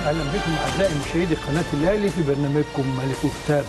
اهلا بكم اعزائي مشاهدي قناه الاهلي في برنامجكم ملك وكتاب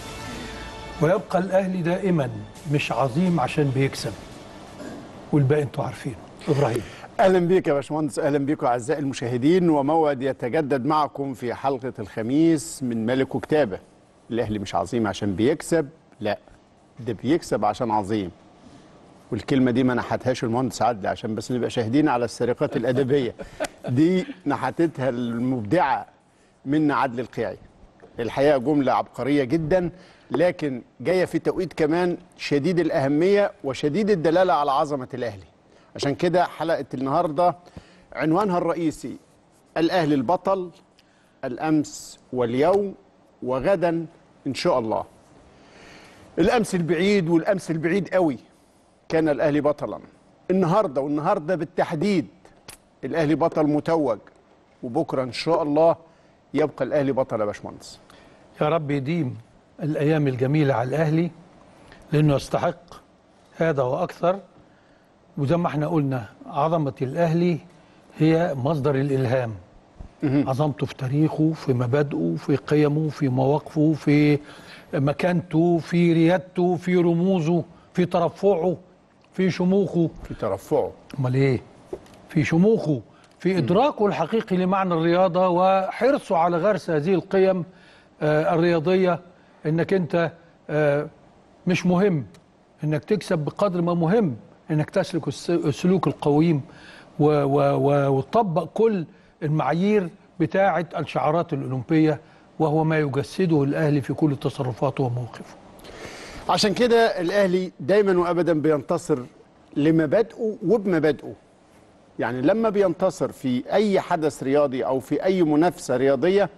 ويبقى الاهلي دائما مش عظيم عشان بيكسب والباقي انتوا عارفينه ابراهيم اهلا بيك يا باشمهندس اهلا بيكم اعزائي المشاهدين وموعد يتجدد معكم في حلقه الخميس من ملك وكتابه الاهلي مش عظيم عشان بيكسب لا ده بيكسب عشان عظيم والكلمه دي ما نحتهاش المهندس عدلي عشان بس نبقى شاهدين على السرقات الادبيه دي نحتتها المبدعه من عدلي القيعي الحقيقه جمله عبقريه جدا لكن جايه في توقيت كمان شديد الاهميه وشديد الدلاله على عظمه الاهلي عشان كده حلقه النهارده عنوانها الرئيسي الاهلي البطل الامس واليوم وغدا ان شاء الله الامس البعيد والامس البعيد قوي كان الاهلي بطلا النهارده والنهارده بالتحديد الاهلي بطل متوج وبكره ان شاء الله يبقى الاهلي بطل يا باشمهندس يا رب يديم الايام الجميله على الاهلي لانه يستحق هذا واكثر وزي ما احنا قلنا عظمه الاهلي هي مصدر الالهام عظمته في تاريخه في مبادئه في قيمه في مواقفه في مكانته في ريادته في رموزه في ترفعه في شموخه في ترفعه امال ايه في شموخه في ادراكه الحقيقي لمعنى الرياضه وحرصه على غرس هذه القيم آه الرياضيه انك انت آه مش مهم انك تكسب بقدر ما مهم انك تسلك الس- السلوك القويم و- و- و- وتطبق كل المعايير بتاعه الشعارات الاولمبيه وهو ما يجسده الاهلي في كل تصرفاته ومواقفه عشان كده الاهلي دايما وابدا بينتصر لمبادئه وبمبادئه يعني لما بينتصر في اي حدث رياضي او في اي منافسه رياضيه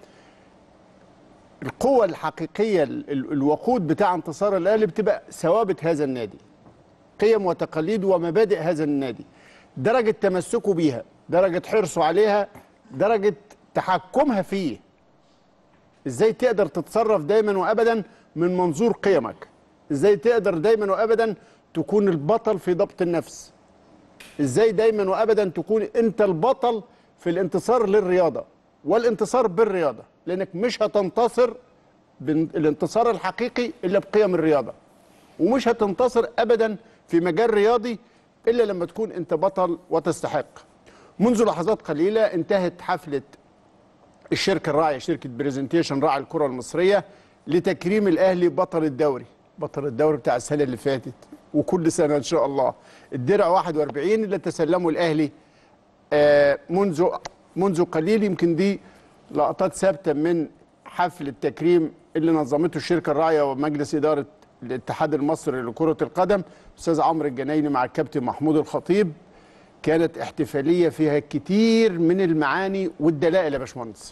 القوة الحقيقية ال- ال- الوقود بتاع انتصار الاهلي بتبقى ثوابت هذا النادي قيم وتقاليد ومبادئ هذا النادي درجة تمسكه بيها درجة حرصه عليها درجة تحكمها فيه ازاي تقدر تتصرف دايما وابدا من منظور قيمك ازاي تقدر دايما وابدا تكون البطل في ضبط النفس ازاي دايما وابدا تكون انت البطل في الانتصار للرياضه والانتصار بالرياضه لانك مش هتنتصر بالانتصار الحقيقي الا بقيم الرياضه ومش هتنتصر ابدا في مجال رياضي الا لما تكون انت بطل وتستحق منذ لحظات قليله انتهت حفله الشركه الراعيه شركه بريزنتيشن راعي الكره المصريه لتكريم الاهلي بطل الدوري بطل الدوري بتاع السنه اللي فاتت وكل سنه ان شاء الله الدرع 41 اللي تسلمه الاهلي آه، منذ منذ قليل يمكن دي لقطات ثابته من حفل التكريم اللي نظمته الشركه الراعيه ومجلس اداره الاتحاد المصري لكره القدم استاذ عمرو الجنايني مع الكابتن محمود الخطيب كانت احتفاليه فيها كتير من المعاني والدلائل يا باشمهندس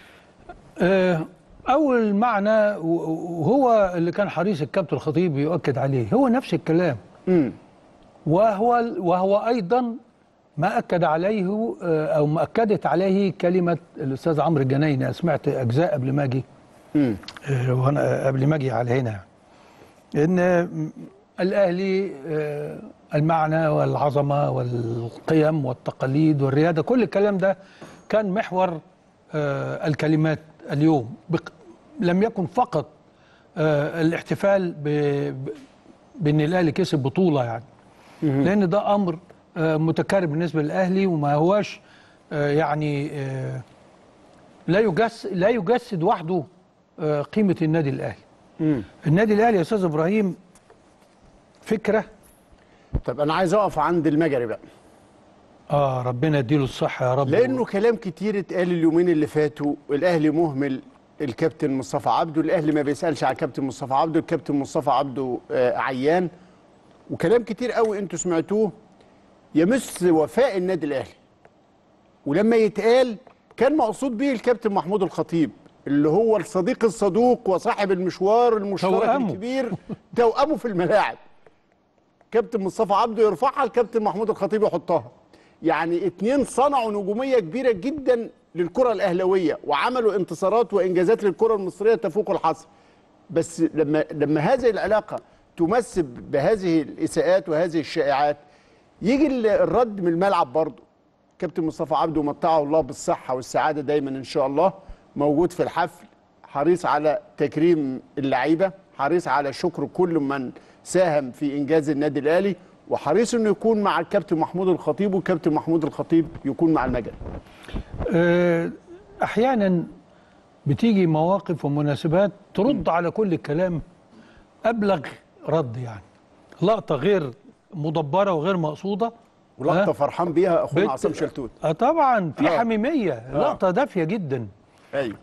آه، أول معنى وهو اللي كان حريص الكابتن الخطيب يؤكد عليه هو نفس الكلام امم وهو وهو أيضا ما أكد عليه آه، أو ما أكدت عليه كلمة الأستاذ عمرو الجنايني أنا سمعت أجزاء قبل ما أجي امم آه، وأنا قبل ما أجي على هنا إن الأهلي آه، المعنى والعظمة والقيم والتقاليد والريادة كل الكلام ده كان محور آه، الكلمات اليوم بق- لم يكن فقط آه، الاحتفال ب- ب- بأن الأهلي كسب بطولة يعني لأن ده أمر آه، متكرر بالنسبة للأهلي وما هواش آه، يعني آه، لا يجسد لا يجسد وحده آه، قيمة النادي الأهلي امم النادي الأهلي يا أستاذ إبراهيم فكرة طب انا عايز اقف عند المجري بقى آه ربنا يديله الصحة يا رب لانه كلام كتير اتقال اليومين اللي فاتوا الاهلي مهمل الكابتن مصطفى عبده الاهلي ما بيسالش على كابتن مصطفى عبده الكابتن مصطفى عبده آه، عيان وكلام كتير قوي انتوا سمعتوه يمس وفاء النادي الاهلي ولما يتقال كان مقصود به الكابتن محمود الخطيب اللي هو الصديق الصدوق وصاحب المشوار المشترك توأمه. الكبير توأمه في الملاعب كابتن مصطفى عبده يرفعها الكابتن محمود الخطيب يحطها يعني اتنين صنعوا نجوميه كبيره جدا للكره الاهلاويه وعملوا انتصارات وانجازات للكره المصريه تفوق الحصر بس لما لما هذه العلاقه تمس بهذه الاساءات وهذه الشائعات يجي ال- الرد من الملعب برضه كابتن مصطفى عبده متعه الله بالصحه والسعاده دايما ان شاء الله موجود في الحفل حريص على تكريم اللعيبه حريص على شكر كل من ساهم في انجاز النادي الاهلي وحريص انه يكون مع الكابتن محمود الخطيب والكابتن محمود الخطيب يكون مع المجال آه، احيانا بتيجي مواقف ومناسبات ترد على كل الكلام ابلغ رد يعني لقطه غير مدبره وغير مقصوده ولقطه آه، فرحان بيها اخونا بت- عصام شلتوت آه طبعا في آه. حميميه لقطه دافيه جدا ايوه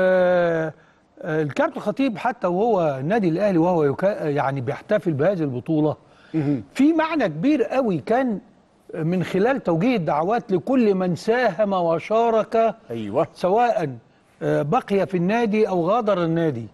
والكابتن الخطيب حتى وهو النادي الاهلي وهو يكا يعني بيحتفل بهذه البطوله في معنى كبير قوي كان من خلال توجيه الدعوات لكل من ساهم وشارك ايوه سواء آه، بقي في النادي او غادر النادي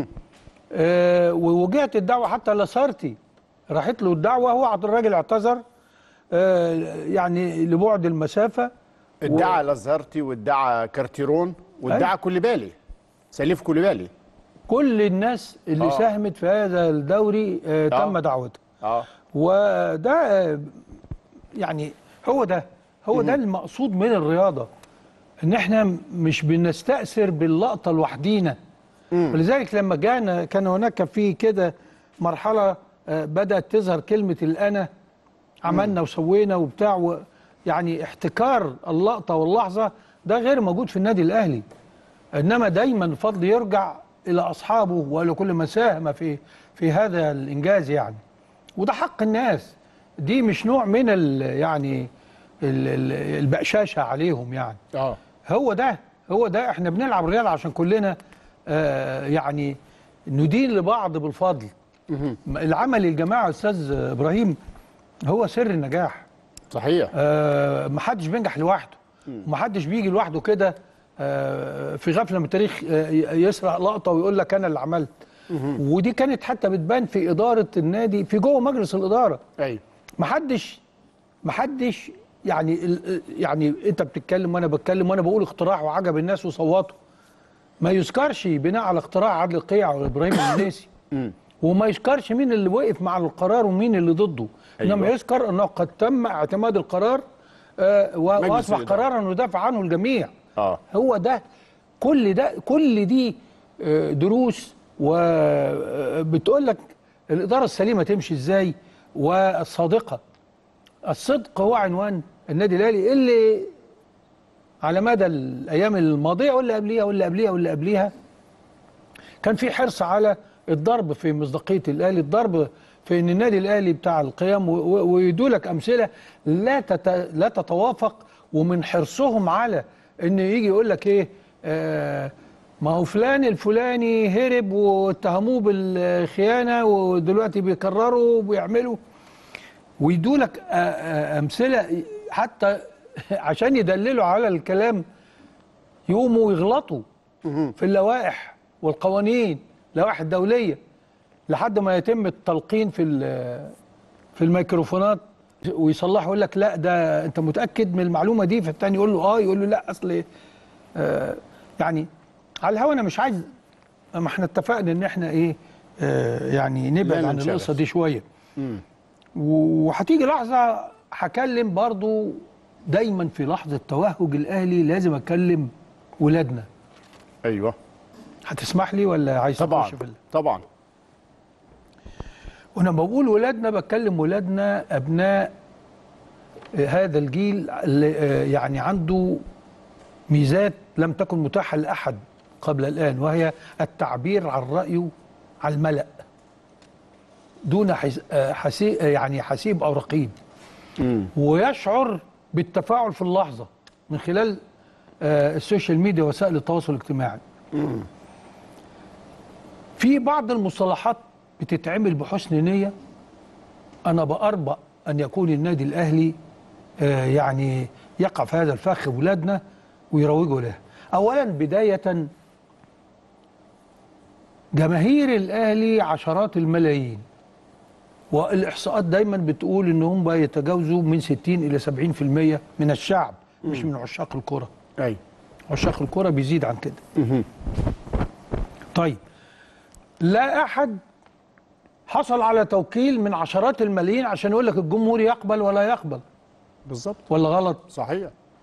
آه، ووجهت الدعوه حتى لسارتي راحت له الدعوه هو عبد الراجل اعتذر آه، يعني لبعد المسافه ادعى لازارتي وادعى كارتيرون وادعى كوليبالي سليف كوليبالي كل الناس اللي آه. ساهمت في هذا الدوري آه، تم آه. دعوتها اه وده آه، يعني هو ده هو ده المقصود من الرياضه ان احنا مش بنستأثر باللقطه لوحدينا ولذلك لما جانا كان هناك في كده مرحله آه، بدأت تظهر كلمه الانا عملنا وسوينا وبتاع و يعني احتكار اللقطه واللحظه ده غير موجود في النادي الاهلي انما دايما الفضل يرجع الى اصحابه ولكل من ساهم في في هذا الانجاز يعني وده حق الناس دي مش نوع من ال يعني ال ال البقشاشه عليهم يعني اه هو ده هو ده احنا بنلعب رياضه عشان كلنا آه يعني ندين لبعض بالفضل العمل الجماعي يا استاذ ابراهيم هو سر النجاح صحيح آه محدش بينجح لوحده ومحدش بيجي لوحده كده آه في غفله من التاريخ آه يسرق لقطه ويقول لك انا اللي عملت ودي كانت حتى بتبان في اداره النادي في جوه مجلس الاداره ايوه محدش محدش يعني ال- يعني انت بتتكلم وانا بتكلم وانا بقول اقتراح وعجب الناس وصوتوا ما يذكرش بناء على اقتراح عادل القيع وابراهيم المنيسي وما يذكرش مين اللي وقف مع القرار ومين اللي ضده أيوة. انما يذكر انه قد تم اعتماد القرار آه، و- مجلس واصبح الإدارة. قرارا يدافع عنه الجميع اه هو ده كل ده كل دي آه، دروس وبتقول لك الاداره السليمه تمشي ازاي والصادقه الصدق هو عنوان النادي الاهلي اللي على مدى الايام الماضيه واللي قبليها واللي قبليها واللي قبليها كان في حرص على الضرب في مصداقيه الاهلي الضرب في ان النادي الاهلي بتاع القيام و- و- ويدوا لك امثله لا تت... لا تتوافق ومن حرصهم على ان يجي يقول لك ايه آه ما هو فلان الفلاني هرب واتهموه بالخيانه ودلوقتي بيكرروا وبيعملوا ويدوا لك آه، آه، امثله حتى عشان يدللوا على الكلام يقوموا يغلطوا في اللوائح والقوانين اللوائح الدوليه لحد ما يتم التلقين في ال- في الميكروفونات ويصلح يقول لك لا ده انت متاكد من المعلومه دي فالتاني يقول له اه يقول له لا اصل آه يعني على الهوا انا مش عايز ما احنا اتفقنا ان احنا ايه آه يعني نبعد لا عن ننشغل. القصه دي شويه وهتيجي لحظه هكلم برضو دايما في لحظه توهج الاهلي لازم اكلم ولادنا ايوه هتسمح لي ولا عايز طبعا تخش في ال- طبعا وانا بقول ولادنا بتكلم ولادنا ابناء آه، هذا الجيل اللي آه، يعني عنده ميزات لم تكن متاحه لاحد قبل الان وهي التعبير عن رايه على الملا دون حس... آه، حسي... آه، يعني حسيب او رقيب ويشعر بالتفاعل في اللحظه من خلال آه، السوشيال ميديا وسائل التواصل الاجتماعي في بعض المصطلحات بتتعمل بحسن نية أنا بأربأ أن يكون النادي الأهلي آه، يعني يقع في هذا الفخ ولادنا ويروجوا له أولا بداية جماهير الأهلي عشرات الملايين والإحصاءات دايما بتقول إن هم بقى يتجاوزوا من 60 إلى 70% من الشعب مش من عشاق الكرة ايوه عشاق الكرة بيزيد عن كده طيب لا احد حصل على توكيل من عشرات الملايين عشان يقول لك الجمهور يقبل ولا يقبل بالظبط ولا غلط صحيح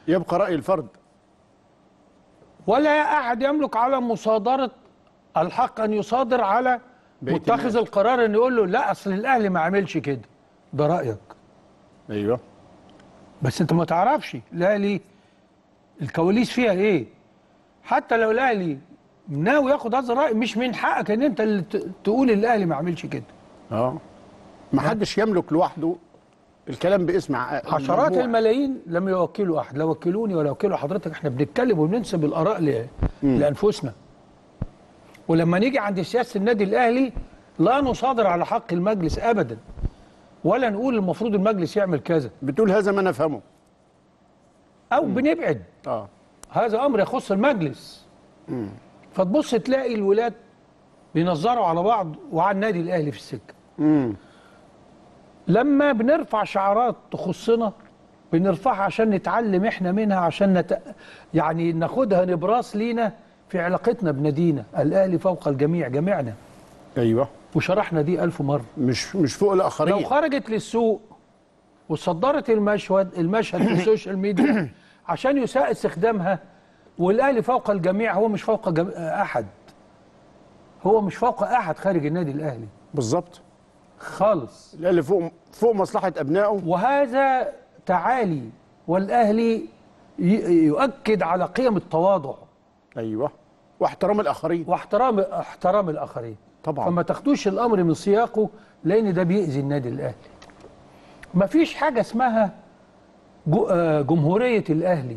يبقى راي الفرد ولا احد يملك على مصادره الحق ان يصادر على بقية متخذ الناس. القرار ان يقول له لا اصل الاهلي ما عملش كده ده رايك ايوه بس انت ما تعرفش الاهلي الكواليس فيها ايه حتى لو الاهلي ناوي ياخد هذا الراي مش من حقك ان انت اللي ت- تقول الاهلي ما عملش كده اه ما حدش يملك لوحده الكلام باسم ع- عشرات المجموعة. الملايين لم يوكلوا احد لا وكلوني ولا وكلوا حضرتك احنا بنتكلم وبننسب الاراء ل- لانفسنا ولما نيجي عند سياسه النادي الاهلي لا نصادر على حق المجلس ابدا ولا نقول المفروض المجلس يعمل كذا بتقول هذا ما نفهمه او بنبعد اه هذا امر يخص المجلس فتبص تلاقي الولاد بينظروا على بعض وعلى النادي الاهلي في السكه امم لما بنرفع شعارات تخصنا بنرفعها عشان نتعلم احنا منها عشان نت... يعني ناخدها نبراس لينا في علاقتنا بنادينا الاهلي فوق الجميع جميعنا ايوه وشرحنا دي ألف مرة مش مش فوق لو الاخرين خرجت للسوق وصدرت المشهد المشهد في السوشيال ميديا عشان يساء استخدامها والاهلي فوق الجميع هو مش فوق جم... احد هو مش فوق احد خارج النادي الاهلي بالظبط خالص اللي فوق فوق مصلحه ابنائه وهذا تعالي والاهلي ي- يؤكد على قيم التواضع ايوه واحترام الاخرين واحترام احترام الاخرين طبعا. فما تاخدوش الامر من سياقه لان ده بيأذي النادي الاهلي مفيش حاجه اسمها جو- آه، جمهوريه الاهلي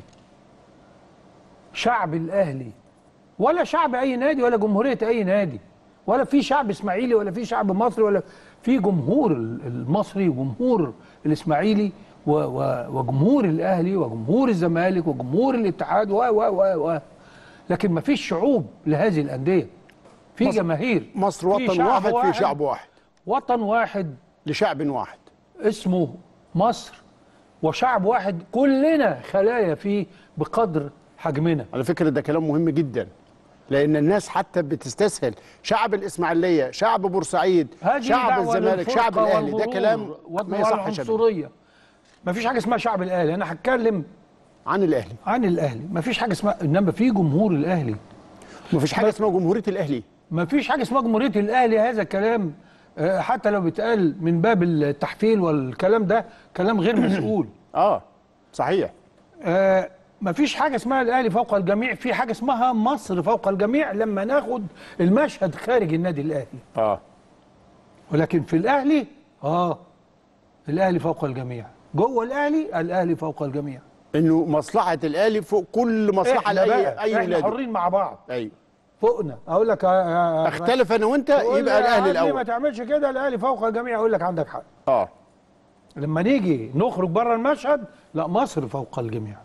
شعب الاهلي ولا شعب اي نادي ولا جمهوريه اي نادي ولا في شعب اسماعيلي ولا في شعب مصري ولا في جمهور ال- المصري وجمهور الاسماعيلي و- و- وجمهور الاهلي وجمهور الزمالك وجمهور الاتحاد و و و و لكن ما فيش شعوب لهذه الانديه في مصر- جماهير مصر في وطن شعب واحد في شعب واحد وطن واحد لشعب واحد اسمه مصر وشعب واحد كلنا خلايا فيه بقدر حجمنا على فكره ده كلام مهم جدا لان الناس حتى بتستسهل شعب الاسماعيليه شعب بورسعيد هذه شعب دعوة الزمالك للفرقة شعب الاهلي ده والغرور كلام ما يصحش أبداً. والعنصريه ما فيش حاجه اسمها شعب الاهلي انا هتكلم عن الاهلي عن الاهلي ما فيش حاجه اسمها انما في جمهور الاهلي مفيش حاجه اسمها جمهوريه الاهلي ما فيش حاجه اسمها جمهوريه الاهلي هذا كلام آه، حتى لو بيتقال من باب التحفيل والكلام ده كلام غير مسؤول اه صحيح آه، مفيش حاجه اسمها الاهلي فوق الجميع في حاجه اسمها مصر فوق الجميع لما ناخد المشهد خارج النادي الاهلي اه ولكن في الاهلي اه الاهلي فوق الجميع جوه الاهلي الاهلي فوق الجميع انه مصلحه الاهلي فوق كل مصلحه احنا لاي بقى اي احنا نادي حرين مع بعض ايوه فوقنا اقول لك آه، آه، اختلف انا وانت تقول يبقى لي الاهلي يا عدلي ما الاول تعملش كده الاهلي فوق الجميع اقول لك عندك حق اه لما نيجي نخرج بره المشهد لا مصر فوق الجميع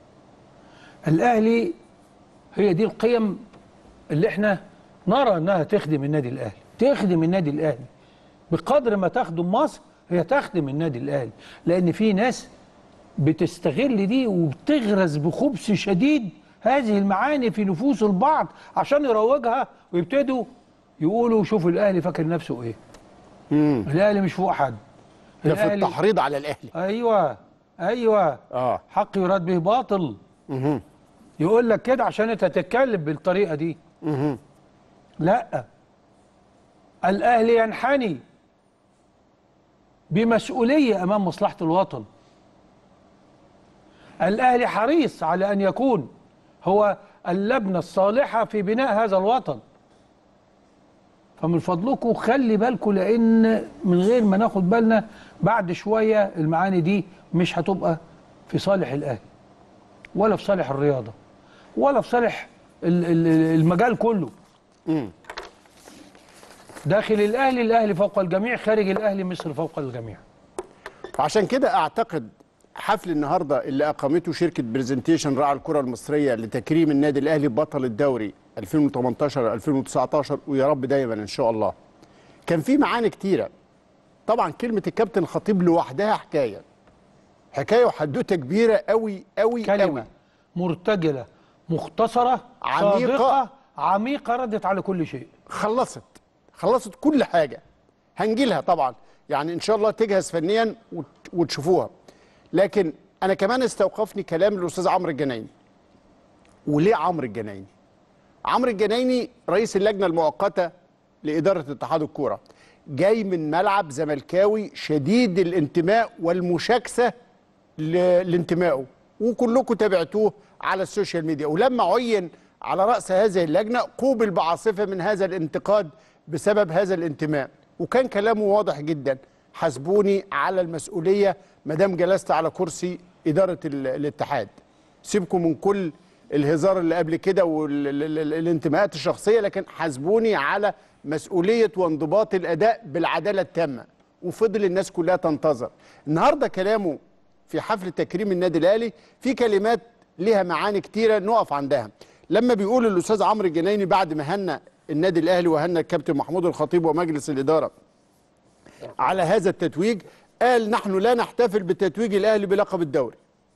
الاهلي هي دي القيم اللي احنا نرى انها تخدم النادي الاهلي تخدم النادي الاهلي بقدر ما تخدم مصر هي تخدم النادي الاهلي لان في ناس بتستغل دي وبتغرز بخبث شديد هذه المعاني في نفوس البعض عشان يروجها ويبتدوا يقولوا شوفوا الاهلي فاكر نفسه ايه امم الاهلي مش فوق حد ده في التحريض على الاهلي ايوه ايوه اه حق يراد به باطل اها يقول لك كده عشان انت تتكلم بالطريقه دي اها لا الاهلي ينحني بمسؤوليه امام مصلحه الوطن الاهلي حريص على ان يكون هو اللبنه الصالحه في بناء هذا الوطن فمن فضلكم خلي بالكم لان من غير ما ناخد بالنا بعد شويه المعاني دي مش هتبقى في صالح الاهلي ولا في صالح الرياضه ولا في صالح ال- ال- المجال كله امم داخل الاهلي الاهلي فوق الجميع خارج الاهلي مصر فوق الجميع عشان كده اعتقد حفل النهارده اللي اقامته شركه برزنتيشن راعي الكره المصريه لتكريم النادي الاهلي بطل الدوري 2018 2019 ويا رب دايما ان شاء الله كان في معاني كتيره طبعا كلمه الكابتن الخطيب لوحدها حكايه حكايه وحدوته كبيره قوي قوي كلمه قوي مرتجله مختصره عميقة. صادقه عميقه ردت على كل شيء خلصت خلصت كل حاجه هنجيلها طبعا يعني ان شاء الله تجهز فنيا وت- وتشوفوها لكن انا كمان استوقفني كلام الاستاذ عمرو الجنايني وليه عمرو الجنايني عمرو الجنايني رئيس اللجنه المؤقته لاداره اتحاد الكوره جاي من ملعب زملكاوي شديد الانتماء والمشاكسه ل- لانتمائه وكلكم تابعتوه على السوشيال ميديا ولما عين على راس هذه اللجنه قوبل بعاصفه من هذا الانتقاد بسبب هذا الانتماء وكان كلامه واضح جدا حاسبوني على المسؤوليه ما دام جلست على كرسي اداره ال- الاتحاد سيبكم من كل الهزار اللي قبل كده والانتماءات الشخصيه لكن حاسبوني على مسؤوليه وانضباط الاداء بالعداله التامه وفضل الناس كلها تنتظر النهارده كلامه في حفل تكريم النادي الاهلي في كلمات لها معاني كتيره نقف عندها لما بيقول الاستاذ عمرو الجنايني بعد ما هنى النادي الاهلي وهنى الكابتن محمود الخطيب ومجلس الاداره على هذا التتويج قال نحن لا نحتفل بتتويج الاهلي بلقب الدوري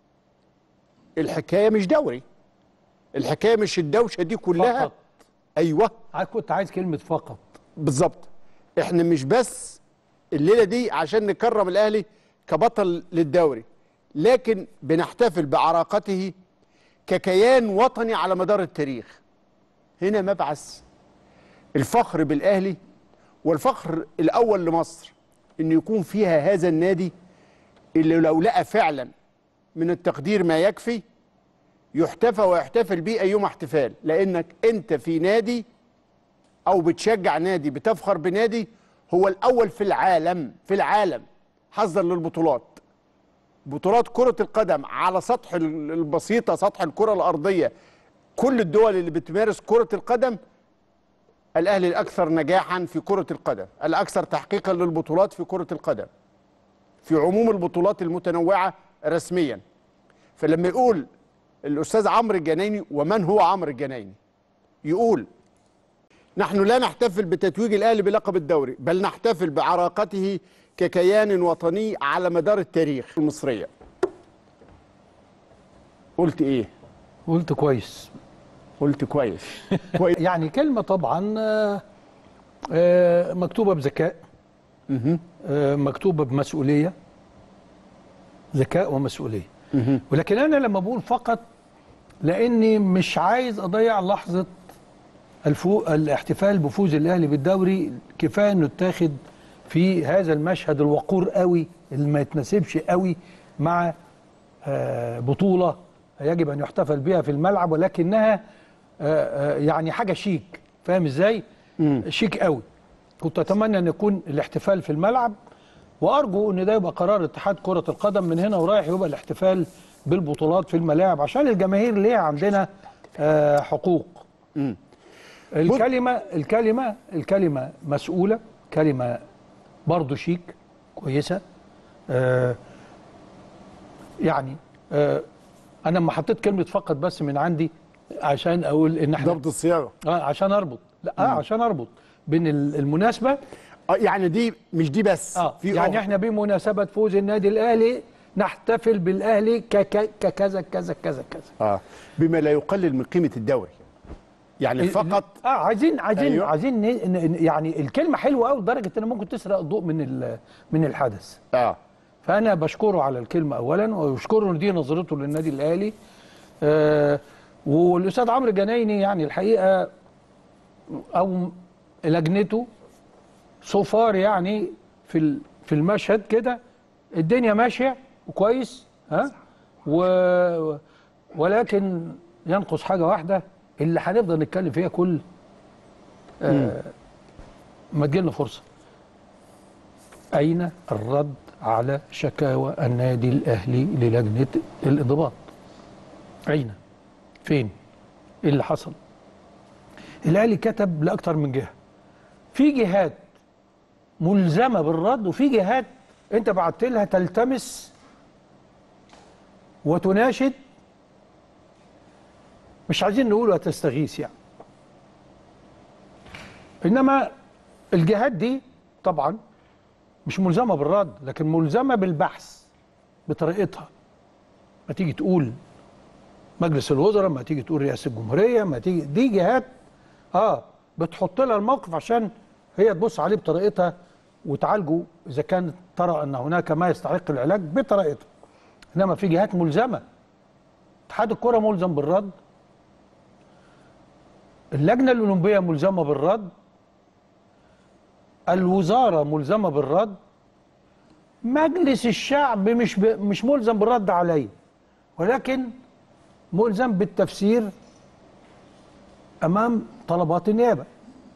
الحكايه مش دوري الحكايه مش الدوشه دي كلها فقط. ايوه عايز- كنت عايز كلمه فقط بالظبط احنا مش بس الليله دي عشان نكرم الاهلي كبطل للدوري لكن بنحتفل بعراقته ككيان وطني على مدار التاريخ هنا مبعث الفخر بالاهلي والفخر الاول لمصر ان يكون فيها هذا النادي اللي لو لقى فعلا من التقدير ما يكفي يحتفى ويحتفل بيه ايما احتفال لانك انت في نادي او بتشجع نادي بتفخر بنادي هو الاول في العالم في العالم حظا للبطولات بطولات كرة القدم على سطح ال- البسيطة سطح الكرة الأرضية كل الدول اللي بتمارس كرة القدم الأهلي الأكثر نجاحا في كرة القدم الأكثر تحقيقا للبطولات في كرة القدم في عموم البطولات المتنوعة رسميا فلما يقول الأستاذ عمرو الجنايني ومن هو عمرو الجنايني يقول نحن لا نحتفل بتتويج الاهلي بلقب الدوري بل نحتفل بعراقته ككيان وطني على مدار التاريخ المصريه قلت ايه قلت كويس قلت كويس كويس يعني كلمه طبعا آه، آه، مكتوبه بذكاء آه، مكتوبه بمسؤوليه ذكاء ومسؤوليه ولكن انا لما بقول فقط لاني مش عايز اضيع لحظه الفو... الاحتفال بفوز الاهلي بالدوري كفايه انه اتاخد في هذا المشهد الوقور قوي اللي ما يتناسبش قوي مع آه، بطوله يجب ان يحتفل بها في الملعب ولكنها آه، آه، يعني حاجه شيك فاهم ازاي؟ شيك قوي كنت اتمنى ان يكون الاحتفال في الملعب وارجو ان ده يبقى قرار اتحاد كره القدم من هنا ورايح يبقى الاحتفال بالبطولات في الملاعب عشان الجماهير ليها عندنا آه، حقوق الكلمه الكلمه الكلمه مسؤوله كلمه برضه شيك كويسه آه، يعني آه، انا لما حطيت كلمه فقط بس من عندي عشان اقول ان احنا ضبط الصياغه اه عشان اربط لا اه عشان اربط بين ال- المناسبه آه يعني دي مش دي بس اه في يعني أخرى. احنا بمناسبه فوز النادي الاهلي نحتفل بالاهلي كك- ككذا كذا كذا كذا اه بما لا يقلل من قيمه الدوري يعني فقط اه عايزين عايزين أيوة. أيوة. عايزين ن- ن- يعني الكلمه حلوه قوي لدرجه ان ممكن تسرق الضوء من ال- من الحدث اه فانا بشكره على الكلمه اولا واشكره ان دي نظرته للنادي الاهلي آه والاستاذ عمرو جنايني يعني الحقيقه او لجنته صفار يعني في ال- في المشهد كده الدنيا ماشيه وكويس ها و ولكن ينقص حاجه واحده اللي هنفضل نتكلم فيها كل آه ما تجيلنا فرصه أين الرد على شكاوى النادي الأهلي للجنة الانضباط أين فين إيه اللي حصل الأهلي كتب لأكثر من جهة في جهات ملزمة بالرد وفي جهات أنت بعت لها تلتمس وتناشد مش عايزين نقول وتستغيث يعني إنما الجهات دي طبعا مش ملزمه بالرد لكن ملزمه بالبحث بطريقتها ما تيجي تقول مجلس الوزراء ما تيجي تقول رئاسه الجمهوريه ما تيجي دي جهات اه بتحط لها الموقف عشان هي تبص عليه بطريقتها وتعالجه اذا كانت ترى ان هناك ما يستحق العلاج بطريقتها انما في جهات ملزمه اتحاد الكره ملزم بالرد اللجنه الاولمبيه ملزمه بالرد الوزاره ملزمه بالرد مجلس الشعب مش ب... مش ملزم بالرد عليه ولكن ملزم بالتفسير امام طلبات النيابه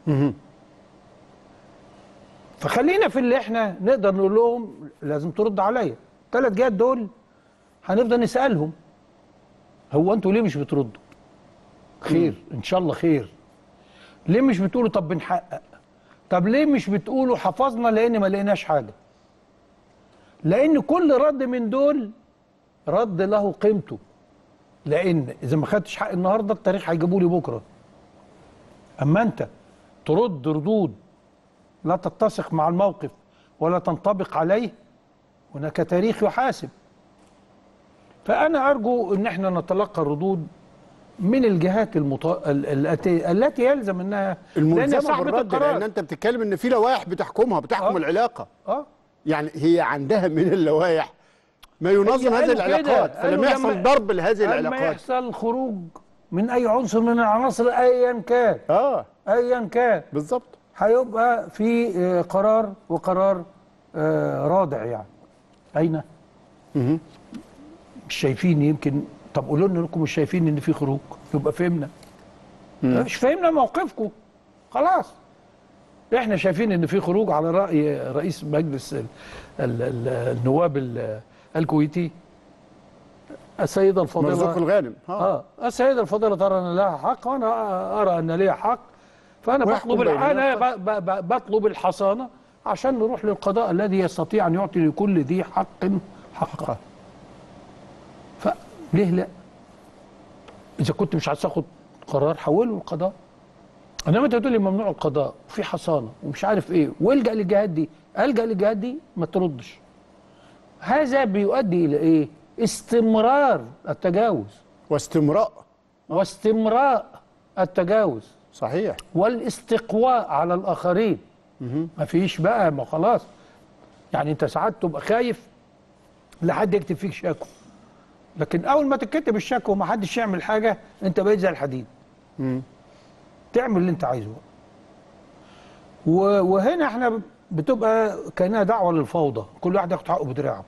فخلينا في اللي احنا نقدر نقول لهم لازم ترد عليا الثلاث جهات دول هنفضل نسالهم هو انتوا ليه مش بتردوا خير ان شاء الله خير ليه مش بتقولوا طب بنحقق طب ليه مش بتقولوا حفظنا لان ما لقيناش حاجه لان كل رد من دول رد له قيمته لان اذا ما خدتش حق النهارده التاريخ هيجيبوا لي بكره اما انت ترد ردود لا تتسق مع الموقف ولا تنطبق عليه هناك تاريخ يحاسب فانا ارجو ان احنا نتلقى الردود من الجهات المط... ال- التي التي يلزم انها لأن الملزمه صاحبة بالرد القرار. لان انت بتتكلم ان في لوائح بتحكمها بتحكم آه. العلاقه اه يعني هي عندها من اللوائح ما ينظم هي هذه قالوا العلاقات كده، فلما قالوا يحصل لما- ضرب لهذه لما العلاقات يحصل خروج من اي عنصر من العناصر ايا كان اه ايا كان بالظبط هيبقى في آه، قرار وقرار آه، رادع يعني اين مهم. مش شايفين يمكن طب قولوا لنا انكم مش شايفين ان في خروج يبقى فهمنا مش فهمنا موقفكم خلاص احنا شايفين ان في خروج على راي رئيس مجلس ال ال ال النواب ال- الكويتي السيده الفاضله مرزوق الغانم اه السيده الفاضله ترى ان لها حق وانا ارى ان ليها حق فانا ويحكم بطلب بيننا. انا ب- ب- ب- بطلب الحصانه عشان نروح للقضاء الذي يستطيع ان يعطي لكل ذي حق حقه فليه لا اذا كنت مش عايز تاخد قرار حوله للقضاء انما انت تقول لي ممنوع القضاء وفي حصانه ومش عارف ايه والجا للجهات دي الجا للجهات دي ما تردش هذا بيؤدي الى ايه استمرار التجاوز واستمراء واستمراء التجاوز صحيح والاستقواء على الاخرين ما فيش بقى ما خلاص يعني انت ساعات تبقى خايف لحد يكتب فيك شكوى لكن اول ما تكتب الشكوى وما حدش يعمل حاجه انت بقيت زي الحديد تعمل اللي انت عايزه و- وهنا احنا بتبقى كانها دعوه للفوضى كل واحد ياخد حقه بدراعه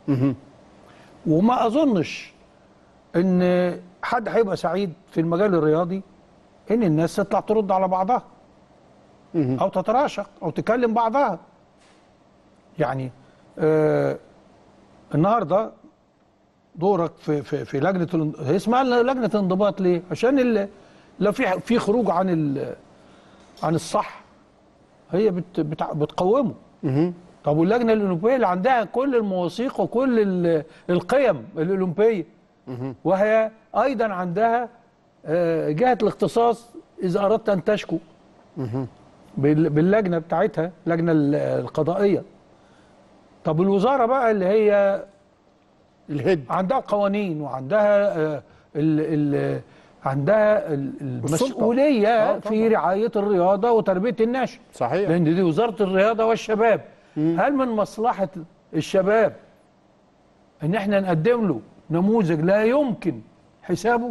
وما اظنش ان حد هيبقى سعيد في المجال الرياضي ان الناس تطلع ترد على بعضها او تتراشق او تكلم بعضها يعني آه النهارده دورك في في في لجنه الان- هي اسمها لجنه الانضباط ليه؟ عشان ال- لو في في خروج عن ال عن الصح هي بت بتع- بتقومه طب واللجنه الاولمبيه اللي عندها كل المواثيق وكل ال- القيم الاولمبيه وهي ايضا عندها آه، جهه الاختصاص اذا اردت ان تشكو بال- باللجنه بتاعتها اللجنه ال- القضائيه طب الوزاره بقى اللي هي الهد عندها قوانين وعندها آه، ال ال عندها ال- المسؤوليه آه، في رعايه الرياضه وتربيه الناشئ صحيح لان دي وزاره الرياضه والشباب هل من مصلحه الشباب ان احنا نقدم له نموذج لا يمكن حسابه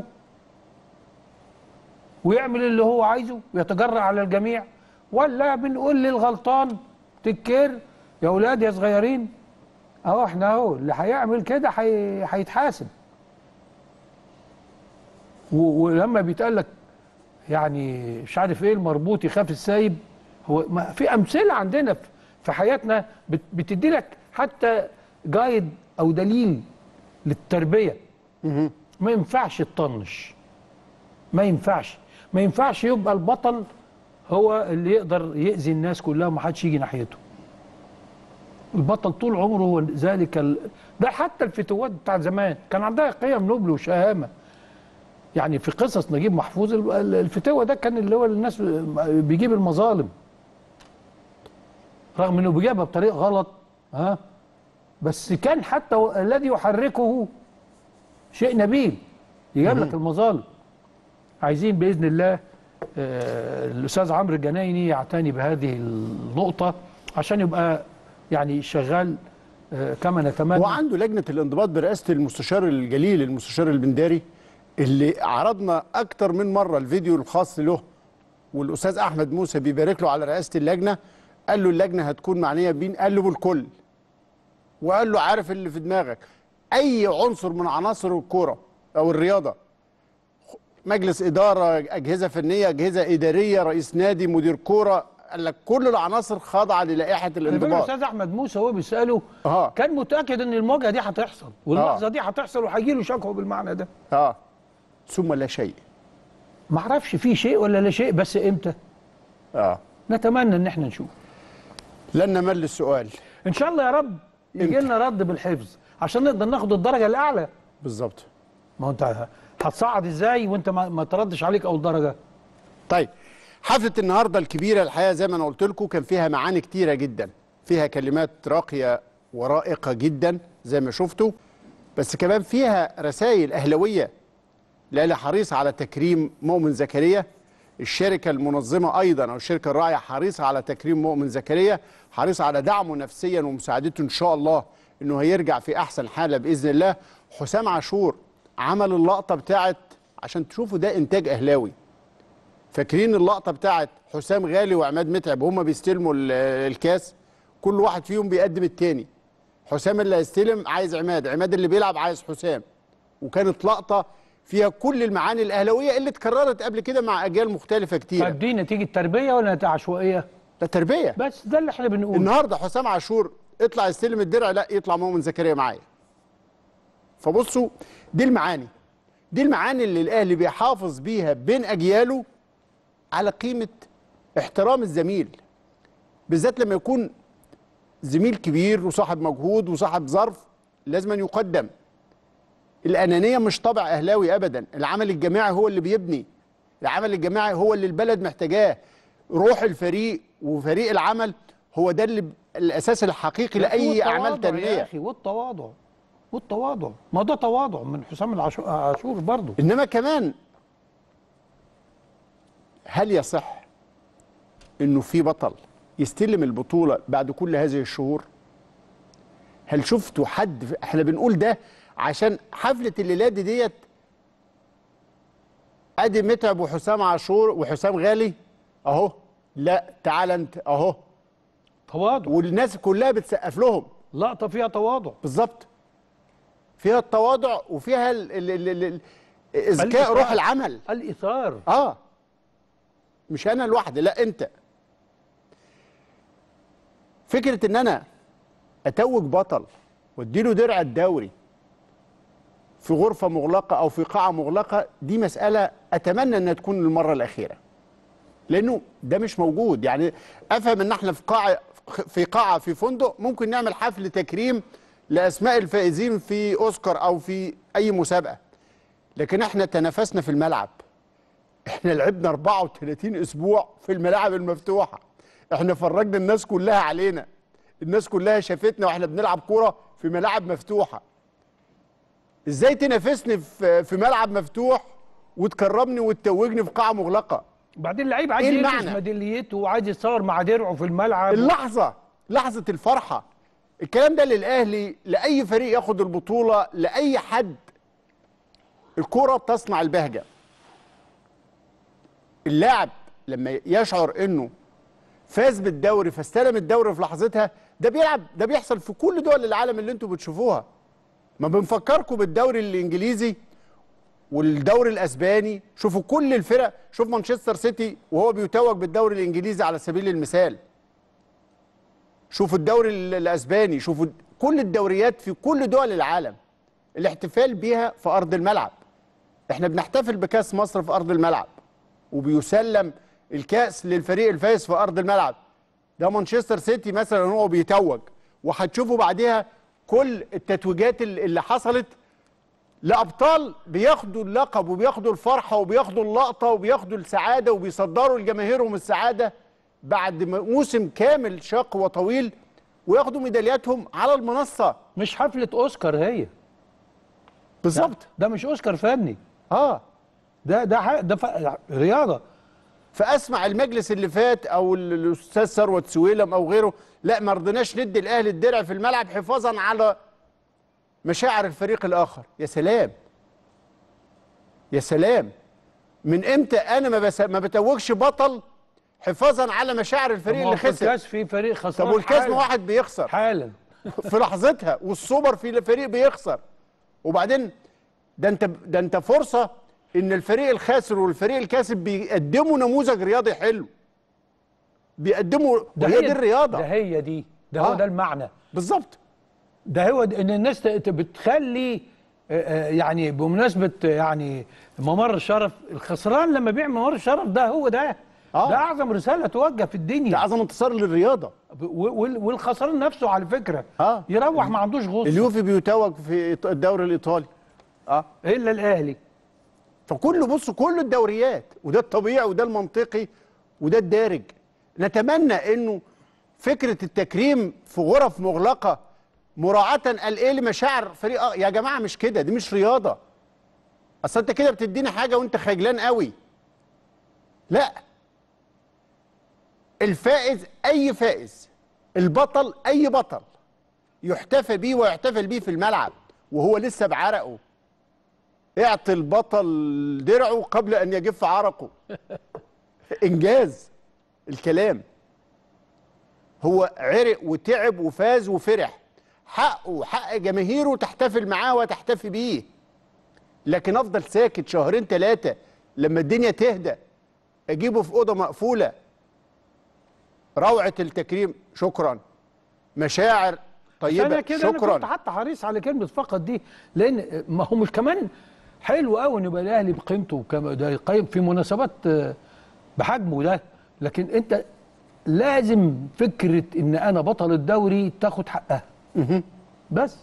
ويعمل اللي هو عايزه ويتجرأ على الجميع ولا بنقول للغلطان تكير يا اولاد يا صغيرين اهو احنا اهو اللي هيعمل كده هي- هيتحاسب و- ولما بيتقال لك يعني مش عارف ايه المربوط يخاف السايب هو ما في امثله عندنا في- في حياتنا بت- بتدي لك حتى جايد او دليل للتربيه ما ينفعش تطنش ما ينفعش ما ينفعش يبقى البطل هو اللي يقدر يأذي الناس كلها وما حدش يجي ناحيته البطل طول عمره هو ذلك ال... ده حتى الفتوات بتاع زمان كان عندها قيم نبل وشهامه يعني في قصص نجيب محفوظ ال- ال- الفتوة ده كان اللي هو الناس بيجيب المظالم رغم انه بيجيبها بطريقه غلط ها بس كان حتى هو الذي يحركه شيء نبيل يجيب لك المظالم عايزين باذن الله آه، الاستاذ عمرو الجنايني يعتني بهذه النقطه عشان يبقى يعني شغال آه، كما نتمنى وعنده لجنه الانضباط برئاسه المستشار الجليل المستشار البنداري اللي عرضنا اكتر من مره الفيديو الخاص له والاستاذ احمد موسى بيبارك له على رئاسه اللجنه قال له اللجنه هتكون معنيه بين قال له بالكل وقال له عارف اللي في دماغك اي عنصر من عناصر الكوره او الرياضه مجلس اداره اجهزه فنيه اجهزه اداريه رئيس نادي مدير كوره قال لك كل العناصر خاضعه للائحه خلي بالك الانضباط الاستاذ احمد موسى وهو بيساله اه كان متاكد ان المواجهه دي هتحصل واللحظه دي هتحصل وهيجي له شكوى بالمعنى ده اه ثم لا شيء ما اعرفش في شيء ولا لا شيء بس امتى اه نتمنى ان احنا نشوف لن نمل السؤال ان شاء الله يا رب يجي إمتى؟ لنا رد بالحفظ عشان نقدر ناخد الدرجه الاعلى بالظبط ما هو انت هتصعد ازاي وانت ما, ما تردش عليك اول درجه طيب حفله النهارده الكبيره الحقيقه زي ما انا قلت لكم كان فيها معاني كتيره جدا فيها كلمات راقيه ورائقه جدا زي ما شفتوا بس كمان فيها رسائل اهلاويه الاهلي حريص على تكريم مؤمن زكريا الشركه المنظمه ايضا او الشركه الراعيه حريصه على تكريم مؤمن زكريا حريصه على دعمه نفسيا ومساعدته ان شاء الله انه هيرجع في احسن حاله باذن الله حسام عاشور عمل اللقطه بتاعت عشان تشوفوا ده انتاج اهلاوي فاكرين اللقطه بتاعت حسام غالي وعماد متعب هما بيستلموا ال- الكاس كل واحد فيهم بيقدم التاني حسام اللي هيستلم عايز عماد عماد اللي بيلعب عايز حسام وكانت لقطه فيها كل المعاني الاهلاويه اللي اتكررت قبل كده مع اجيال مختلفه كتير فدي نتيجه تربيه ولا نتيجه عشوائيه ده تربيه بس ده اللي احنا بنقوله النهارده حسام عاشور اطلع يستلم الدرع لا يطلع مؤمن زكريا معايا فبصوا دي المعاني دي المعاني اللي الاهلي بيحافظ بيها بين اجياله على قيمه احترام الزميل بالذات لما يكون زميل كبير وصاحب مجهود وصاحب ظرف لازم أن يقدم الانانيه مش طبع اهلاوي ابدا العمل الجماعي هو اللي بيبني العمل الجماعي هو اللي البلد محتاجاه روح الفريق وفريق العمل هو ده اللي الاساس الحقيقي لاي اعمال والتواضع يا تنميه اخي والتواضع والتواضع ما ده تواضع من حسام العاشو- عاشور برضه انما كمان هل يصح انه في بطل يستلم البطوله بعد كل هذه الشهور هل شفتوا حد احنا بنقول ده عشان حفله الليله دي ديت ادي متعب وحسام عاشور وحسام غالي اهو لا تعال انت اهو تواضع والناس كلها بتسقف لهم لقطه فيها تواضع بالظبط فيها التواضع وفيها ال ال ال ال ال اذكاء الإثار. روح العمل الاثار اه مش انا لوحدي لا انت فكره ان انا اتوج بطل واديله درع الدوري في غرفه مغلقه او في قاعه مغلقه دي مساله اتمنى انها تكون المره الاخيره لانه ده مش موجود يعني افهم ان احنا في قاعه في قاعه في فندق ممكن نعمل حفل تكريم لاسماء الفائزين في اوسكار او في اي مسابقه لكن احنا تنافسنا في الملعب احنا لعبنا 34 اسبوع في الملاعب المفتوحه احنا فرجنا الناس كلها علينا الناس كلها شافتنا واحنا بنلعب كوره في ملاعب مفتوحه ازاي تنافسني في في ملعب مفتوح وتكرمني وتتوجني في قاعه مغلقه بعدين اللعيب عايز إيه يلبس المعنى؟ ميداليته وعايز يتصور مع درعه في الملعب اللحظه لحظه الفرحه الكلام ده للاهلي لاي فريق ياخد البطوله لاي حد الكره تصنع البهجه اللاعب لما يشعر انه فاز بالدوري فاستلم الدوري في لحظتها ده بيلعب ده بيحصل في كل دول العالم اللي انتم بتشوفوها ما بنفكركم بالدوري الانجليزي والدوري الاسباني شوفوا كل الفرق شوف مانشستر سيتي وهو بيتوج بالدوري الانجليزي على سبيل المثال شوفوا الدوري ال- الاسباني شوفوا كل الدوريات في كل دول العالم الاحتفال بيها في ارض الملعب احنا بنحتفل بكاس مصر في ارض الملعب وبيسلم الكاس للفريق الفايز في ارض الملعب ده مانشستر سيتي مثلا هو بيتوج وهتشوفوا بعديها كل التتويجات ال- اللي حصلت لابطال بياخدوا اللقب وبياخدوا الفرحه وبياخدوا اللقطه وبياخدوا السعاده وبيصدروا لجماهيرهم السعاده بعد م- موسم كامل شاق وطويل وياخدوا ميدالياتهم على المنصه مش حفله اوسكار هي بالظبط ده مش اوسكار فني اه ده ده ح- ده ف... رياضه فاسمع المجلس اللي فات او ال- الاستاذ ثروت سويلم او غيره لا ما رضيناش ندي الاهلي الدرع في الملعب حفاظا على مشاعر الفريق الاخر يا سلام يا سلام من امتى انا ما بس ما بتوجش بطل حفاظا على مشاعر الفريق اللي خسر الكاس في فريق خسران طب والكاس حالا. ما واحد بيخسر حالا في لحظتها والسوبر في فريق بيخسر وبعدين ده انت ده انت فرصه ان الفريق الخاسر والفريق الكاسب بيقدموا نموذج رياضي حلو بيقدموا وهي دي الرياضه ده هي دي ده هو آه. ده المعنى بالظبط ده هو ده ان الناس ت- ت- بتخلي آه، آه، يعني بمناسبه آه، يعني ممر الشرف الخسران لما بيعمل ممر الشرف ده هو ده آه. ده اعظم رساله توجه في ده الدنيا اعظم انتصار للرياضه و- وال- والخسران نفسه على فكره آه. يروح ما عندوش غصه اليوفي بيتوج في الدوري الايطالي اه الا الاهلي فكله بص كل الدوريات وده الطبيعي وده المنطقي وده الدارج نتمنى انه فكره التكريم في غرف مغلقه مراعاه قال ايه لمشاعر فريق آه يا جماعه مش كده دي مش رياضه اصل انت كده بتديني حاجه وانت خجلان قوي لا الفائز اي فائز البطل اي بطل يحتفى بيه ويحتفل بيه في الملعب وهو لسه بعرقه اعطي البطل درعه قبل ان يجف عرقه انجاز الكلام هو عرق وتعب وفاز وفرح حقه وحق جماهيره تحتفل معاه وتحتفي بيه لكن افضل ساكت شهرين ثلاثه لما الدنيا تهدى اجيبه في اوضه مقفوله روعه التكريم شكرا مشاعر انا طيبه كده انا كنت شكرا حتى حريص على كلمه فقط دي لان ما هو مش كمان حلو قوي ان يبقى الاهلي بقيمته وكما ده يقيم في مناسبات آه، بحجمه ده لكن انت لازم فكره ان انا بطل الدوري تاخد حقها بس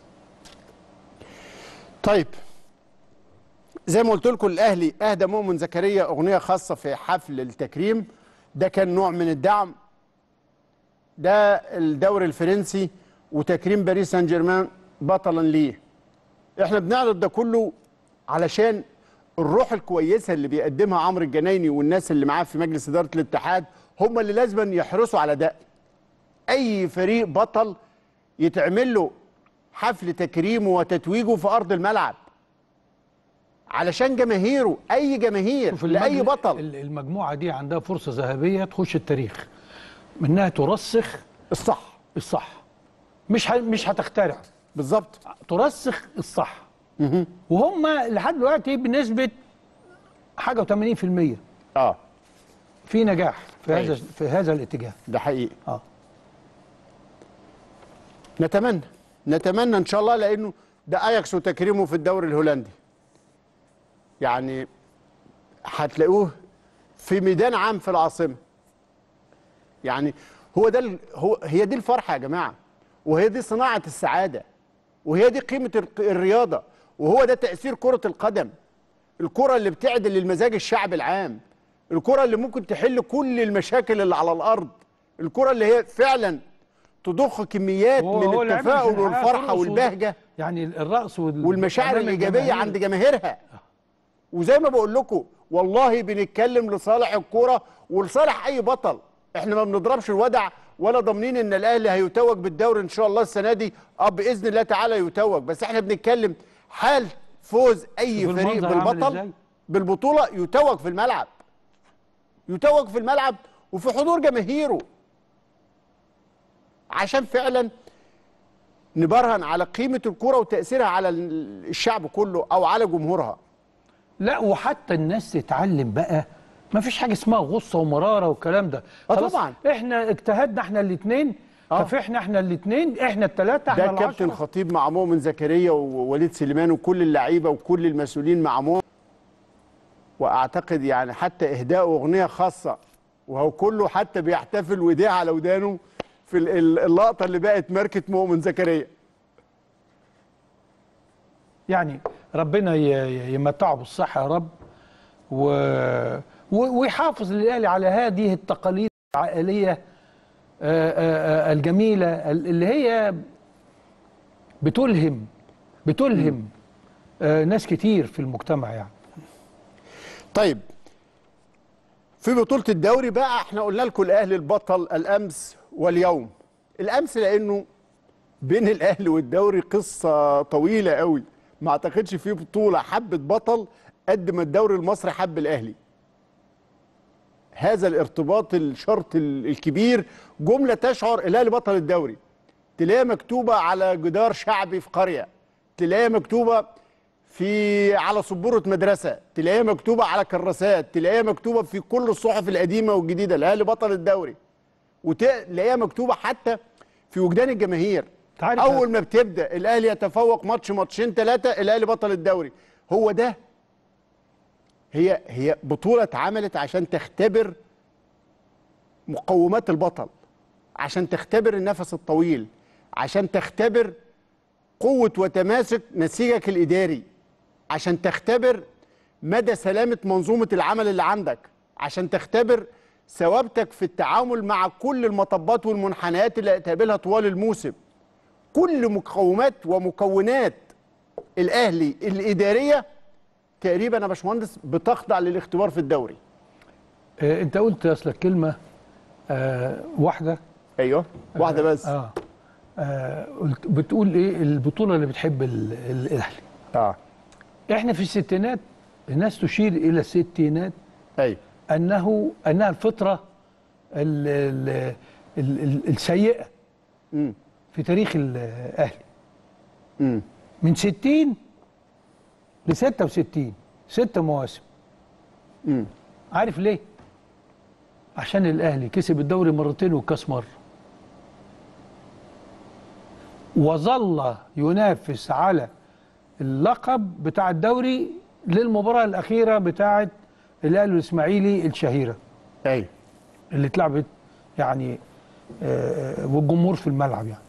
طيب زي ما قلت لكم الاهلي اهدى مؤمن زكريا اغنيه خاصه في حفل التكريم ده كان نوع من الدعم ده الدوري الفرنسي وتكريم باريس سان جيرمان بطلا ليه احنا بنعرض ده كله علشان الروح الكويسه اللي بيقدمها عمرو الجنايني والناس اللي معاه في مجلس اداره الاتحاد هم اللي لازم يحرصوا على ده اي فريق بطل يتعمل له حفل تكريمه وتتويجه في ارض الملعب علشان جماهيره اي جماهير شوف لاي المجل- بطل ال- المجموعه دي عندها فرصه ذهبيه تخش التاريخ منها ترسخ الصح الصح مش ه- مش هتخترع بالظبط ترسخ الصح وهم لحد دلوقتي بنسبه حاجه و80% اه في نجاح في طيب. هذا في هذا الاتجاه ده حقيقي اه نتمنى نتمنى ان شاء الله لانه ده اياكس وتكريمه في الدوري الهولندي يعني هتلاقوه في ميدان عام في العاصمه يعني هو ده ال- هو هي دي الفرحه يا جماعه وهي دي صناعه السعاده وهي دي قيمه الق- الرياضه وهو ده تاثير كره القدم الكره اللي بتعدل المزاج الشعب العام الكره اللي ممكن تحل كل المشاكل اللي على الارض الكره اللي هي فعلا تضخ كميات هو- من هو لعب التفاؤل في الحياة والفرحه ترقص والبهجه يعني الرأس وال- والمشاعر والإعلام الايجابيه الجماهيري. عند جماهيرها وزي ما بقول لكم والله بنتكلم لصالح الكوره ولصالح اي بطل احنا ما بنضربش الودع ولا ضامنين ان الاهلي هيتوج بالدوري ان شاء الله السنه دي اه باذن الله تعالى يتوج بس احنا بنتكلم حال فوز اي شوف فريق المنظر عامل بالبطل إزاي. بالبطوله يتوج في الملعب يتوج في الملعب وفي حضور جماهيره عشان فعلا نبرهن على قيمه الكوره وتاثيرها على الشعب كله او على جمهورها لا وحتى الناس تتعلم بقى ما فيش حاجه اسمها غصه ومراره والكلام ده آه خلاص طبعاً. احنا اجتهدنا احنا الاثنين آه. فاحنا احنا الاثنين احنا الثلاثه احنا ده كابتن العشرة. خطيب مع مؤمن زكريا ووليد سليمان وكل اللعيبه وكل المسؤولين مع مؤمن واعتقد يعني حتى اهداء اغنيه خاصه وهو كله حتى بيحتفل وديه على ودانه في ال- ال- اللقطه اللي بقت ماركه مؤمن زكريا يعني ربنا ي- ي- يمتعه بالصحه يا رب و... و... ويحافظ للاهلي على هذه التقاليد العائليه آه، آه، آه، الجميله ال- اللي هي بتلهم بتلهم آه، ناس كتير في المجتمع يعني طيب في بطولة الدوري بقى احنا قلنا لكم الاهلي البطل الامس واليوم الامس لانه بين الاهلي والدوري قصة طويلة قوي ما اعتقدش في بطولة حبت بطل قد ما الدوري المصري حب الاهلي هذا الارتباط الشرط ال- الكبير جملة تشعر الاهلي بطل الدوري تلاقيها مكتوبة على جدار شعبي في قرية تلاقيها مكتوبة في على سبورة مدرسة تلاقيها مكتوبة على كراسات تلاقيها مكتوبة في كل الصحف القديمة والجديدة الأهلي بطل الدوري وتلاقيها مكتوبة حتى في وجدان الجماهير تعرف- أول ما بتبدأ الأهلي يتفوق ماتش ماتشين ثلاثة الأهلي بطل الدوري هو ده هي هي بطولة اتعملت عشان تختبر مقومات البطل عشان تختبر النفس الطويل عشان تختبر قوة وتماسك نسيجك الإداري عشان تختبر مدى سلامة منظومة العمل اللي عندك عشان تختبر ثوابتك في التعامل مع كل المطبات والمنحنيات اللي هتقابلها طوال الموسم كل مقومات ومكونات الأهلي الإدارية تقريبا يا باشمهندس بتخضع للاختبار في الدوري آه، انت قلت اصلك كلمه آه واحده ايوه واحدة بس اه, آه قلت بتقول ايه البطوله اللي بتحب ال- ال- الاهلي اه احنا في الستينات الناس تشير الى الستينات ايوه انه انها الفتره ال ال ال ال السيئه امم في تاريخ الاهلي امم من 60 ل 66 ست مواسم امم عارف ليه؟ عشان الاهلي كسب الدوري مرتين والكاس مره وظل ينافس على اللقب بتاع الدوري للمباراه الاخيره بتاعه الاهلي والاسماعيلي الشهيره ايوه اللي اتلعبت يعني آه، والجمهور في الملعب يعني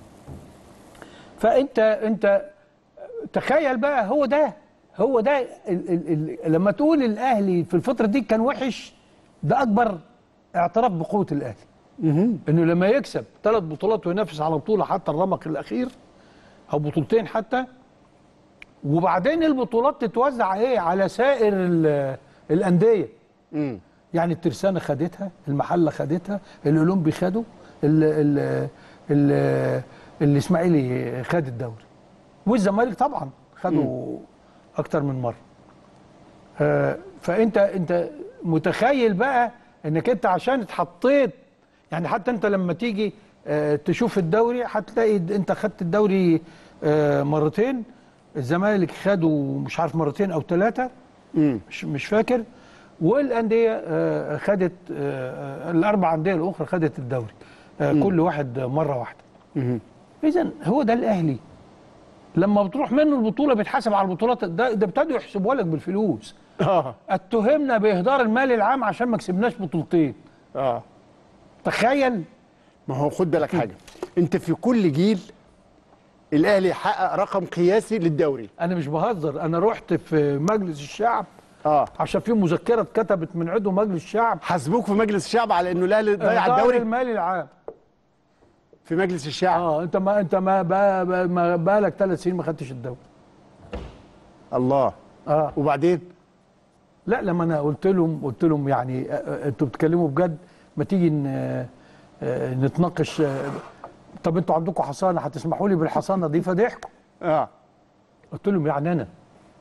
فانت انت تخيل بقى هو ده هو ده ال ال ال لما تقول الاهلي في الفتره دي كان وحش ده اكبر اعتراف بقوه الاهلي انه لما يكسب ثلاث بطولات وينافس على بطوله حتى الرمق الاخير او بطولتين حتى وبعدين البطولات تتوزع ايه على سائر ال- الانديه امم يعني الترسانة خدتها المحلة خدتها الأولمبي خدوا ال ال ال الإسماعيلي خد الدوري والزمالك طبعا خدوا أكتر من مرة آه، فأنت أنت متخيل بقى إنك أنت عشان اتحطيت يعني حتى أنت لما تيجي آه، تشوف الدوري هتلاقي أنت خدت الدوري آه، مرتين الزمالك خدوا مش عارف مرتين أو ثلاثة امم مش مش فاكر والانديه آه، خدت آه، الاربع انديه الاخرى خدت الدوري آه، كل واحد مره واحده امم اذا هو ده الاهلي لما بتروح منه البطوله بيتحاسب على البطولات ده ده ابتدوا يحسبوها لك بالفلوس اه اتهمنا باهدار المال العام عشان ما كسبناش بطولتين اه تخيل ما هو خد بالك حاجه انت في كل جيل الاهلي حقق رقم قياسي للدوري انا مش بهزر انا رحت في مجلس الشعب اه عشان في مذكره اتكتبت من عضو مجلس الشعب حاسبوك في مجلس الشعب على انه الاهلي ضيع إهدار الدوري المال العام في مجلس الشعب اه انت ما انت ما بقى بقى ما بقالك ثلاث سنين ما خدتش الدوري الله اه وبعدين لا لما انا قلت لهم قلت لهم يعني آه، آه، انتوا بتتكلموا بجد ما تيجي ن- آه، آه، نتناقش آه، طب انتوا عندكم حصانه هتسمحوا لي بالحصانه دي فضحكوا اه قلت لهم يعني انا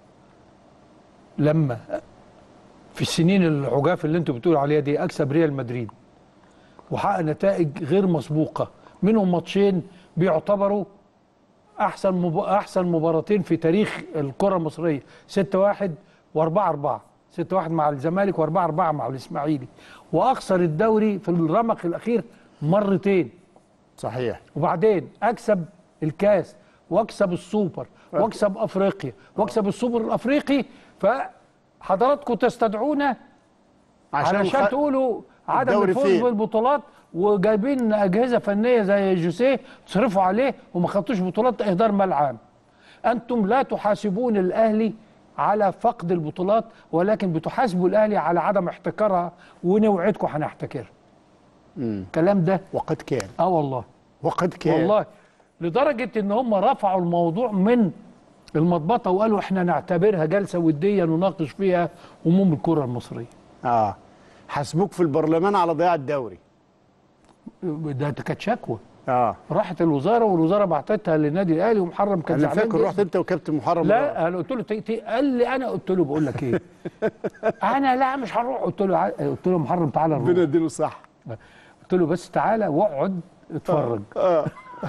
لما في السنين العجاف اللي انتوا بتقولوا عليها دي اكسب ريال مدريد وحقق نتائج غير مسبوقه منهم ماتشين بيعتبروا احسن مب... احسن مباراتين في تاريخ الكره المصريه 6 1 و4 4 6 1 مع الزمالك و4 4 مع الاسماعيلي واخسر الدوري في الرمق الاخير مرتين صحيح وبعدين اكسب الكاس واكسب السوبر واكسب افريقيا واكسب السوبر الافريقي فحضراتكم تستدعونا علشان خ- تقولوا عدم الدوري الفوز فين؟ بالبطولات وجايبين اجهزه فنيه زي جوسيه تصرفوا عليه وما خدتوش بطولات اهدار مال عام انتم لا تحاسبون الاهلي على فقد البطولات ولكن بتحاسبوا الاهلي على عدم احتكارها ونوعدكم هنحتكرها الكلام ده وقد كان اه والله وقد كان والله لدرجه ان هم رفعوا الموضوع من المضبطه وقالوا احنا نعتبرها جلسه وديه نناقش فيها هموم الكره المصريه اه حاسبوك في البرلمان على ضياع الدوري ده كانت شكوى اه راحت الوزاره والوزاره بعتتها للنادي الاهلي ومحرم كان انا زعلان فاكر جداً. رحت انت وكابتن محرم لا انا قلت له تي تي قال لي انا قلت له بقول لك ايه انا لا مش هنروح قلت له ع- قلت له محرم تعالى ربنا نروح يديله صح قلت له بس تعالى واقعد اتفرج اه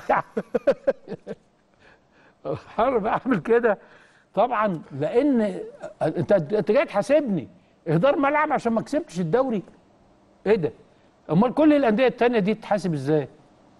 محرم اعمل كده طبعا لان انت انت جاي تحاسبني اهدار ملعب عشان ما كسبتش الدوري ايه ده امال كل الانديه التانيه دي تتحاسب ازاي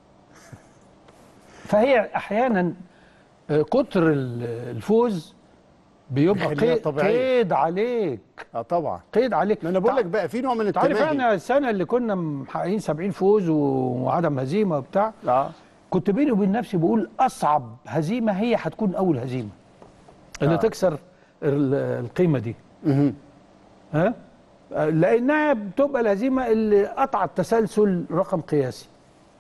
فهي احيانا آه، كتر ال- الفوز بيبقى بيخليها قي- طبيعية. قيد عليك اه طبعا قيد عليك ما انا بقول لك بقى في نوع من تعرف التماهي احنا السنه اللي كنا محققين 70 فوز وعدم هزيمه وبتاع اه كنت بيني وبين نفسي بقول اصعب هزيمه هي هتكون اول هزيمه اللي آه. آه. تكسر ال- القيمه دي مهم. ها لانها بتبقى الهزيمه اللي قطعت تسلسل رقم قياسي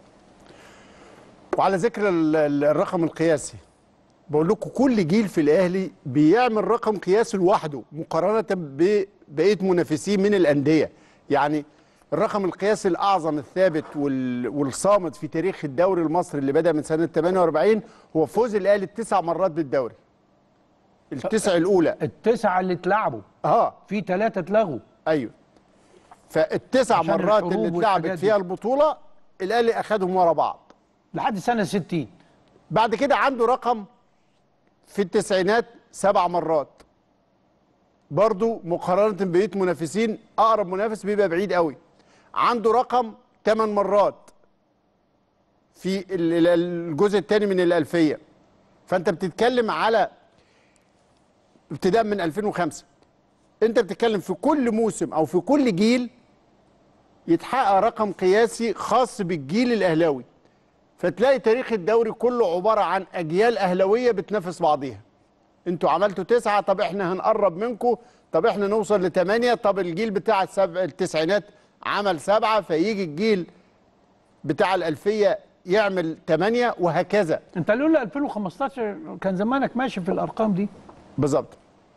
وعلى ذكر ال- ال- الرقم القياسي بقول لكم كل جيل في الاهلي بيعمل رقم قياسي لوحده مقارنه ببقيه منافسيه من الانديه يعني الرقم القياسي الاعظم الثابت وال- والصامد في تاريخ الدوري المصري اللي بدا من سنه 48 هو فوز الاهلي التسع مرات بالدوري التسع الاولى التسعه اللي اتلعبوا اه في ثلاثه اتلغوا ايوه فالتسع عشان مرات الحروب اللي والحاجات اتلعبت دي. فيها البطوله الاهلي اخذهم ورا بعض لحد سنه 60 بعد كده عنده رقم في التسعينات سبع مرات برضو مقارنة بقية منافسين أقرب منافس بيبقى بعيد قوي عنده رقم ثمان مرات في ال- ال- الجزء الثاني من الألفية فأنت بتتكلم على ابتداء من 2005 أنت بتتكلم في كل موسم أو في كل جيل يتحقق رقم قياسي خاص بالجيل الأهلاوي فتلاقي تاريخ الدوري كله عبارة عن أجيال أهلوية بتنافس بعضيها انتوا عملتوا تسعة طب احنا هنقرب منكم طب احنا نوصل لثمانية طب الجيل بتاع السبع التسعينات عمل سبعة فيجي الجيل بتاع الألفية يعمل ثمانية وهكذا انت لولا 2015 كان زمانك ماشي في الارقام دي بالظبط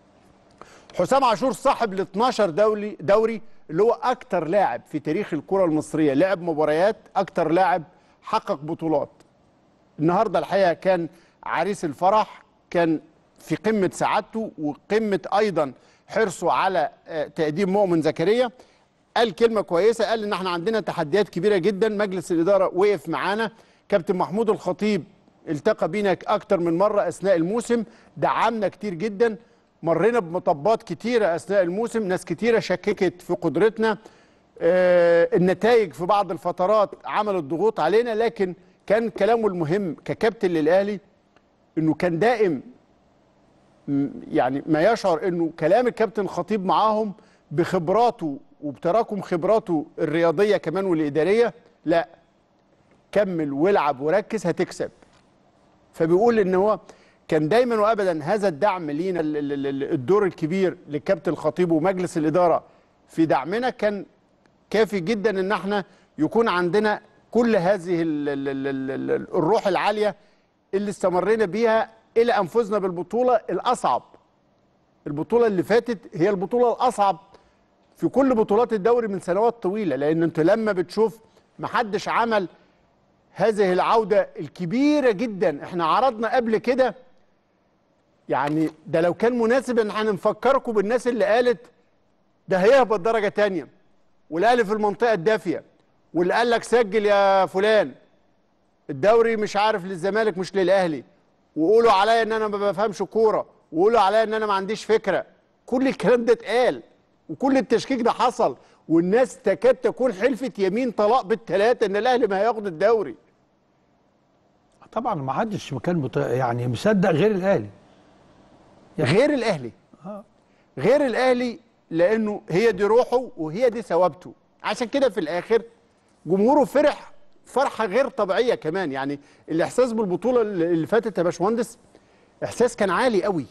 حسام عاشور صاحب ال 12 دولي دوري اللي هو اكتر لاعب في تاريخ الكره المصريه لعب مباريات اكتر لاعب حقق بطولات النهارده الحقيقه كان عريس الفرح كان في قمه سعادته وقمه ايضا حرصه على آه، تقديم مؤمن زكريا قال كلمه كويسه قال ان احنا عندنا تحديات كبيره جدا مجلس الاداره وقف معانا كابتن محمود الخطيب التقى بينا اكتر من مره اثناء الموسم دعمنا كتير جدا مرينا بمطبات كتيره اثناء الموسم ناس كتيره شككت في قدرتنا آه، النتائج في بعض الفترات عملت ضغوط علينا لكن كان كلامه المهم ككابتن للاهلي انه كان دائم م- يعني ما يشعر انه كلام الكابتن خطيب معاهم بخبراته وبتراكم خبراته الرياضيه كمان والاداريه لا كمل والعب وركز هتكسب فبيقول ان هو كان دايما وابدا هذا الدعم لينا ال- ال- ال- الدور الكبير للكابتن الخطيب ومجلس الاداره في دعمنا كان كافي جدا ان احنا يكون عندنا كل هذه ال ال ال ال ال الروح العاليه اللي استمرينا بيها الى ان فزنا بالبطوله الاصعب البطوله اللي فاتت هي البطوله الاصعب في كل بطولات الدوري من سنوات طويله لان انت لما بتشوف محدش عمل هذه العوده الكبيره جدا احنا عرضنا قبل كده يعني ده لو كان مناسب ان احنا نفكركم بالناس اللي قالت ده هيهبط درجه تانية والاهلي في المنطقه الدافيه واللي قال لك سجل يا فلان الدوري مش عارف للزمالك مش للاهلي وقولوا عليا ان انا ما بفهمش كوره وقولوا عليا ان انا ما عنديش فكره كل الكلام ده اتقال وكل التشكيك ده حصل والناس تكاد تكون حلفت يمين طلاق بالثلاثه ان الاهلي ما هياخد الدوري طبعا ما حدش كان مت... يعني مصدق غير الاهلي غير الاهلي غير الاهلي لانه هي دي روحه وهي دي ثوابته عشان كده في الاخر جمهوره فرح فرحه غير طبيعيه كمان يعني الاحساس بالبطوله اللي فاتت يا باشمهندس احساس كان عالي قوي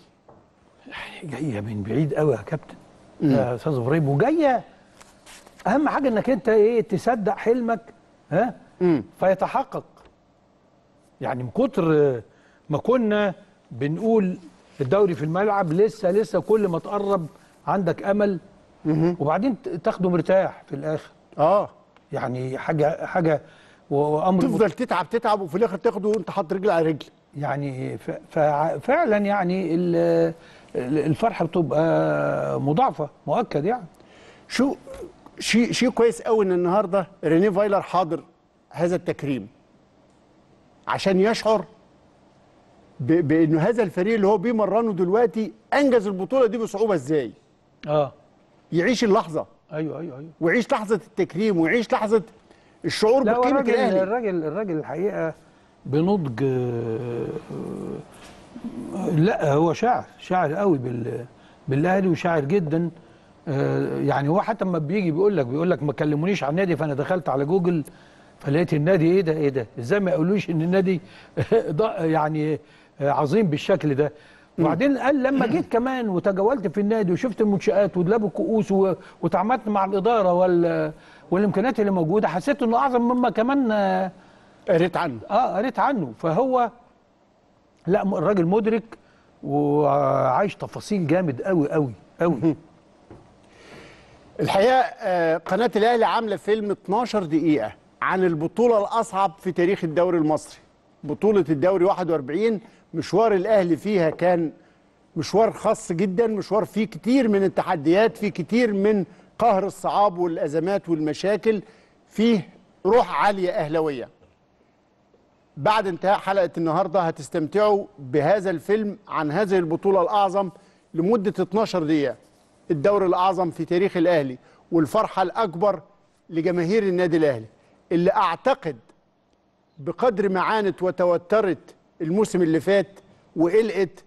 جايه من بعيد قوي يا كابتن يا استاذ ابراهيم وجايه اهم حاجه انك انت ايه تصدق حلمك ها امم فيتحقق يعني من كتر ما كنا بنقول الدوري في الملعب لسه لسه كل ما تقرب عندك امل وبعدين ت- تاخده مرتاح في الاخر اه يعني حاجه حاجه و- وامر تفضل تتعب تتعب وفي الاخر تاخده وانت حاطط رجل على رجل يعني ف- فع- فعلا يعني ال- ال- الفرحه بتبقى مضاعفه مؤكد يعني شو شيء شيء كويس قوي ان النهارده ريني فايلر حاضر هذا التكريم عشان يشعر ب- بانه هذا الفريق اللي هو بيمرنه دلوقتي انجز البطوله دي بصعوبه ازاي اه يعيش اللحظه ايوه ايوه ايوه ويعيش لحظه التكريم ويعيش لحظه الشعور لا هو بقيمه الراجل الاهلي الراجل الراجل الحقيقه بنضج آه، آه، لا هو شاعر شاعر قوي بال بالاهلي وشاعر جدا آه، يعني هو حتى لما بيجي بيقول لك بيقول لك ما كلمونيش عن النادي فانا دخلت على جوجل فلقيت النادي ايه ده ايه ده ازاي ما يقولوش ان النادي ض- يعني آه، عظيم بالشكل ده وبعدين قال لما جيت كمان وتجولت في النادي وشفت المنشآت ودلاب الكؤوس و- وتعاملت مع الإدارة وال والإمكانيات اللي موجودة حسيت إنه أعظم مما كمان آه، قريت عنه اه قريت عنه فهو لا م- الراجل مدرك وعايش تفاصيل جامد قوي قوي قوي الحقيقه آه، قناه الاهلي عامله فيلم 12 دقيقه عن البطوله الاصعب في تاريخ الدوري المصري بطوله الدوري 41 مشوار الاهلي فيها كان مشوار خاص جدا مشوار فيه كتير من التحديات فيه كتير من قهر الصعاب والازمات والمشاكل فيه روح عاليه اهلاويه بعد انتهاء حلقه النهارده هتستمتعوا بهذا الفيلم عن هذه البطوله الاعظم لمده 12 دقيقه الدوري الاعظم في تاريخ الاهلي والفرحه الاكبر لجماهير النادي الاهلي اللي اعتقد بقدر ما عانت وتوترت الموسم اللي فات وقلقت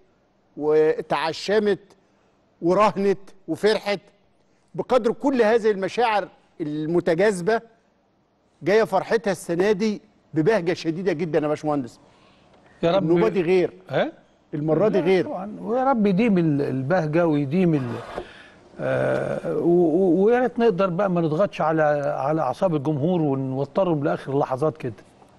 وتعشمت ورهنت وفرحت بقدر كل هذه المشاعر المتجاذبه جايه فرحتها السنه دي ببهجه شديده جدا يا باشمهندس يا رب النوبه دي غير ها المره دي لا غير طبعا ويا رب يديم ال- البهجه ويديم ال آه، و- و- ويا ريت نقدر بقى ما نضغطش على على اعصاب الجمهور ونوترهم لاخر اللحظات كده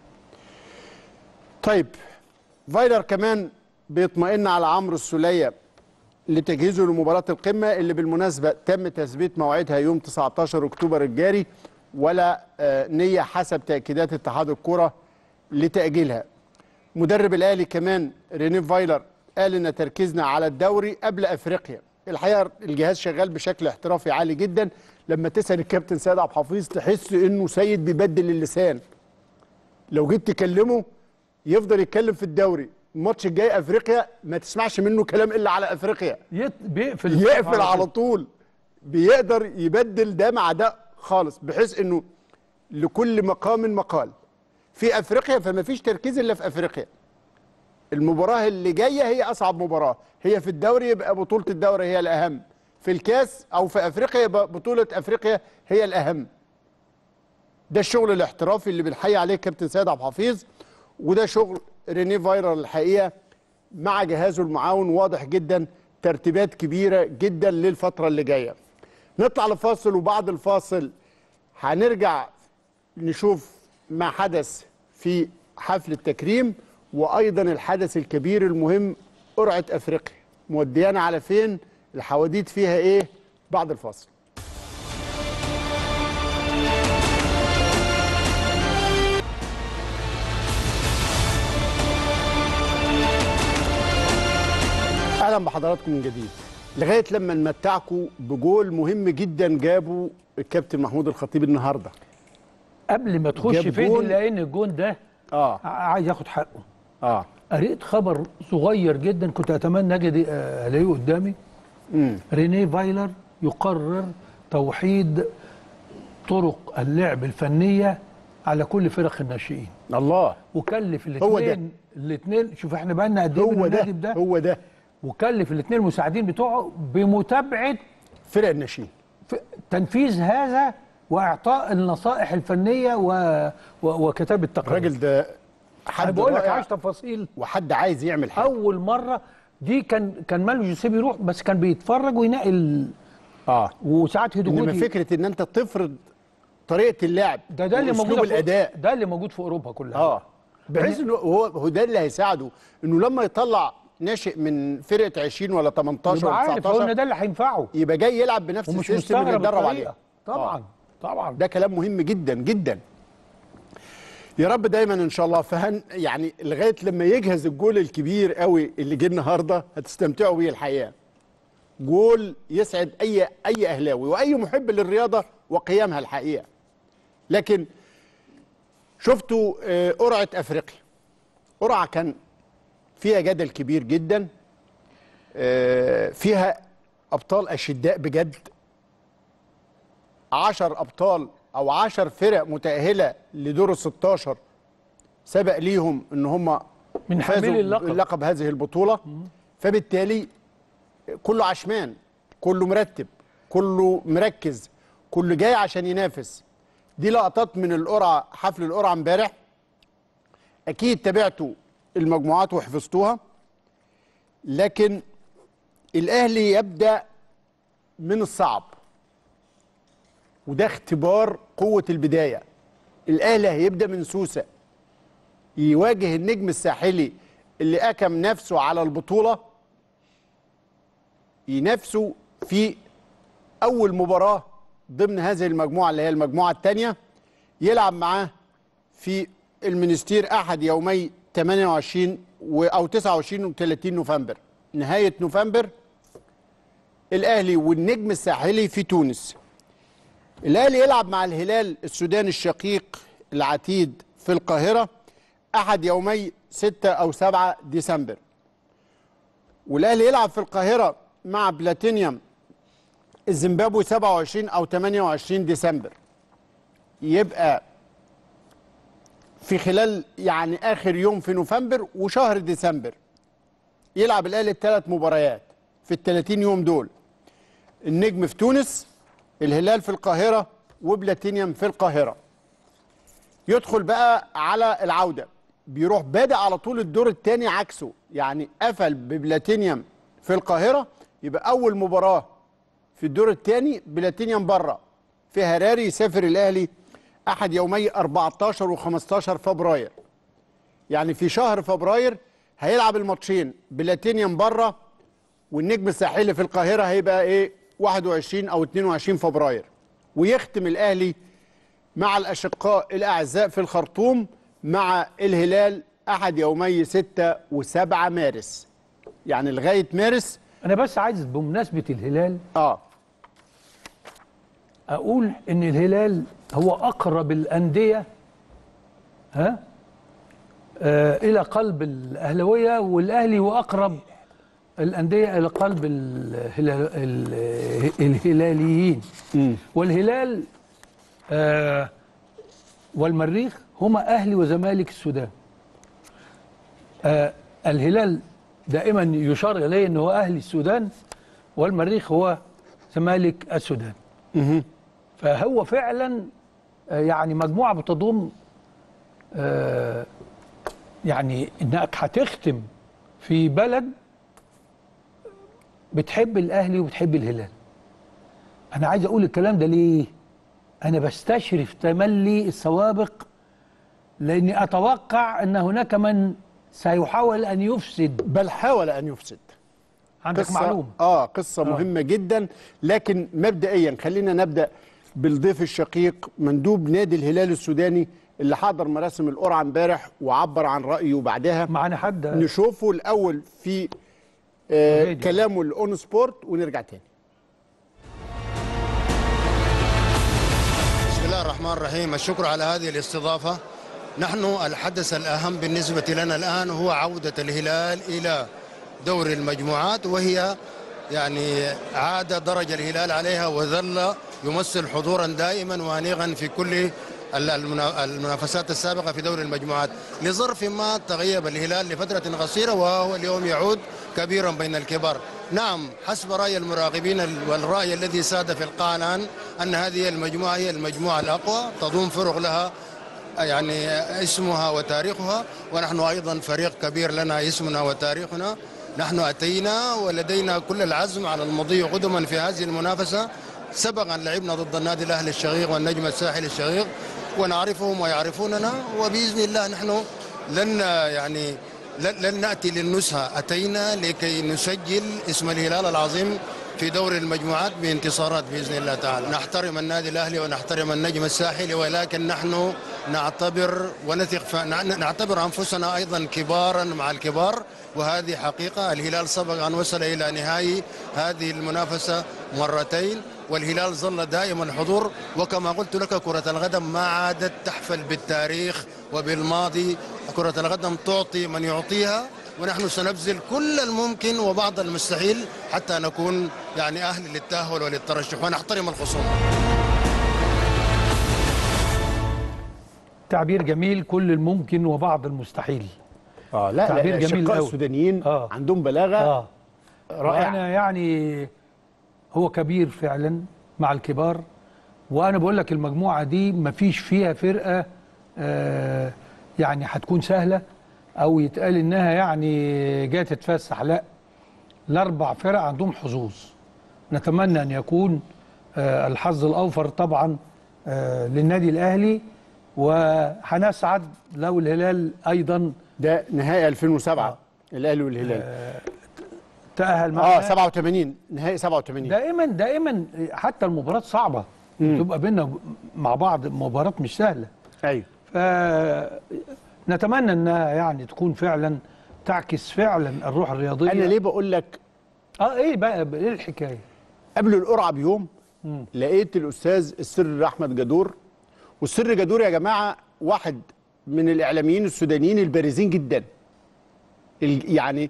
طيب فايلر كمان بيطمئن على عمرو السولية لتجهيزه لمباراة القمة اللي بالمناسبة تم تثبيت موعدها يوم 19 أكتوبر الجاري ولا آه، نية حسب تأكيدات اتحاد الكرة لتأجيلها مدرب الأهلي كمان ريني فايلر قال إن تركيزنا على الدوري قبل أفريقيا الحقيقة الجهاز شغال بشكل احترافي عالي جدا لما تسأل الكابتن سيد عبد الحفيظ تحس إنه سيد بيبدل اللسان لو جيت تكلمه يفضل يتكلم في الدوري الماتش الجاي افريقيا ما تسمعش منه كلام الا على افريقيا يت- بيقفل يقفل على طول. طول بيقدر يبدل ده مع ده خالص بحيث انه لكل مقام مقال في افريقيا فما فيش تركيز الا في افريقيا المباراه اللي جايه هي اصعب مباراه هي في الدوري يبقى بطوله الدوري هي الاهم في الكاس او في افريقيا يبقى بطوله افريقيا هي الاهم ده الشغل الاحترافي اللي بنحيي عليه كابتن سيد عبد الحفيظ وده شغل ريني فايرال الحقيقه مع جهازه المعاون واضح جدا ترتيبات كبيره جدا للفتره اللي جايه. نطلع لفاصل وبعد الفاصل هنرجع نشوف ما حدث في حفل التكريم وايضا الحدث الكبير المهم قرعه افريقيا موديانا على فين الحواديت فيها ايه بعد الفاصل اهلا بحضراتكم من جديد لغايه لما نمتعكم بجول مهم جدا جابه الكابتن محمود الخطيب النهارده قبل ما تخش جاب فين جون. لان الجون ده اه ع- عايز ياخد حقه اه قريت خبر صغير جدا كنت اتمنى اجي آه، الاقيه قدامي امم رينيه فايلر يقرر توحيد طرق اللعب الفنيه على كل فرق الناشئين الله وكلف هو ده. الاثنين الاثنين شوف احنا بقى لنا قد ايه من هو ده النادي ده هو ده وكلف الاثنين المساعدين بتوعه بمتابعه فرق الناشئين ف- تنفيذ هذا واعطاء النصائح الفنيه و... و... وكتابه التقارير الراجل ده انا حد بقول لك رائع عايش تفاصيل وحد عايز يعمل حاجه اول مره دي كان كان ماله جوزيه بيروح بس كان بيتفرج وينقي ال... اه وساعات انما هدوء فكره ان انت تفرض طريقه اللعب ده ده اللي موجود وأسلوب في- الاداء ده اللي موجود في اوروبا كلها اه بحيث انه هو هو ده اللي هيساعده انه لما يطلع ناشئ من فرقه 20 ولا 18 يبقى ولا عارف هو 19 ان ده اللي هينفعه يبقى جاي يلعب بنفس ومش السيستم اللي مستغرب اتدرب الطريقة. عليه طبعا طبعا ده كلام مهم جدا جدا يا رب دايما ان شاء الله فهن يعني لغايه لما يجهز الجول الكبير قوي اللي جه النهارده هتستمتعوا بيه الحقيقه جول يسعد اي اي اهلاوي واي محب للرياضه وقيامها الحقيقه لكن شفتوا آه، قرعه افريقيا قرعه كان فيها جدل كبير جدا آه، فيها ابطال اشداء بجد عشر ابطال او عشر فرق متاهله لدور ال 16 سبق ليهم ان هم من فازوا حاملي اللقب. بلقب هذه البطوله فبالتالي كله عشمان كله مرتب كله مركز كله جاي عشان ينافس دي لقطات من القرعه حفل القرعه امبارح اكيد تابعتوا المجموعات وحفظتوها لكن الاهلي يبدا من الصعب وده اختبار قوه البدايه الاهلي هيبدا من سوسه يواجه النجم الساحلي اللي اكم نفسه على البطوله ينافسوا في اول مباراه ضمن هذه المجموعه اللي هي المجموعه الثانيه يلعب معاه في المنستير احد يومي 28 و- او 29 و 30 نوفمبر نهايه نوفمبر الاهلي والنجم الساحلي في تونس الاهلي يلعب مع الهلال السوداني الشقيق العتيد في القاهره احد يومي 6 او 7 ديسمبر والاهلي يلعب في القاهره مع بلاتينيوم الزيمبابوي 27 او 28 ديسمبر يبقى في خلال يعني اخر يوم في نوفمبر وشهر ديسمبر يلعب الاهلي الثلاث مباريات في ال 30 يوم دول النجم في تونس الهلال في القاهره وبلاتينيوم في القاهره يدخل بقى على العوده بيروح بادئ على طول الدور الثاني عكسه يعني قفل ببلاتينيوم في القاهره يبقى اول مباراه في الدور الثاني بلاتينيوم بره في هراري يسافر الاهلي احد يومي 14 و15 فبراير يعني في شهر فبراير هيلعب الماتشين بلاتينيوم بره والنجم الساحلي في القاهره هيبقى ايه 21 او 22 فبراير ويختم الاهلي مع الاشقاء الاعزاء في الخرطوم مع الهلال احد يومي 6 و7 مارس يعني لغايه مارس انا بس عايز بمناسبه الهلال اه اقول ان الهلال هو اقرب الانديه ها آه الى قلب الاهلاويه والاهلي هو اقرب الانديه الى قلب الهلال ال- الهلاليين والهلال آه والمريخ هما اهلي وزمالك السودان آه الهلال دائما يشار اليه انه هو اهلي السودان والمريخ هو زمالك السودان فهو فعلا آه، يعني مجموعه بتضم آه، يعني انك هتختم في بلد بتحب الاهلي وبتحب الهلال انا عايز اقول الكلام ده ليه انا بستشرف تملي السوابق لاني اتوقع ان هناك من سيحاول ان يفسد بل حاول ان يفسد عندك معلومه اه قصه آه. مهمه جدا لكن مبدئيا خلينا نبدا بالضيف الشقيق مندوب نادي الهلال السوداني اللي حضر مراسم القرعه امبارح وعبر عن رايه بعدها معانا حد نشوفه الاول في آه الفيديو. كلامه الاون سبورت ونرجع تاني بسم الله الرحمن الرحيم الشكر على هذه الاستضافة نحن الحدث الأهم بالنسبة لنا الآن هو عودة الهلال إلى دور المجموعات وهي يعني عاد درج الهلال عليها وظل يمثل حضورا دائما وانيغا في كل المنا- المنافسات السابقة في دور المجموعات لظرف ما تغيب الهلال لفترة قصيرة وهو اليوم يعود كبيرا بين الكبار نعم حسب رأي المراقبين ال- والرأي الذي ساد في القاعة الآن أن هذه المجموعة هي المجموعة الأقوى تضم فرق لها يعني اسمها وتاريخها ونحن أيضا فريق كبير لنا اسمنا وتاريخنا نحن أتينا ولدينا كل العزم على المضي قدما في هذه المنافسة سبقا لعبنا ضد النادي الأهلي الشقيق والنجم الساحلي الشقيق ونعرفهم ويعرفوننا وبإذن الله نحن لن يعني لن لن ناتي للنزهه اتينا لكي نسجل اسم الهلال العظيم في دور المجموعات بانتصارات باذن الله تعالى نحترم النادي الاهلي ونحترم النجم الساحلي ولكن نحن نعتبر ونثق ف- نع- نعتبر انفسنا ايضا كبارا مع الكبار وهذه حقيقه الهلال سبق ان وصل الى نهائي هذه المنافسه مرتين والهلال ظل دائما حضور وكما قلت لك كرة القدم ما عادت تحفل بالتاريخ وبالماضي كرة القدم تعطي من يعطيها ونحن سنبذل كل الممكن وبعض المستحيل حتى نكون يعني أهل للتأهل وللترشح ونحترم الخصوم تعبير جميل كل الممكن وبعض المستحيل اه لا تعبير لا جميل الشقاء أوي. السودانيين آه. عندهم بلاغه اه رائعه وانا يعني هو كبير فعلا مع الكبار وانا بقول لك المجموعه دي مفيش فيها فرقه آه يعني هتكون سهله او يتقال انها يعني جايه تتفسح لا الاربع فرق عندهم حظوظ نتمنى ان يكون آه الحظ الاوفر طبعا آه للنادي الاهلي وهنسعد لو الهلال ايضا ده نهائي 2007 الاهلي والهلال تاهل معنا اه 87 نهائي 87 دائما دائما حتى المباراه صعبه تبقى بينا مع بعض مباراه مش سهله ايوه فنتمنى انها يعني تكون فعلا تعكس فعلا الروح الرياضيه انا ليه بقول لك اه ايه بقى ايه الحكايه قبل القرعه بيوم لقيت الاستاذ السر احمد جدور والسر جدور يا جماعه واحد من الاعلاميين السودانيين البارزين جدا ال- يعني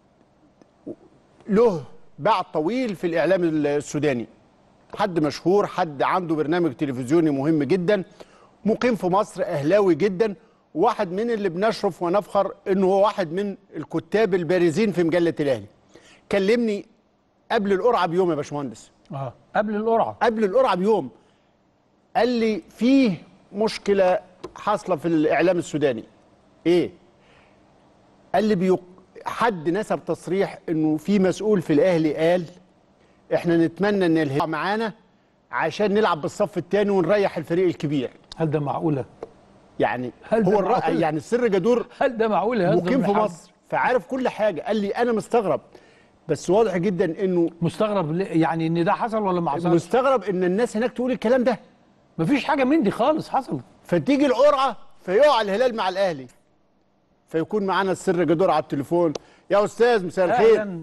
له باع طويل في الاعلام السوداني حد مشهور حد عنده برنامج تلفزيوني مهم جدا مقيم في مصر اهلاوي جدا واحد من اللي بنشرف ونفخر انه هو واحد من الكتاب البارزين في مجله الاهلي كلمني قبل القرعه بيوم يا باشمهندس اه قبل القرعه قبل القرعه بيوم قال لي فيه مشكله حاصله في الاعلام السوداني ايه قال لي بيق... حد نسب تصريح انه في مسؤول في الاهلي قال احنا نتمنى ان الهلال معانا عشان نلعب بالصف الثاني ونريح الفريق الكبير هل ده معقوله يعني هل ده هو الرأي معقول؟ يعني السر جدور هل ده معقول يا مقيم في مصر فعارف كل حاجه قال لي انا مستغرب بس واضح جدا انه مستغرب ليه؟ يعني ان ده حصل ولا ما حصلش مستغرب ان الناس هناك تقول الكلام ده مفيش حاجه من دي خالص حصلت فتيجي القرعه فيقع الهلال مع الاهلي فيكون معانا السر جدور على التليفون يا استاذ مساء الخير أهلاً.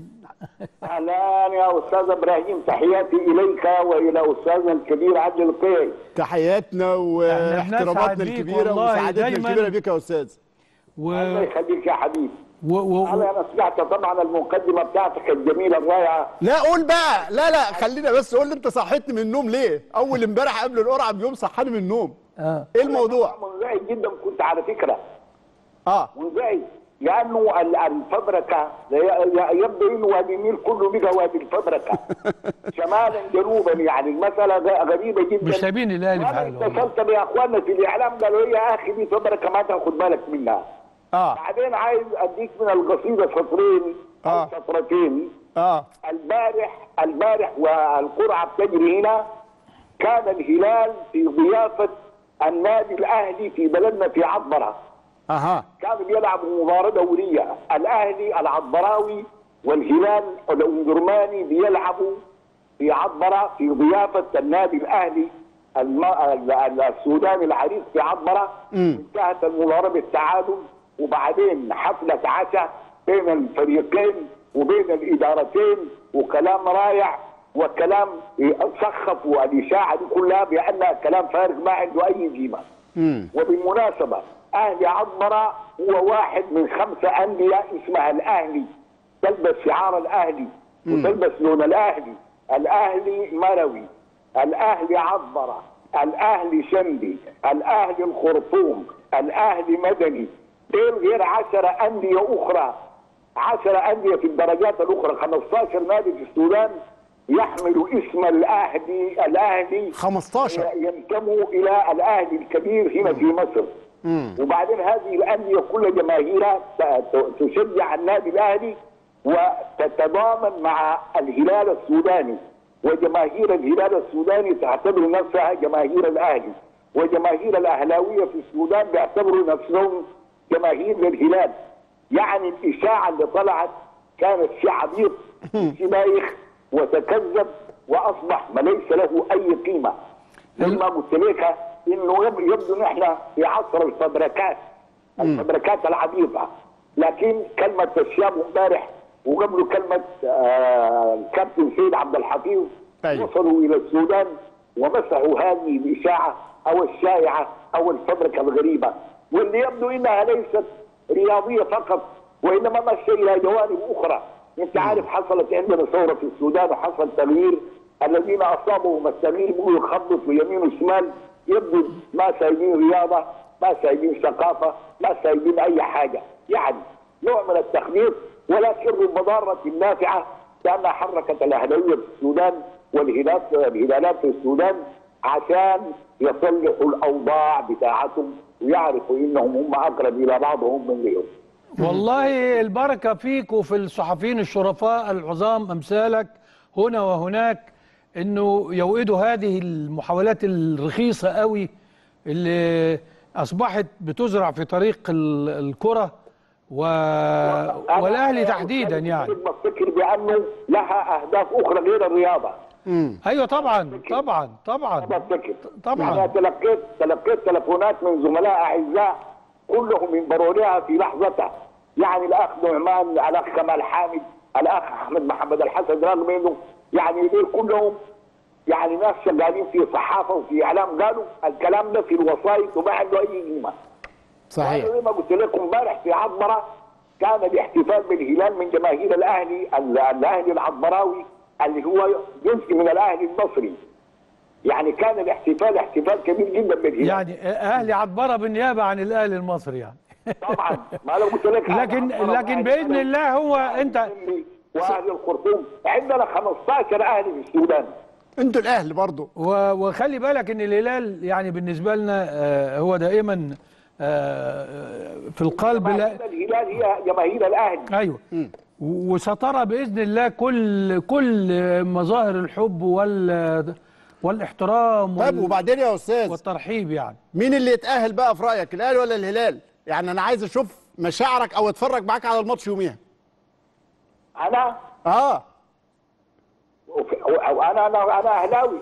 اهلا يا استاذ ابراهيم تحياتي اليك والى استاذنا الكبير عبد القيعي تحياتنا واحتراماتنا بنسعد بيك الكبيره والله وسعادتنا دايماً. الكبيره بيك يا استاذ و... الله يخليك يا حبيبي و... و... انا انا سمعت طبعا المقدمه بتاعتك الجميله الرائعه لا قول بقى لا لا خلينا بس قول لي انت صحيتني من النوم ليه اول امبارح قبل القرعه بيوم صحاني من النوم آه. ايه الموضوع منزعج جدا كنت على فكره اه منزعج لانه ال- الفبركه ي- ي- يبدو انه وادي النيل كله بقى وادي الفبركه شمالا جنوبا يعني المساله غ- غريبه جدا مش سايبين الاهلي في وانا حاله والله. اتصلت باخواننا في الاعلام قالوا يا اخي دي فبركه ما تاخد بالك منها اه بعدين عايز اديك من القصيده سطرين او آه. سطرتين اه البارح البارح والقرعه بتجري هنا كان الهلال في ضيافه النادي الاهلي في بلدنا في عطبره اها كانوا بيلعبوا مباراه دوريه الاهلي العطبراوي والهلال الامدرماني بيلعبوا في عطبره في ضيافه النادي الاهلي الم... ال- ال- السوداني العريق في عطبره انتهت المباراه بالتعادل وبعدين حفله عشاء بين الفريقين وبين الادارتين وكلام رائع وكلام سخفوا الاشاعه دي كلها بانها كلام فارغ ما عنده اي قيمه. وبالمناسبة أهلي عطبرة هو واحد من خمسة أندية اسمها الأهلي تلبس شعار الأهلي وتلبس لون الأهلي الأهلي مروي الأهلي عطبرة الأهلي شندي الأهلي الخرطوم الأهلي مدني ديل غير عشرة أندية أخرى عشرة أندية في الدرجات الأخرى 15 نادي في السودان يحمل اسم الأهلي الأهلي 15 ينتموا الى الاهلي الكبير هنا في مصر وبعدين هذه الانديه كل جماهيرها ت- ت- تشجع النادي الاهلي وتتضامن مع الهلال السوداني وجماهير الهلال السوداني تعتبر نفسها جماهير الاهلي وجماهير الاهلاويه في السودان بيعتبروا نفسهم جماهير للهلال يعني الاشاعه اللي طلعت كانت في عبيط في بايخ وتكذب واصبح ما ليس له اي قيمه لما قلت لك انه يب- يبدو ان احنا في عصر الفبركات الفبركات العبيطه لكن كلمه الشاب امبارح وقبله كلمه آه كابتن سيد عبد الحفيظ أيوة. وصلوا الى السودان ومسحوا هذه الاشاعه او الشائعه او الفبركه الغريبه واللي يبدو انها ليست رياضيه فقط وانما مشى الى جوانب اخرى انت عارف حصلت عندنا ثوره في السودان وحصل تغيير الذين اصابهم التغيير بيقولوا يخبط ويمين وشمال يبدو ما سايبين رياضه ما سايبين ثقافه ما سايبين اي حاجه يعني نوع من التخبيط ولكن المضاره النافعه لانها حركت الاهلاويه في السودان والهلالات الهلالات في السودان عشان يصلحوا الاوضاع بتاعتهم ويعرفوا انهم هم اقرب الى بعضهم من غيرهم. والله البركة فيك وفي الصحفيين الشرفاء العظام أمثالك هنا وهناك أنه يوئدوا هذه المحاولات الرخيصة قوي اللي أصبحت بتزرع في طريق ال- الكرة و... والأهلي تحديدا يعني بفتكر بانه لها اهداف اخرى غير الرياضه. أيوة طبعا طبعا طبعا بفتكر طبعاً. انا تلقيت تلقيت تلفونات من زملاء اعزاء كلهم ينبرونها في لحظتها يعني الاخ نعمان الاخ كمال حامد الاخ احمد محمد الحسن رغم انه يعني دول كلهم يعني ناس شغالين في صحافه وفي اعلام قالوا الكلام ده في الوسائط وما عنده اي قيمه صحيح وأنا زي ما قلت لكم امبارح في عطبره كان الاحتفال بالهلال من جماهير الاهلي ال- الاهلي العطبراوي اللي هو جزء من الاهلي المصري يعني كان الاحتفال احتفال كبير جدا بالهلال يعني أهلي عطبرة بالنيابة عن الأهلي المصري يعني طبعا ما لو قلت لك هذا لكن عطبرة لكن وأهلي بإذن البلد الله هو وأهلي أنت السني واهلي الخرطوم عندنا 15 اهلي في السودان انتوا الاهل برضو و- وخلي بالك ان الهلال يعني بالنسبه لنا آه، هو دائما آه، في القلب لا جماهير الهلال هي جماهير الاهلي ايوه و- وسترى باذن الله كل كل مظاهر الحب وال والاحترام طيب وال- وبعدين يا استاذ والترحيب يعني مين اللي يتاهل بقى في رايك الاهلي ولا الهلال يعني انا عايز اشوف مشاعرك او اتفرج معاك على الماتش يوميها انا اه وانا انا انا اهلاوي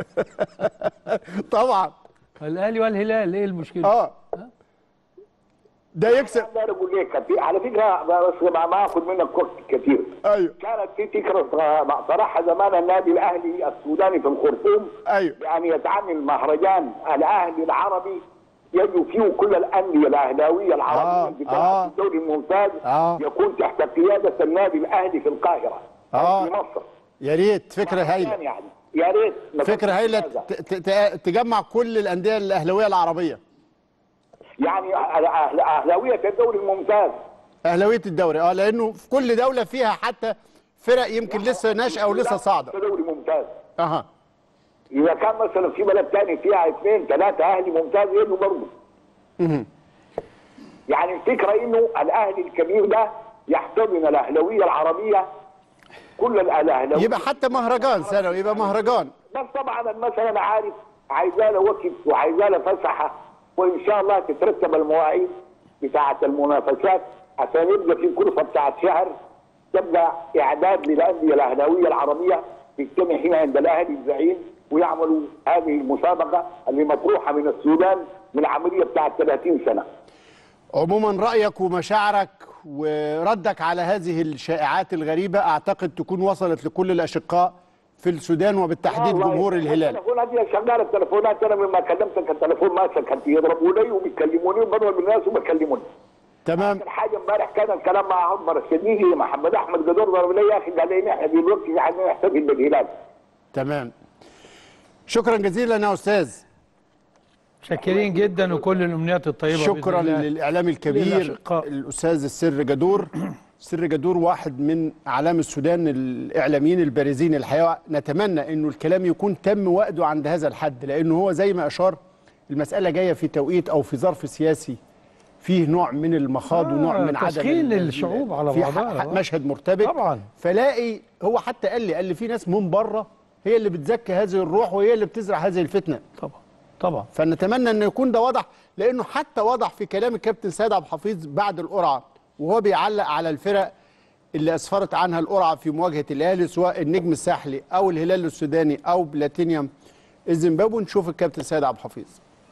طبعا الاهلي والهلال ايه المشكله اه ده يكسب اقدر اقول لك في- على فكره بس ما ما اخذ منك وقت كثير ايوه كانت في فكره طرحها زمان النادي الاهلي السوداني في الخرطوم ايوه يعني يتعمل مهرجان الاهلي العربي يجوا فيه كل الانديه الاهلاويه العربيه آه، اللي آه. بتلعب في الدوري الممتاز آه. يكون تحت قياده النادي الاهلي في القاهره آه. في مصر يا ريت فكره هايله يعني يا ريت فكره هايله هذا. ت- ت- ت- تجمع كل الانديه الاهلاويه العربيه يعني أهل- اهلاويه الدوري الممتاز اهلاويه الدوري اه لانه في كل دوله فيها حتى فرق يمكن لسه ناشئه ولسه صاعده دوري ممتاز اها اذا كان مثلا في بلد ثاني فيها اثنين ثلاثه اهلي ممتاز يجوا برضه يعني الفكره انه الاهلي الكبير ده يحتضن الاهلاويه العربيه كل الاهلاويه يبقى حتى مهرجان سنوي يبقى مهرجان بس طبعا المساله انا عارف عايزاه له وقت وعايزاه له فسحه وان شاء الله تترتب المواعيد بتاعه المنافسات عشان يبقى في كلفه بتاعه شهر تبدا اعداد للانديه الاهلاويه العربيه تجتمع هنا عند الاهلي الزعيم ويعملوا هذه المسابقه اللي مطروحه من السودان من عمليه بتاعه 30 سنه. عموما رايك ومشاعرك وردك على هذه الشائعات الغريبه اعتقد تكون وصلت لكل الاشقاء في السودان وبالتحديد والله جمهور الهلال التليفونات دي شغاله التليفونات انا لما كلمتك التليفون ما سكت يضربوني وبيكلموني وبضرب الناس وبكلموني تمام اخر حاجه امبارح كان الكلام مع عمر السديدي محمد احمد قدر ضرب لي يا اخي قال لي احنا دلوقتي عايزين نحتفل بالهلال تمام شكرا جزيلا يا استاذ شاكرين جدا وكل الامنيات الطيبه بإذن شكرا الله. للاعلامي الكبير للأشقاء. الاستاذ السر جدور سر جدور واحد من اعلام السودان الاعلاميين البارزين الحقيقه نتمنى انه الكلام يكون تم وقته عند هذا الحد لانه هو زي ما اشار المساله جايه في توقيت او في ظرف سياسي فيه نوع من المخاض آه، ونوع من عدم تسخين ال- الشعوب على في بعضها. ح- ح- مشهد مرتبك طبعا. فلاقي هو حتى قال لي قال لي في ناس من بره هي اللي بتزكي هذه الروح وهي اللي بتزرع هذه الفتنه طبعا طبعا فنتمنى ان يكون ده واضح لانه حتى واضح في كلام الكابتن سيد عبد الحفيظ بعد القرعه وهو بيعلق على الفرق اللي اسفرت عنها القرعه في مواجهه الاهلي سواء النجم الساحلي او الهلال السوداني او بلاتينيوم الزيمبابوي نشوف الكابتن سيد عبد الحفيظ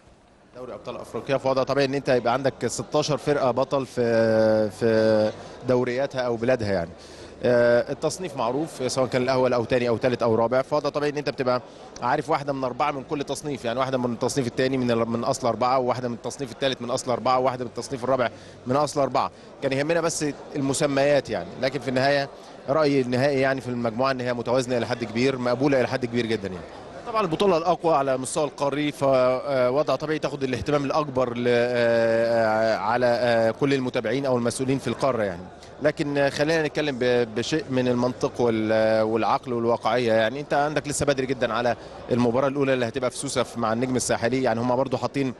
دوري ابطال افريقيا في وضع طبيعي ان انت يبقى عندك 16 فرقه بطل في في دورياتها او بلادها يعني آه، التصنيف معروف سواء كان الاول او ثاني او ثالث او رابع فوضع طبيعي ان انت بتبقى عارف واحده من اربعه من كل تصنيف يعني واحده من التصنيف الثاني من من اصل اربعه وواحده من التصنيف الثالث من اصل اربعه وواحده من التصنيف الرابع من اصل اربعه كان يهمنا بس المسميات يعني لكن في النهايه رايي النهائي يعني في المجموعه ان هي متوازنه الى حد كبير مقبوله الى حد كبير جدا يعني طبعا البطوله الاقوى على المستوى القاري فوضع طبيعي تاخد الاهتمام الاكبر ل- آه، على آه، كل المتابعين او المسؤولين في القاره يعني لكن آه، خلينا نتكلم ب- بشيء من المنطق وال- والعقل والواقعيه يعني انت عندك لسه بدري جدا على المباراه الاولى اللي هتبقى في سوسه مع النجم الساحلي يعني هم برضو حاطين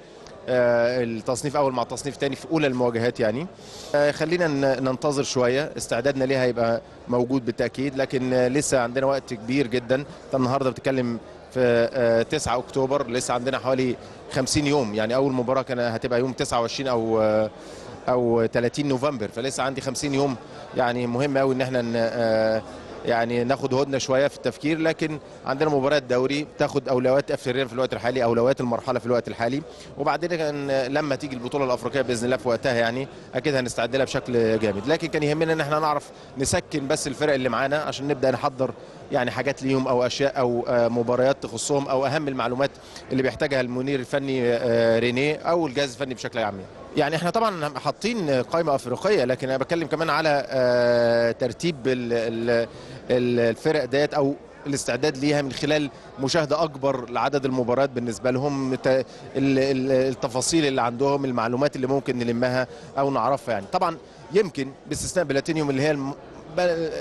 آه، التصنيف اول مع التصنيف تاني في اولى المواجهات يعني آه، خلينا ن- ننتظر شويه استعدادنا ليها هيبقى موجود بالتاكيد لكن آه، لسه عندنا وقت كبير جدا انت النهارده بتتكلم في آه، 9 اكتوبر لسه عندنا حوالي 50 يوم يعني اول مباراه كان هتبقى يوم 29 او آه، او 30 نوفمبر فلسه عندي 50 يوم يعني مهم قوي ان احنا ن- آه، يعني ناخد هدنه شويه في التفكير لكن عندنا مباراه دوري تاخد اولويات افريقيا في الوقت الحالي اولويات المرحله في الوقت الحالي وبعدين كان لما تيجي البطوله الافريقيه باذن الله في وقتها يعني اكيد هنستعد لها بشكل جامد لكن كان يهمنا ان احنا نعرف نسكن بس الفرق اللي معانا عشان نبدا نحضر يعني حاجات ليهم او اشياء او آه، مباريات تخصهم او اهم المعلومات اللي بيحتاجها المدير الفني آه، رينيه او الجهاز الفني بشكل عام يعني احنا طبعا حاطين قائمه افريقيه لكن انا بتكلم كمان على آه، ترتيب ال- ال- ال- الفرق ديت او الاستعداد ليها من خلال مشاهده اكبر لعدد المباريات بالنسبه لهم ت- ال- ال- التفاصيل اللي عندهم المعلومات اللي ممكن نلمها او نعرفها يعني طبعا يمكن باستثناء بلاتينيوم اللي هي الم... ب-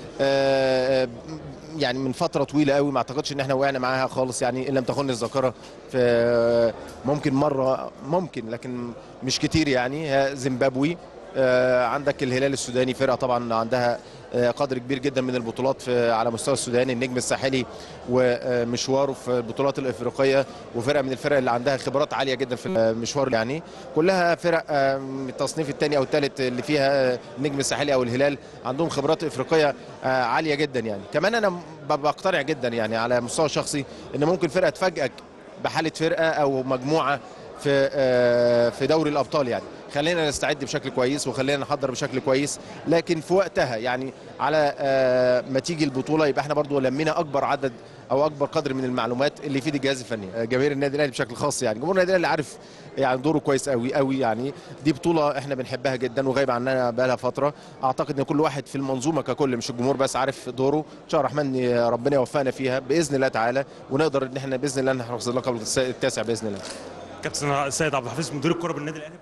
آه، يعني من فتره طويله قوي ما اعتقدش ان احنا وقعنا معاها خالص يعني ان لم تخن الذاكره في ممكن مره ممكن لكن مش كتير يعني هي زيمبابوي آه، عندك الهلال السوداني فرقه طبعا عندها آه، قدر كبير جدا من البطولات في على مستوى السودان النجم الساحلي ومشواره في البطولات الافريقيه وفرقه من الفرق اللي عندها خبرات عاليه جدا في المشوار يعني كلها فرق آه، من التصنيف الثاني او الثالث اللي فيها النجم الساحلي او الهلال عندهم خبرات افريقيه آه، عاليه جدا يعني كمان انا ب- بقتنع جدا يعني على مستوى شخصي ان ممكن فرقه تفاجئك بحاله فرقه او مجموعه في آه، في دوري الابطال يعني خلينا نستعد بشكل كويس وخلينا نحضر بشكل كويس لكن في وقتها يعني على آه، ما تيجي البطوله يبقى احنا برضو لمينا اكبر عدد او اكبر قدر من المعلومات اللي يفيد الجهاز الفني آه، جماهير النادي الاهلي بشكل خاص يعني جمهور النادي الاهلي عارف يعني دوره كويس قوي قوي يعني دي بطوله احنا بنحبها جدا وغايبه عننا بقالها فتره اعتقد ان كل واحد في المنظومه ككل مش الجمهور بس عارف دوره ان شاء الله الرحمن ربنا يوفقنا فيها باذن الله تعالى ونقدر ان احنا باذن الله نحرز اللقب التاسع باذن الله كابتن سيد عبد الحفيظ مدير الكره بالنادي الاهلي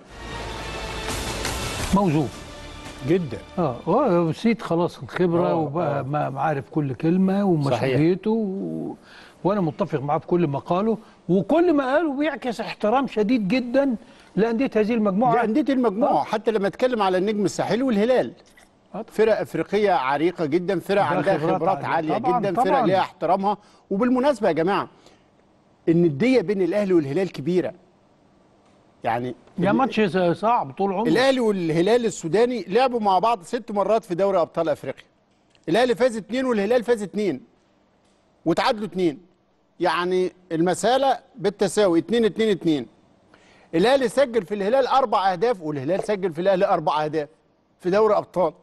موزون جدا اه هو سيد خلاص الخبره آه، وبقى آه. ما- عارف كل كلمه ومسؤوليته و... وانا متفق معاه في كل ما قاله وكل ما قاله بيعكس احترام شديد جدا لانديه هذه المجموعه لأندية المجموعة حتى لما اتكلم على النجم الساحلي والهلال آه. فرق افريقيه عريقه جدا فرق ده عندها خبرات خبرات عالية. عاليه طبعاً، جدا فرق طبعاً. ليها احترامها وبالمناسبه يا جماعه النديه بين الاهلي والهلال كبيره يعني يا ال- ماتش صعب طول عمره الاهلي والهلال السوداني لعبوا مع بعض ست مرات في دوري ابطال افريقيا الاهلي فاز اتنين والهلال فاز اتنين وتعادلوا اتنين يعني المساله بالتساوي اتنين اتنين اتنين الاهلي سجل في الهلال اربع اهداف والهلال سجل في الاهلي اربع اهداف في دوري ابطال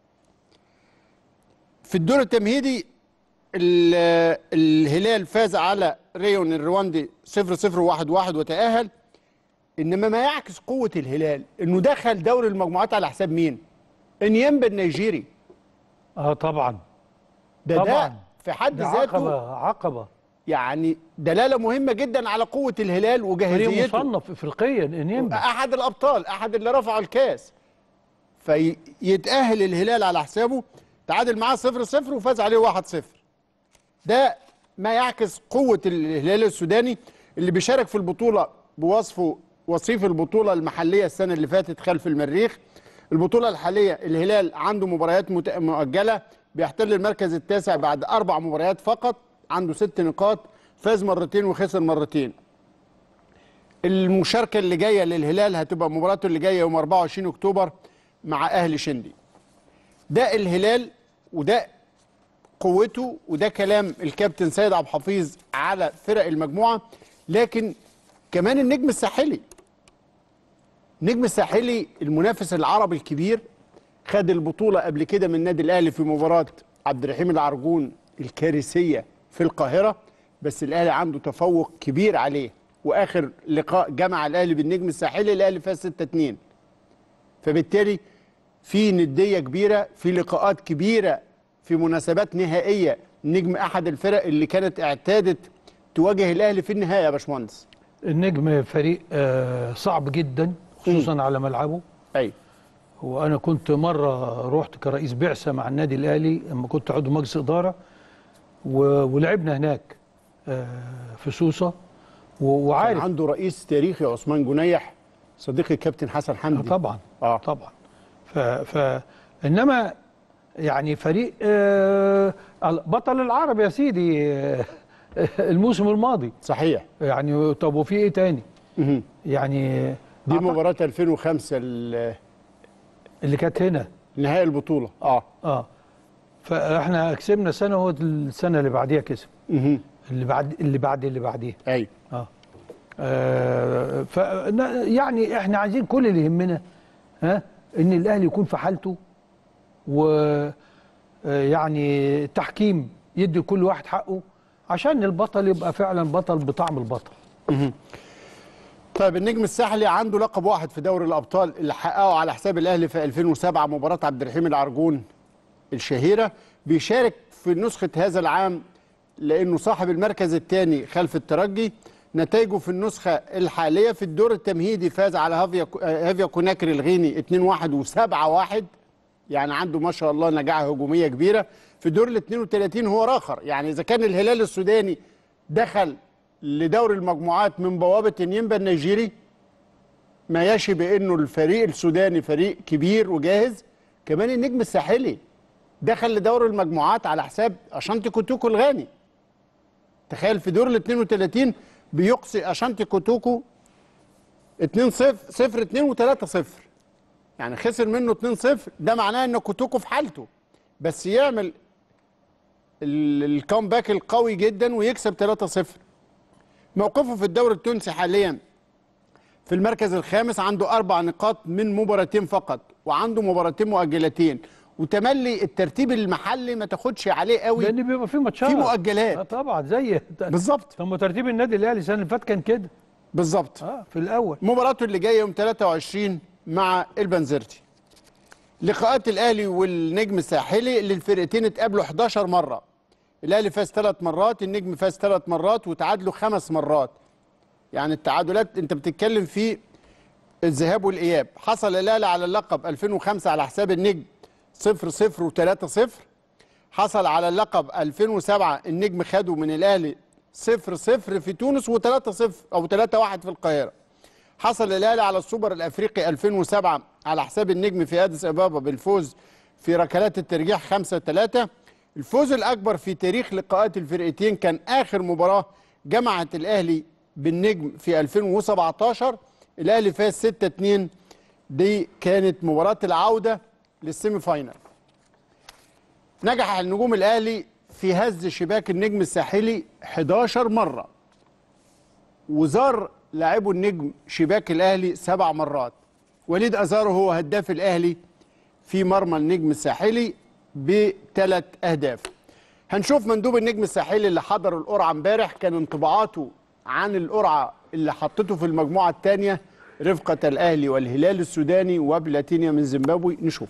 في الدور التمهيدي ال- الهلال فاز على ريون الرواندي 0 0 1 1 وتأهل انما ما يعكس قوه الهلال انه دخل دوري المجموعات على حساب مين؟ انيمبا النيجيري اه طبعا ده ده طبعا في حد ده ذاته عقبه عقبه يعني دلاله مهمه جدا على قوه الهلال فريق وجاهزيته مصنف افريقيا انيمبا احد الابطال احد اللي رفعوا الكاس فيتاهل الهلال على حسابه تعادل معاه 0 0 وفاز عليه 1 0 ده ما يعكس قوه الهلال السوداني اللي بيشارك في البطوله بوصفه وصيف البطوله المحليه السنه اللي فاتت خلف المريخ البطوله الحاليه الهلال عنده مباريات مت- مؤجله بيحتل المركز التاسع بعد اربع مباريات فقط عنده ست نقاط فاز مرتين وخسر مرتين المشاركه اللي جايه للهلال هتبقى مباراته اللي جايه يوم 24 اكتوبر مع اهلي شندي ده الهلال وده قوته وده كلام الكابتن سيد عبد الحفيظ على فرق المجموعه لكن كمان النجم الساحلي النجم الساحلي المنافس العربي الكبير خد البطوله قبل كده من النادي الاهلي في مباراه عبد الرحيم العرجون الكارثيه في القاهره بس الاهلي عنده تفوق كبير عليه واخر لقاء جمع الاهلي بالنجم الساحلي الاهلي فاز 6 2 فبالتالي في نديه كبيره في لقاءات كبيره في مناسبات نهائيه نجم احد الفرق اللي كانت اعتادت تواجه الاهلي في النهايه يا باشمهندس النجم فريق آه، صعب جدا خصوصا على ملعبه ايوه وانا كنت مره رحت كرئيس بعثه مع النادي الاهلي لما كنت عضو مجلس اداره و- ولعبنا هناك آه، في سوسه و- كان وعارف عنده رئيس تاريخي عثمان جنيح صديقي الكابتن حسن آه، حمدي طبعا اه طبعا ف, ف انما يعني فريق آه، بطل العرب يا سيدي آه، الموسم الماضي صحيح يعني طب وفي ايه تاني مهم. يعني دي أعتقد- مباراه 2005 ال- اللي كانت هنا نهائي البطوله اه اه فاحنا كسبنا سنه هو السنه اللي بعديها كسب مهم. اللي بعد اللي بعد اللي بعديها ايوه اه, آه ف يعني احنا عايزين كل اللي يهمنا ها ان الاهلي يكون في حالته و آه، يعني التحكيم يدي كل واحد حقه عشان البطل يبقى فعلا بطل بطعم البطل طيب النجم الساحلي عنده لقب واحد في دوري الابطال اللي حققه على حساب الاهلي في 2007 مباراه عبد الرحيم العرجون الشهيره بيشارك في نسخه هذا العام لانه صاحب المركز الثاني خلف الترجي نتائجه في النسخه الحاليه في الدور التمهيدي فاز على هافيا هافيا كوناكري الغيني 2-1 و7-1 يعني عنده ما شاء الله نجاعه هجوميه كبيره في دور ال 32 هو راخر يعني اذا كان الهلال السوداني دخل لدور المجموعات من بوابه نيمبا النيجيري ما يشي بانه الفريق السوداني فريق كبير وجاهز كمان النجم الساحلي دخل لدور المجموعات على حساب اشانتي كوتوكو الغاني تخيل في دور ال 32 بيقصي اشانتي كوتوكو 2 0 0 2 و3 0 يعني خسر منه 2 0 ده معناه ان كوتوكو في حالته بس يعمل ال- الكامباك القوي جدا ويكسب 3 0 موقفه في الدوري التونسي حاليا في المركز الخامس عنده أربع نقاط من مباراتين فقط وعنده مباراتين مؤجلتين وتملي الترتيب المحلي ما تاخدش عليه قوي لان بيبقى في ماتشات في مؤجلات. آه طبعا زي بالظبط طب ما ترتيب النادي الاهلي السنه اللي فاتت كان كده بالظبط اه في الاول مباراته اللي جايه يوم 23 مع البنزرتي لقاءات الاهلي والنجم الساحلي اللي الفرقتين اتقابلوا 11 مره الاهلي فاز ثلاث مرات النجم فاز ثلاث مرات وتعادلوا خمس مرات يعني التعادلات انت بتتكلم في الذهاب والاياب حصل الاهلي على اللقب 2005 على حساب النجم 0 0 و3 0 حصل على اللقب 2007 النجم خده من الاهلي 0 0 في تونس و3 0 او 3 1 في القاهره حصل الاهلي على السوبر الافريقي 2007 على حساب النجم في اديس ابابا بالفوز في ركلات الترجيح 5 3 الفوز الاكبر في تاريخ لقاءات الفرقتين كان اخر مباراه جمعت الاهلي بالنجم في 2017 الاهلي فاز 6 2 دي كانت مباراه العوده للسيمي فاينال نجح النجوم الاهلي في هز شباك النجم الساحلي 11 مره وزار لاعبو النجم شباك الاهلي سبع مرات وليد ازارو هو هداف الاهلي في مرمى النجم الساحلي بثلاث اهداف هنشوف مندوب النجم الساحلي اللي حضر القرعه امبارح كان انطباعاته عن القرعه اللي حطته في المجموعه الثانيه رفقه الاهلي والهلال السوداني وبلاتينيا من زيمبابوي نشوف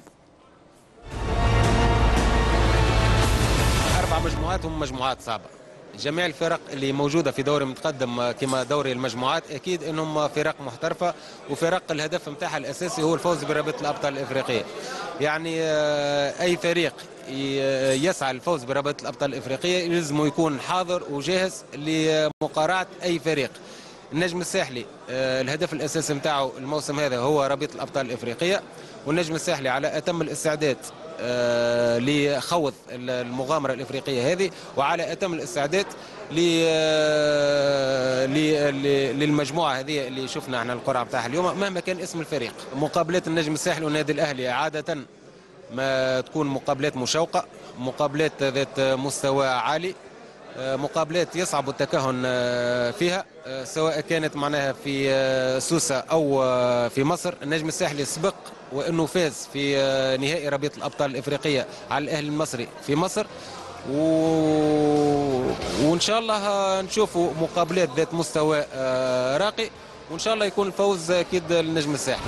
أربع مجموعات هم مجموعات صعبة جميع الفرق اللي موجودة في دوري متقدم كما دوري المجموعات أكيد أنهم فرق محترفة وفرق الهدف متاعها الأساسي هو الفوز برابطة الأبطال الإفريقية يعني آه، أي فريق ي- يسعى للفوز برابطة الأبطال الإفريقية يلزم يكون حاضر وجاهز لمقارعة أي فريق النجم الساحلي آه، الهدف الأساسي متاعه الموسم هذا هو رابطة الأبطال الإفريقية والنجم الساحلي على أتم الاستعداد آه، لخوض المغامره الافريقيه هذه وعلى اتم الاستعداد ل- آه، ل- ل- للمجموعه هذه اللي شفنا احنا القرعه بتاعها اليوم مهما كان اسم الفريق مقابلات النجم الساحلي والنادي الاهلي عاده ما تكون مقابلات مشوقه مقابلات ذات مستوى عالي آه، مقابلات يصعب التكهن آه، فيها آه، سواء كانت معناها في آه، سوسة أو آه، في مصر النجم الساحلي سبق وأنه فاز في آه، نهائي ربيع الأبطال الإفريقية على الأهلي المصري في مصر و... وإن شاء الله آه، نشوفوا مقابلات ذات مستوى آه، راقي وإن شاء الله يكون الفوز أكيد للنجم الساحلي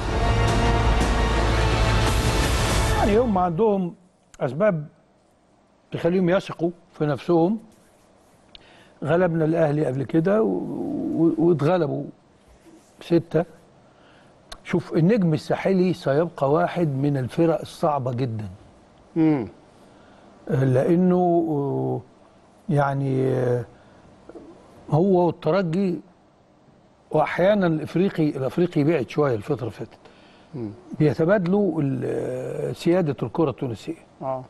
يعني هم عندهم اسباب تخليهم يثقوا في نفسهم غلبنا الاهلي قبل كده و- و- واتغلبوا سته شوف النجم الساحلي سيبقى واحد من الفرق الصعبه جدا مم. لانه آه، يعني آه، هو والترجي واحيانا الافريقي الافريقي بعد شويه الفتره اللي فاتت بيتبادلوا ال- آه، سياده الكره التونسيه اه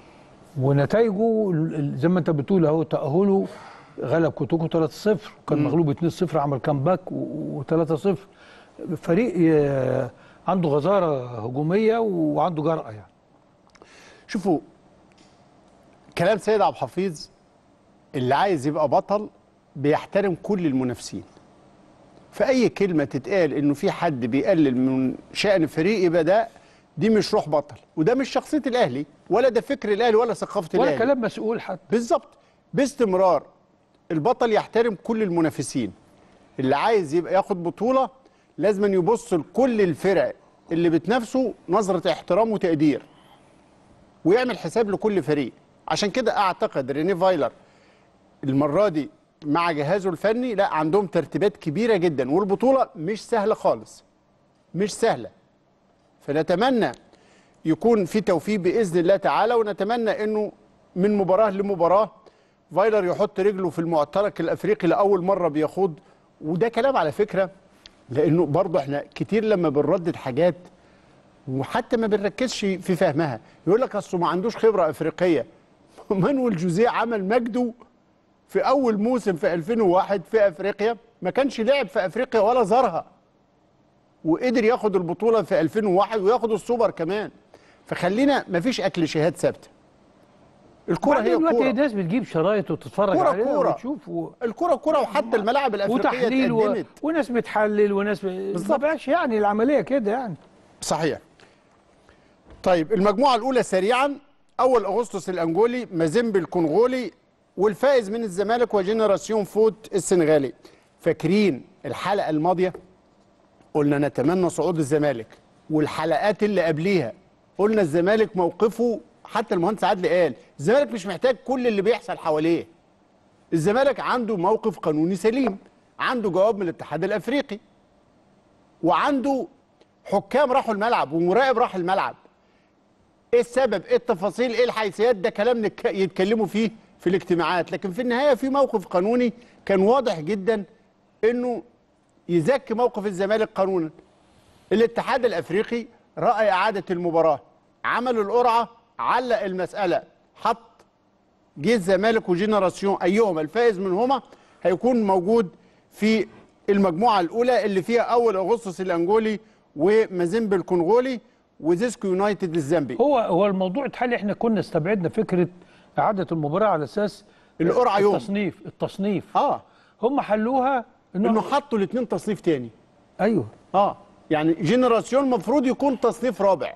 ونتائجه ال- ال- زي ما انت بتقول اهو تاهله غلب كوتوكو 3-0 كان مغلوب 2-0 عمل كامباك و3-0 فريق آه، عنده غزاره هجوميه وعنده جرأه يعني شوفوا كلام سيد عبد الحفيظ اللي عايز يبقى بطل بيحترم كل المنافسين فأي كلمة تتقال إنه في حد بيقلل من شأن فريق يبقى ده دي مش روح بطل وده مش شخصية الأهلي ولا ده فكر الأهلي ولا ثقافة ولا الأهلي كلام مسؤول حتى بالظبط باستمرار البطل يحترم كل المنافسين اللي عايز يبقى ياخد بطولة لازم يبص لكل الفرق اللي بتنافسه نظرة احترام وتقدير ويعمل حساب لكل فريق عشان كده اعتقد ريني فايلر المرة دي مع جهازه الفني لا عندهم ترتيبات كبيرة جدا والبطولة مش سهلة خالص مش سهلة فنتمنى يكون في توفيق باذن الله تعالى ونتمنى انه من مباراه لمباراه فايلر يحط رجله في المعترك الافريقي لاول مره بيخوض وده كلام على فكره لانه برضه احنا كتير لما بنردد حاجات وحتى ما بنركزش في فهمها يقول لك اصله ما عندوش خبره افريقيه مانويل جوزيه عمل مجده في اول موسم في 2001 في افريقيا ما كانش لعب في افريقيا ولا زارها وقدر ياخد البطوله في 2001 وياخد السوبر كمان فخلينا مفيش اكل شهاد ثابته الكره هي دلوقتي كوره الناس بتجيب شرايط وتتفرج كرة عليها كورة. وتشوف و... الكره كوره وحتى الملاعب الافريقيه وتحليل و... اتقدمت وناس بتحلل وناس ب... ما بالظبط. بقاش يعني العمليه كده يعني صحيح طيب المجموعه الاولى سريعا اول اغسطس الانجولي مازيمبي الكونغولي والفائز من الزمالك وجنراسيون فوت السنغالي فاكرين الحلقه الماضيه قلنا نتمنى صعود الزمالك والحلقات اللي قبليها قلنا الزمالك موقفه حتى المهندس عادل قال الزمالك مش محتاج كل اللي بيحصل حواليه الزمالك عنده موقف قانوني سليم عنده جواب من الاتحاد الافريقي وعنده حكام راحوا الملعب ومراقب راح الملعب ايه السبب ايه التفاصيل ايه الحيثيات ده كلام نك- يتكلموا فيه في الاجتماعات لكن في النهايه في موقف قانوني كان واضح جدا انه يزكي موقف الزمالك قانونا الاتحاد الافريقي راى اعاده المباراه عمل القرعه علق المساله حط جه الزمالك وجينيراسيون ايهما الفائز منهما هيكون موجود في المجموعه الاولى اللي فيها اول اغسطس الانجولي ومازيمبي الكونغولي وزيسكو يونايتد الزامبي هو هو الموضوع اتحل احنا كنا استبعدنا فكره اعاده المباراه على اساس القرعة يوم. التصنيف التصنيف اه هم حلوها انه, انه حطوا الاثنين تصنيف تاني ايوه اه يعني جينيراسيون المفروض يكون تصنيف رابع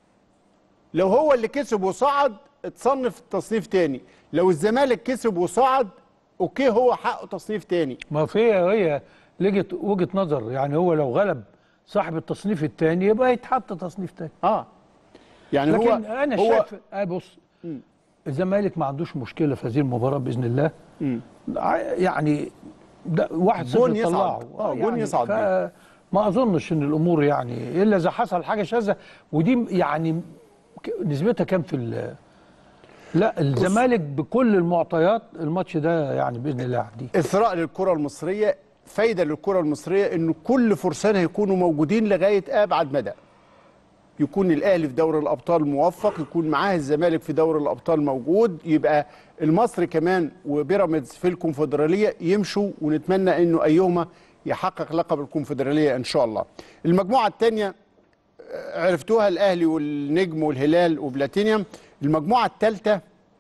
لو هو اللي كسب وصعد اتصنف تصنيف تاني لو الزمالك كسب وصعد اوكي هو حقه تصنيف تاني ما في هي لقت وجهه نظر يعني هو لو غلب صاحب التصنيف الثاني يبقى يتحط تصنيف ثاني اه يعني لكن هو انا هو شايف آه بص الزمالك ما عندوش مشكله في هذه المباراه باذن الله ع- يعني ده واحد صفر جون يصعد. طلعه آه، جون يصعد بيه. ما اظنش ان الامور يعني الا اذا حصل حاجه شاذه ودي يعني ك- نسبتها كام في ال- لا الزمالك بكل المعطيات الماتش ده يعني باذن الله يعديه اثراء للكره المصريه فايده للكره المصريه ان كل فرسان هيكونوا موجودين لغايه ابعد مدى يكون الاهلي في دوري الابطال موفق يكون معاه الزمالك في دوري الابطال موجود يبقى المصري كمان وبيراميدز في الكونفدراليه يمشوا ونتمنى انه ايهما يحقق لقب الكونفدراليه ان شاء الله المجموعه الثانيه عرفتوها الاهلي والنجم والهلال وبلاتينيوم المجموعه الثالثه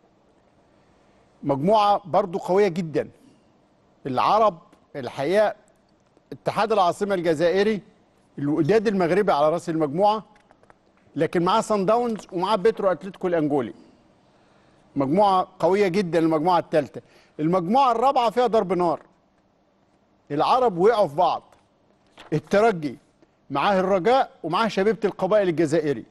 مجموعه برضو قويه جدا العرب الحقيقه اتحاد العاصمه الجزائري الوداد المغربي على راس المجموعه لكن معاه سان داونز ومعاه بيترو اتلتيكو الانجولي مجموعه قويه جدا المجموعه الثالثه المجموعه الرابعه فيها ضرب نار العرب وقعوا في بعض الترجي معاه الرجاء ومعاه شبيبه القبائل الجزائري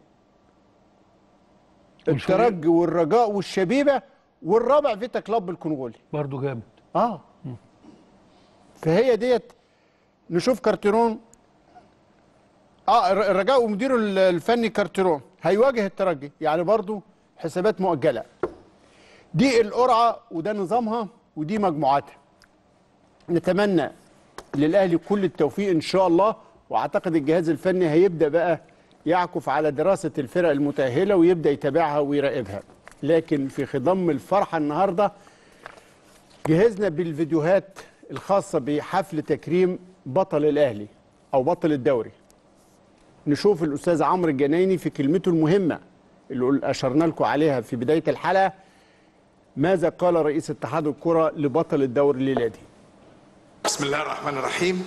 الترجي والرجاء والشبيبه والرابع فيتا كلوب الكونغولي برضه جامد اه فهي ديت نشوف كارتيرون اه الر- الرجاء ومديره ال- الفني كارتيرون هيواجه الترجي يعني برضو حسابات مؤجله دي القرعه وده نظامها ودي مجموعاتها نتمنى للاهلي كل التوفيق ان شاء الله واعتقد الجهاز الفني هيبدا بقى يعكف على دراسه الفرق المتاهله ويبدا يتابعها ويراقبها لكن في خضم الفرحه النهارده جهزنا بالفيديوهات الخاصة بحفل تكريم بطل الأهلي أو بطل الدوري نشوف الأستاذ عمرو الجنايني في كلمته المهمة اللي أشرنا لكم عليها في بداية الحلقة ماذا قال رئيس اتحاد الكرة لبطل الدوري الليلة دي بسم الله الرحمن الرحيم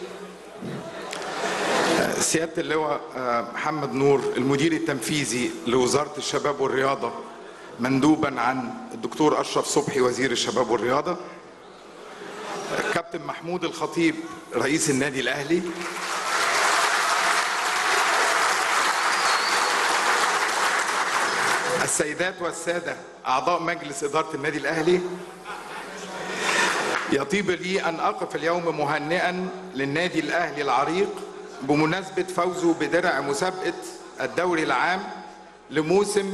آه، سيادة اللواء آه، محمد نور المدير التنفيذي لوزارة الشباب والرياضة مندوبا عن الدكتور أشرف صبحي وزير الشباب والرياضة آه، كابتن محمود الخطيب رئيس النادي الأهلي السيدات والسادة أعضاء مجلس إدارة النادي الأهلي يطيب لي أن أقف اليوم مهنئا للنادي الأهلي العريق بمناسبة فوزه بدرع مسابقة الدوري العام لموسم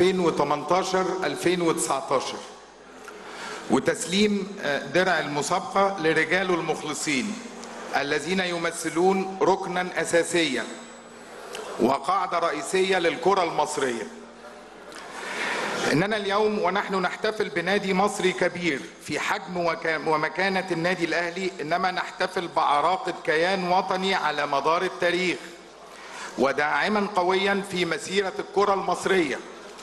2018-2019 وتسليم آه، درع المسابقة لرجاله المخلصين الذين يمثلون ركنا أساسيا وقاعدة رئيسية للكرة المصرية إننا اليوم ونحن نحتفل بنادي مصري كبير في حجم وكا- ومكانة النادي الأهلي إنما نحتفل بعراقة كيان وطني على مدار التاريخ وداعما قويا في مسيرة الكرة المصرية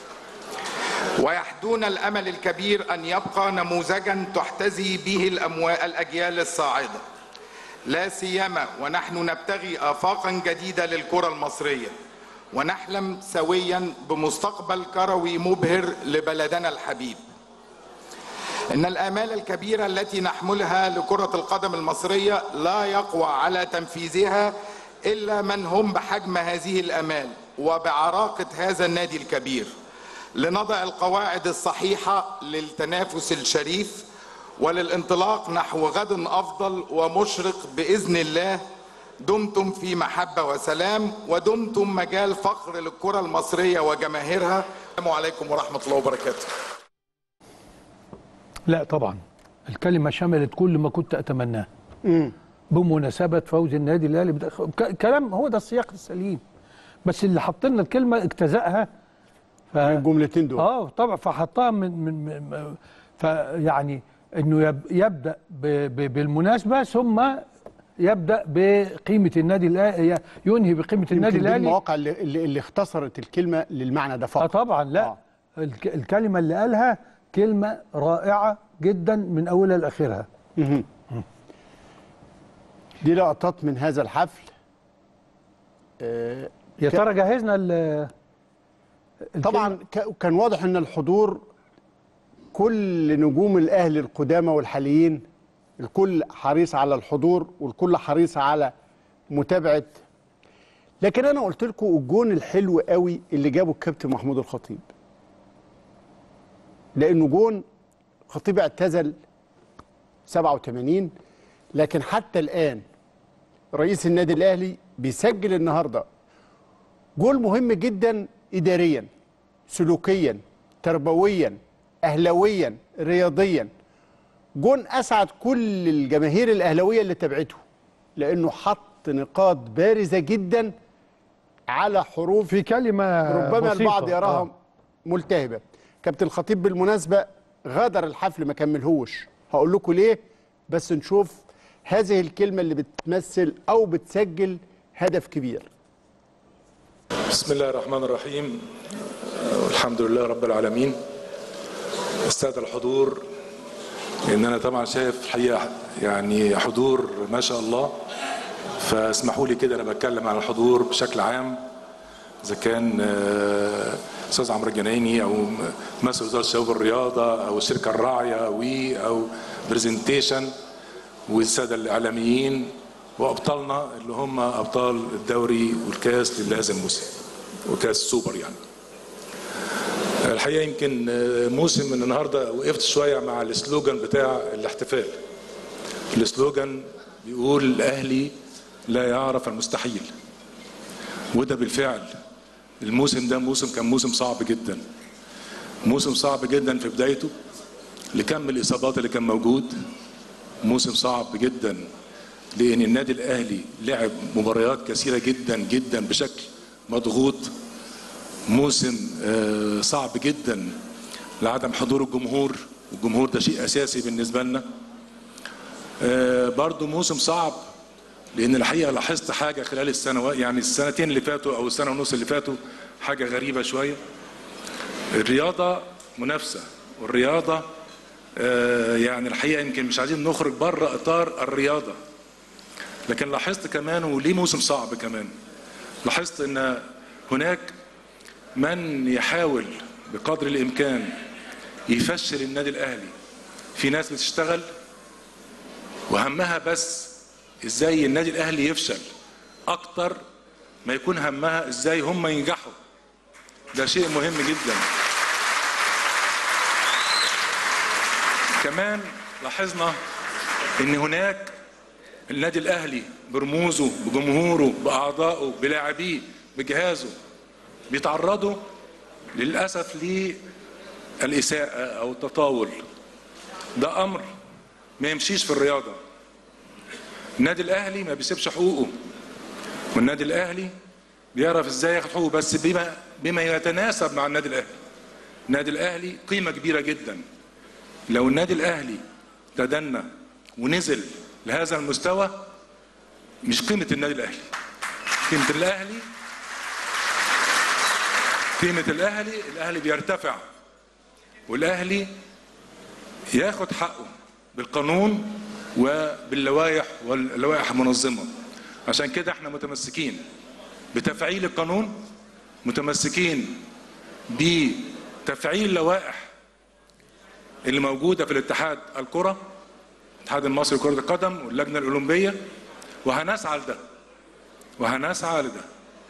ويحدون الأمل الكبير أن يبقى نموذجا تحتذي به الأموا- الأجيال الصاعدة لا سيما ونحن نبتغي آفاقا جديدة للكرة المصرية ونحلم سويا بمستقبل كروي مبهر لبلدنا الحبيب إن الآمال الكبيرة التي نحملها لكرة القدم المصرية لا يقوى على تنفيذها إلا من هم بحجم هذه الآمال وبعراقة هذا النادي الكبير لنضع القواعد الصحيحة للتنافس الشريف وللانطلاق نحو غد أفضل ومشرق بإذن الله دمتم في محبة وسلام ودمتم مجال فخر للكرة المصرية وجماهيرها السلام عليكم ورحمة الله وبركاته لا طبعا الكلمة شملت كل ما كنت أتمناه بمناسبة فوز النادي الأهلي بدا- ك- كلام هو ده السياق السليم بس اللي حط لنا الكلمة اجتزأها ف... الجملتين دول اه طبعا فحطها من من, من فيعني انه يب يبدا ب ب بالمناسبه ثم يبدا بقيمه النادي الاهلي ينهي بقيمه النادي يمكن دي الاهلي المواقع اللي, اللي, اللي اختصرت الكلمة للمعنى ده فقط اه طبعا لا آه. الك الكلمه اللي قالها كلمه رائعه جدا من اولها لاخرها دي لقطات من هذا الحفل آه، يا ترى جهزنا ال طبعا ك- كان واضح ان الحضور كل نجوم الاهلي القدامى والحاليين الكل حريص على الحضور والكل حريص على متابعه لكن انا قلت لكم الجون الحلو قوي اللي جابه الكابتن محمود الخطيب لانه جون خطيب اعتزل 87 لكن حتى الان رئيس النادي الاهلي بيسجل النهارده جول مهم جدا اداريا سلوكيا تربويا اهلاويا رياضيا جون اسعد كل الجماهير الاهلاويه اللي تابعته لانه حط نقاط بارزه جدا على حروف في كلمه ربما بسيطة. البعض يراها آه. ملتهبه كابتن الخطيب بالمناسبه غادر الحفل ما كملهوش هقول لكم ليه بس نشوف هذه الكلمه اللي بتمثل او بتسجل هدف كبير بسم الله الرحمن الرحيم والحمد لله رب العالمين السادة الحضور لأن أنا طبعا شايف الحقيقة يعني حضور ما شاء الله فاسمحوا لي كده أنا بتكلم عن الحضور بشكل عام إذا كان آه، أستاذ عمرو الجنايني أو ممثل وزارة الشباب والرياضة أو الشركة الراعية وي أو برزنتيشن والسادة الإعلاميين وأبطالنا اللي هم أبطال الدوري والكاس لهذا الموسم وكاس سوبر يعني الحقيقة يمكن آه، موسم من النهاردة وقفت شوية مع السلوجان بتاع الاحتفال السلوجان بيقول الأهلي لا يعرف المستحيل وده بالفعل الموسم ده موسم كان موسم صعب جدا موسم صعب جدا في بدايته لكم الإصابات اللي كان موجود موسم صعب جدا لان النادي الاهلي لعب مباريات كثيره جدا جدا بشكل مضغوط موسم آه، صعب جدا لعدم حضور الجمهور والجمهور ده شيء اساسي بالنسبه لنا آه، برضو موسم صعب لان الحقيقه لاحظت حاجه خلال السنوات يعني السنتين اللي فاتوا او السنه ونص اللي فاتوا حاجه غريبه شويه الرياضه منافسه والرياضه آه، يعني الحقيقه يمكن مش عايزين نخرج بره اطار الرياضه لكن لاحظت كمان وليه موسم صعب كمان لاحظت ان هناك من يحاول بقدر الامكان يفشل النادي الاهلي في ناس بتشتغل وهمها بس ازاي النادي الاهلي يفشل اكتر ما يكون همها ازاي هم ينجحوا ده شيء مهم جدا كمان لاحظنا ان هناك النادي الاهلي برموزه بجمهوره باعضائه بلاعبيه بجهازه بيتعرضوا للاسف للاساءه او التطاول ده امر ما يمشيش في الرياضه النادي الاهلي ما بيسيبش حقوقه والنادي الاهلي بيعرف ازاي ياخد حقوقه بس بما بما يتناسب مع النادي الاهلي النادي الاهلي قيمه كبيره جدا لو النادي الاهلي تدنى ونزل لهذا المستوى مش قيمه النادي الاهلي قيمه الاهلي قيمه الاهلي الاهلي بيرتفع والاهلي ياخد حقه بالقانون وباللوائح واللوائح المنظمه عشان كده احنا متمسكين بتفعيل القانون متمسكين بتفعيل اللوائح اللي موجوده في الاتحاد الكره الاتحاد المصري لكره القدم واللجنه الاولمبيه وهنسعى لده وهنسعى لده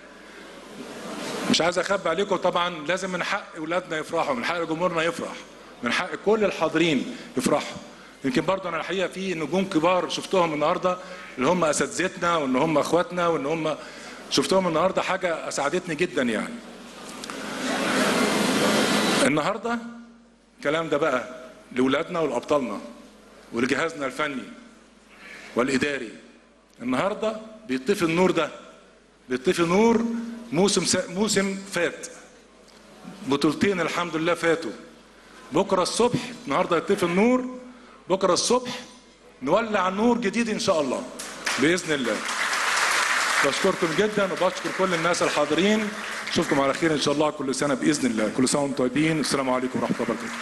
مش عايز اخبي عليكم طبعا لازم من حق اولادنا يفرحوا من حق جمهورنا يفرح من حق كل الحاضرين يفرحوا يمكن برضه انا الحقيقه في نجوم كبار شفتهم النهارده اللي هم اساتذتنا وان هم اخواتنا وان هم شفتهم النهارده حاجه اسعدتني جدا يعني النهارده الكلام ده بقى لاولادنا ولابطالنا ولجهازنا الفني والاداري النهارده بيطفي النور ده بيطفي نور موسم سا... موسم فات بطولتين الحمد لله فاتوا بكره الصبح النهارده يطفي النور بكره الصبح نولع نور جديد ان شاء الله باذن الله بشكركم جدا وبشكر كل الناس الحاضرين اشوفكم على خير ان شاء الله كل سنه باذن الله كل سنه وانتم طيبين السلام عليكم ورحمه الله وبركاته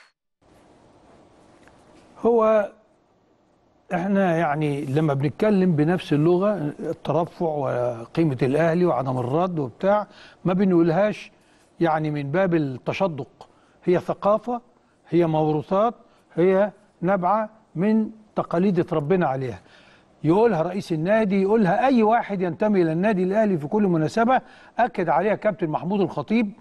هو احنا يعني لما بنتكلم بنفس اللغه الترفع وقيمه الاهلي وعدم الرد وبتاع ما بنقولهاش يعني من باب التشدق هي ثقافه هي موروثات هي نابعه من تقاليد اتربينا عليها يقولها رئيس النادي يقولها اي واحد ينتمي الى النادي الاهلي في كل مناسبه اكد عليها كابتن محمود الخطيب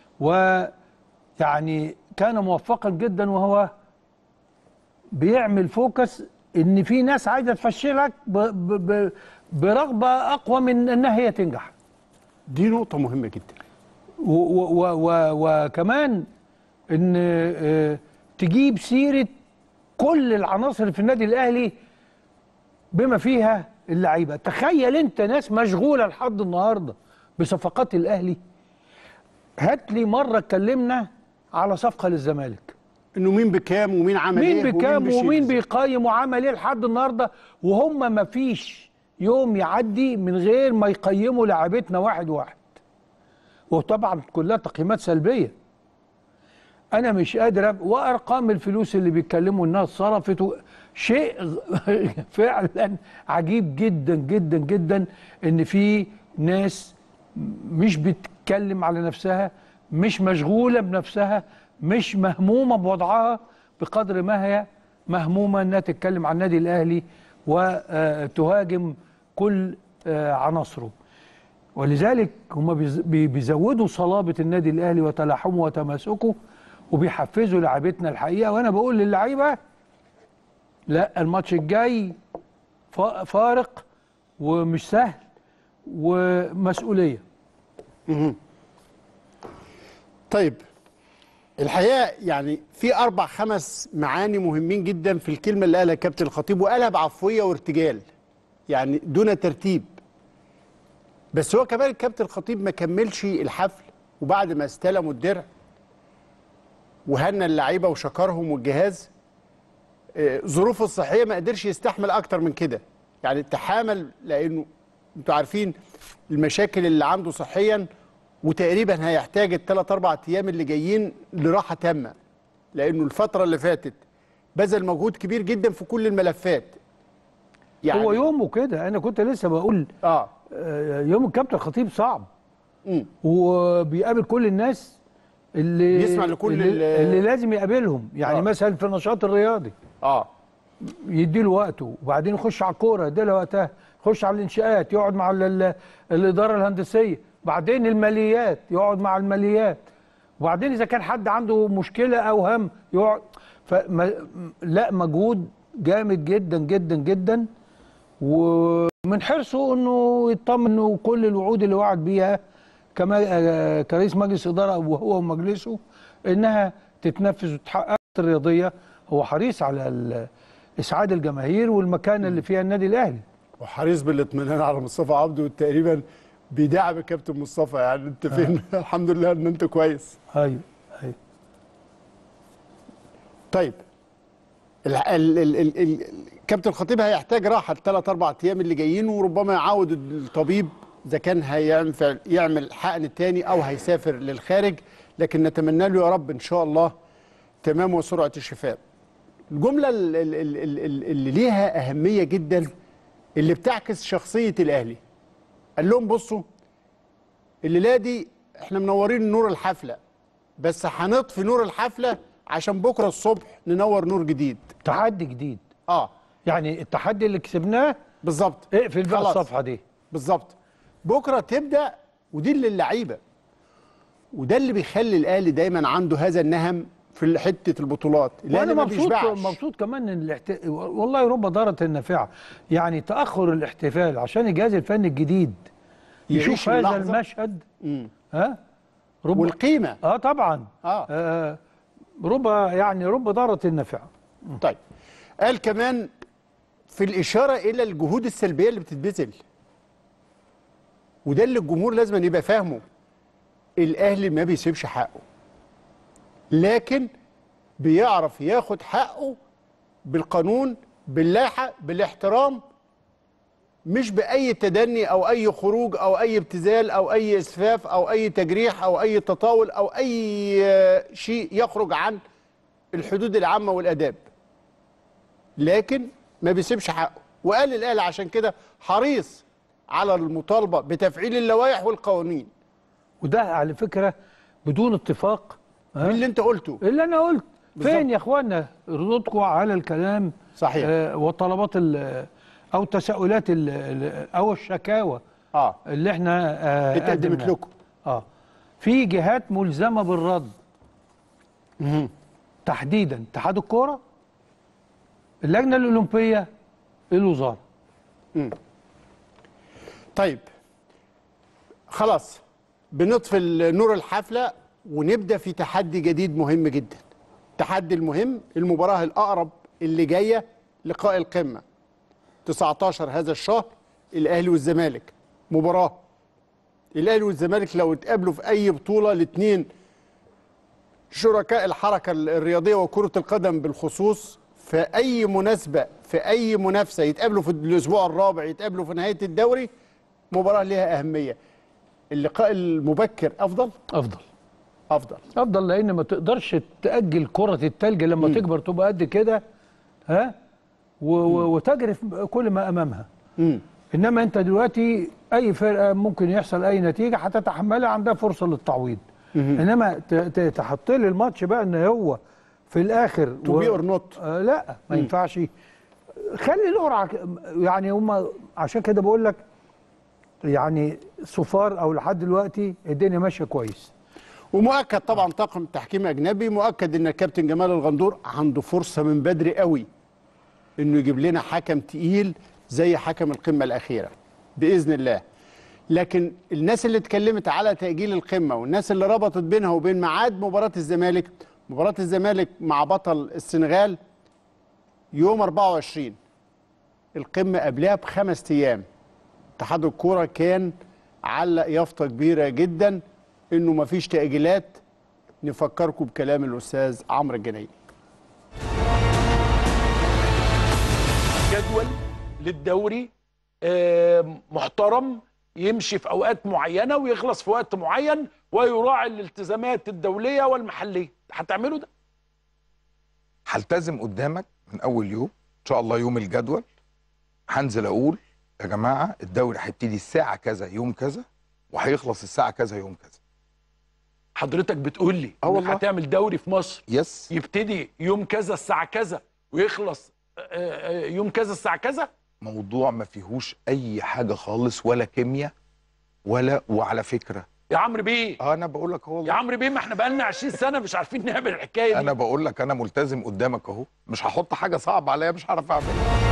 ويعني كان موفقا جدا وهو بيعمل فوكس ان في ناس عايزه تفشلك ب ب ب برغبه اقوى من انها هي تنجح دي نقطه مهمه جدا و و و وكمان ان آه، تجيب سيره كل العناصر اللي في النادي الاهلي بما فيها اللعيبه تخيل انت ناس مشغوله لحد النهارده بصفقات الاهلي هات لي مره اتكلمنا على صفقه للزمالك انه مين بكام ومين عمل ايه مين بكام بيشيل ومين إزاي. بيقيم وعمل ايه لحد النهارده وهم ما فيش يوم يعدي من غير ما يقيموا لاعبتنا واحد واحد وطبعا كلها تقييمات سلبيه انا مش قادر أب... وارقام الفلوس اللي بيتكلموا انها اتصرفت و... شيء غ- فعلا عجيب جدا جدا جدا ان في ناس مش بتتكلم على نفسها مش مشغوله بنفسها مش مهمومه بوضعها بقدر ما هي مهمومه انها تتكلم عن النادي الاهلي وتهاجم كل آه، عناصره ولذلك هم بيز- بي- بيزودوا صلابه النادي الاهلي وتلاحمه وتماسكه وبيحفزوا لعيبتنا الحقيقه وانا بقول للعيبه لا الماتش الجاي فا- فارق ومش سهل ومسؤوليه طيب الحقيقه يعني في اربع خمس معاني مهمين جدا في الكلمه اللي قالها كابتن الخطيب وقالها بعفويه وارتجال يعني دون ترتيب بس هو كمان الكابتن الخطيب ما كملش الحفل وبعد ما استلموا الدرع وهنى اللعيبه وشكرهم والجهاز آه، ظروفه الصحيه ما قدرش يستحمل اكتر من كده يعني تحامل لانه انتوا عارفين المشاكل اللي عنده صحيا وتقريبا هيحتاج الثلاث اربع ايام اللي جايين لراحه تامه لانه الفتره اللي فاتت بذل مجهود كبير جدا في كل الملفات يعني هو يومه كده انا كنت لسه بقول اه يوم الكابتن الخطيب صعب مم. وبيقابل كل الناس اللي بيسمع لكل اللي, ال- اللي لازم يقابلهم يعني آه. آه. مثلا في النشاط الرياضي اه يديله وقته وبعدين يخش على الكوره يديله وقتها يخش على الانشاءات يقعد مع ال- ال- الاداره الهندسيه بعدين الماليات يقعد مع الماليات وبعدين اذا كان حد عنده مشكله او هم يقعد فما لا مجهود جامد جدا جدا جدا ومن حرصه انه يطمن انه كل الوعود اللي وعد بيها كما آه، كرئيس مجلس اداره وهو ومجلسه انها تتنفذ وتتحقق الرياضيه هو حريص على ال- اسعاد الجماهير والمكانه اللي فيها النادي الاهلي وحريص بالاطمئنان على مصطفى عبده تقريبا بيدعم الكابتن مصطفى يعني انت فين الحمد لله ان انت كويس ايوه ايوه طيب ال ال ال ال ال كابتن الخطيب هيحتاج راحه الثلاث اربع ايام اللي جايين وربما يعود الطبيب اذا كان هيعمل يعمل حقن تاني او هيسافر للخارج لكن نتمنى له يا رب ان شاء الله تمام وسرعه الشفاء. الجمله ال- ال- ال- ال- ال- اللي ليها اهميه جدا اللي بتعكس شخصيه الاهلي. قال لهم بصوا الليله دي احنا منورين نور الحفله بس هنطفي نور الحفله عشان بكره الصبح ننور نور جديد تحدي جديد اه يعني التحدي اللي كسبناه بالظبط اقفل بقى خلاص. الصفحه دي بالظبط بكره تبدا ودي للعيبه وده اللي بيخلي الاهلي دايما عنده هذا النهم في حته البطولات وانا الاهلي ما مبسوط بيشبعش مبسوط كمان ان الاحت... والله رب ضاره النافعه يعني تاخر الاحتفال عشان الجهاز الفني الجديد يعيش يشوف هذا اللحظة. المشهد مم. ها رب والقيمه اه طبعا آه. آه رب يعني رب ضاره النافعه طيب قال كمان في الإشارة إلى الجهود السلبية اللي بتتبذل وده اللي الجمهور لازم أن يبقى فاهمه الأهلي ما بيسيبش حقه لكن بيعرف ياخد حقه بالقانون باللائحة بالاحترام مش بأي تدني أو أي خروج أو أي ابتذال أو أي إسفاف أو أي تجريح أو أي تطاول أو أي آه، شيء يخرج عن الحدود العامة والآداب لكن ما بيسيبش حقه وقال الاهلي عشان كده حريص على المطالبه بتفعيل اللوائح والقوانين وده على فكره بدون اتفاق من اللي انت قلته اللي انا قلت بالظبط. فين يا اخوانا ردودكم على الكلام صحيح. آه والطلبات ال- او التساؤلات ال- ال- او الشكاوى اه اللي احنا آه اتقدمت قدمناها. لكم اه في جهات ملزمه بالرد تحديدا اتحاد الكوره اللجنه الاولمبيه الوزاره طيب خلاص بنطفي نور الحفله ونبدا في تحدي جديد مهم جدا التحدي المهم المباراه الاقرب اللي جايه لقاء القمه 19 هذا الشهر الاهلي والزمالك مباراه الاهلي والزمالك لو اتقابلوا في اي بطوله الاثنين شركاء الحركه الرياضيه وكره القدم بالخصوص في اي مناسبه في اي منافسه يتقابلوا في الاسبوع الرابع يتقابلوا في نهايه الدوري مباراه لها اهميه اللقاء المبكر افضل افضل افضل افضل لان ما تقدرش تاجل كره التلج لما مم. تكبر تبقى قد كده ها و- و- وتجرف كل ما امامها مم. انما انت دلوقتي اي فرقه ممكن يحصل اي نتيجه هتتحملها عندها فرصه للتعويض انما ت- ت- تحط لي الماتش بقى ان هو في الاخر To be or not. آه لا ما ينفعش خلي القرعه ك- يعني هم عشان كده بقول لك يعني صفار او لحد دلوقتي الدنيا ماشيه كويس ومؤكد طبعا طاقم تحكيم اجنبي مؤكد ان الكابتن جمال الغندور عنده فرصه من بدري قوي انه يجيب لنا حكم تقيل زي حكم القمه الاخيره باذن الله لكن الناس اللي اتكلمت على تاجيل القمه والناس اللي ربطت بينها وبين ميعاد مباراه الزمالك مباراه الزمالك مع بطل السنغال يوم 24 القمه قبلها بخمس ايام اتحاد الكوره كان علق يافطه كبيره جدا انه مفيش تاجيلات نفكركم بكلام الاستاذ عمرو الجنايي جدول للدوري آه، محترم يمشي في اوقات معينه ويخلص في وقت معين ويراعي الالتزامات الدوليه والمحليه هتعملوا ده هلتزم قدامك من اول يوم ان شاء الله يوم الجدول هنزل اقول يا جماعه الدوري هيبتدي الساعه كذا يوم كذا وهيخلص الساعه كذا يوم كذا حضرتك بتقول لي اه إنك والله. هتعمل دوري في مصر يس يبتدي يوم كذا الساعه كذا ويخلص آه، آه، يوم كذا الساعه كذا موضوع ما فيهوش اي حاجه خالص ولا كيمياء ولا وعلى فكره يا عمرو بيه اه انا بقول لك اهو يا عمرو بيه ما احنا بقالنا 20 سنه مش عارفين نعمل الحكايه دي انا بقول لك انا ملتزم قدامك اهو مش هحط حاجه صعبه عليا مش هعرف اعملها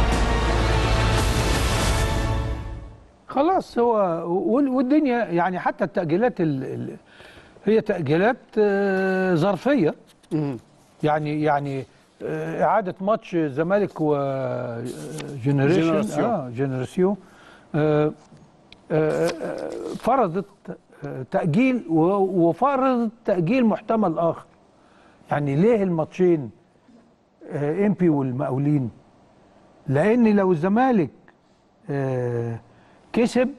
خلاص هو وال- والدنيا يعني حتى التأجيلات ال ال هي تأجيلات آه، ظرفية يعني يعني آه، إعادة ماتش زمالك وجنريشن جنراسيون. اه جنراسيون آه، آه، آه، فرضت آه، تأجيل و- وفرضت تأجيل محتمل آخر يعني ليه الماتشين امبي والمقاولين لأن لو الزمالك آه، كسب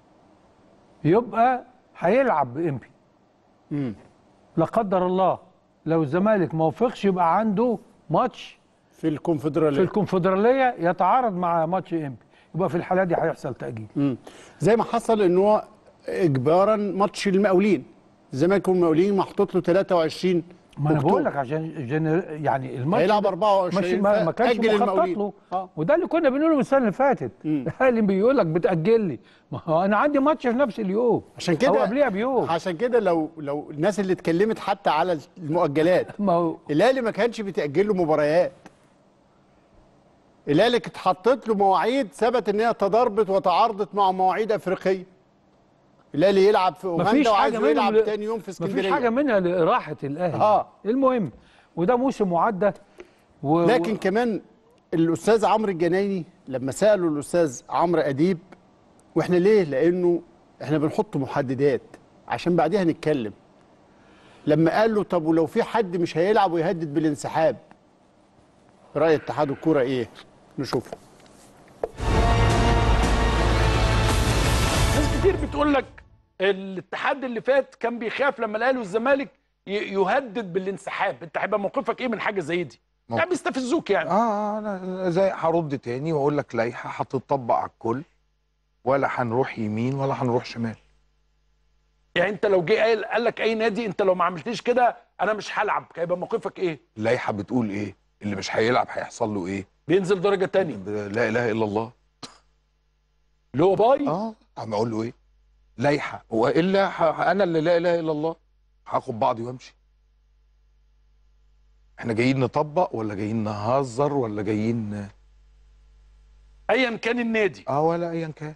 يبقى هيلعب بامبي لا قدر الله لو الزمالك ما وفقش يبقى عنده ماتش في الكونفدراليه في الكونفدراليه يتعارض مع ماتش امبي يبقى في الحاله دي هيحصل تاجيل مم. زي ما حصل ان هو اجبارا ماتش المقاولين الزمالك والمقاولين محطوط له 23 ما انا أكتوبر. بقول لك عشان جنر... يعني الماتش هيلعب ده 24 مش ما, ما كانش فأجل مخطط المقاولين. له آه. وده اللي كنا بنقوله من السنه اللي فاتت الاهلي بيقول لك بتاجل لي ما هو انا عندي ماتش في نفس اليوم عشان او كده قبلها بيوم عشان كده لو لو الناس اللي اتكلمت حتى على المؤجلات ما هو الاهلي ما كانش بيتاجل له مباريات الاهلي كانت اتحطت له مواعيد ثبت ان هي تضاربت وتعارضت مع مواعيد افريقيه الاهلي يلعب في مفيش اوغندا وعايز حاجه يلعب منهم تاني يوم في اسكندريه مفيش حاجه منها لراحه الاهلي آه. المهم وده موسم معدى و... لكن كمان الاستاذ عمرو الجنايني لما سالوا الاستاذ عمرو اديب واحنا ليه لانه احنا بنحط محددات عشان بعديها نتكلم لما قال له طب ولو في حد مش هيلعب ويهدد بالانسحاب راي اتحاد الكوره ايه نشوفه ناس كتير بتقول لك الاتحاد اللي فات كان بيخاف لما الاهلي والزمالك ي- يهدد بالانسحاب انت هيبقى موقفك ايه من حاجه زي دي موقف. يعني بيستفزوك يعني اه انا زي هرد تاني واقول لك لائحه هتطبق على الكل ولا هنروح يمين ولا هنروح شمال يعني انت لو جه قال قال لك اي نادي انت لو ما عملتيش كده انا مش هلعب هيبقى موقفك ايه اللائحه بتقول ايه اللي مش هيلعب هيحصل له ايه بينزل درجه تانية لا اله الا الله اللي هو باي اه عم اقول له ايه لائحه والا ح- انا اللي لا اله الا الله هاخد بعضي وامشي احنا جايين نطبق ولا جايين نهزر ولا جايين ايا كان النادي اه ولا ايا كان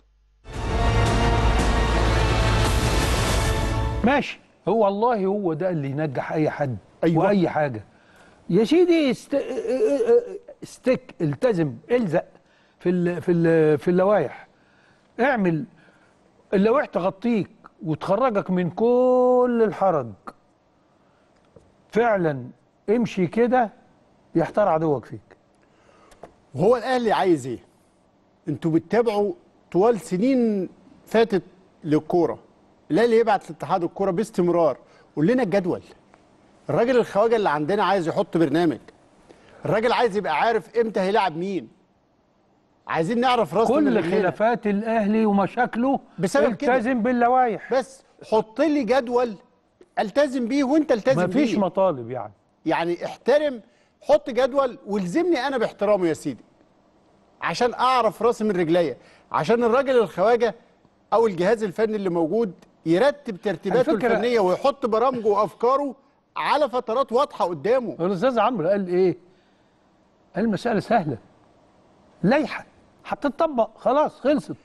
ماشي هو والله هو ده اللي ينجح اي حد أيوة. واي حاجه يا سيدي است... استك التزم الزق في ال... في ال... في اللوائح اعمل اللوائح تغطيك وتخرجك من كل الحرج فعلا امشي كده يحتار عدوك فيك وهو الاهلي عايز ايه؟ انتوا بتتابعوا طوال سنين فاتت للكوره الاهلي يبعت لاتحاد الكوره باستمرار قول لنا الجدول الراجل الخواجه اللي عندنا عايز يحط برنامج الراجل عايز يبقى عارف امتى هيلاعب مين عايزين نعرف راس من كل رجلينا. خلافات الاهلي ومشاكله بسبب كده. التزم باللوائح بس حط لي جدول التزم بيه وانت التزم مفيش بيه مطالب يعني يعني احترم حط جدول والزمني انا باحترامه يا سيدي عشان اعرف راسي من رجليا عشان الراجل الخواجه او الجهاز الفني اللي موجود يرتب ترتيباته الفكرة- الفنيه ويحط برامجه وافكاره على فترات واضحه قدامه الاستاذ عمرو قال ايه؟ قال المساله سهله لائحه هتطبق خلاص خلصت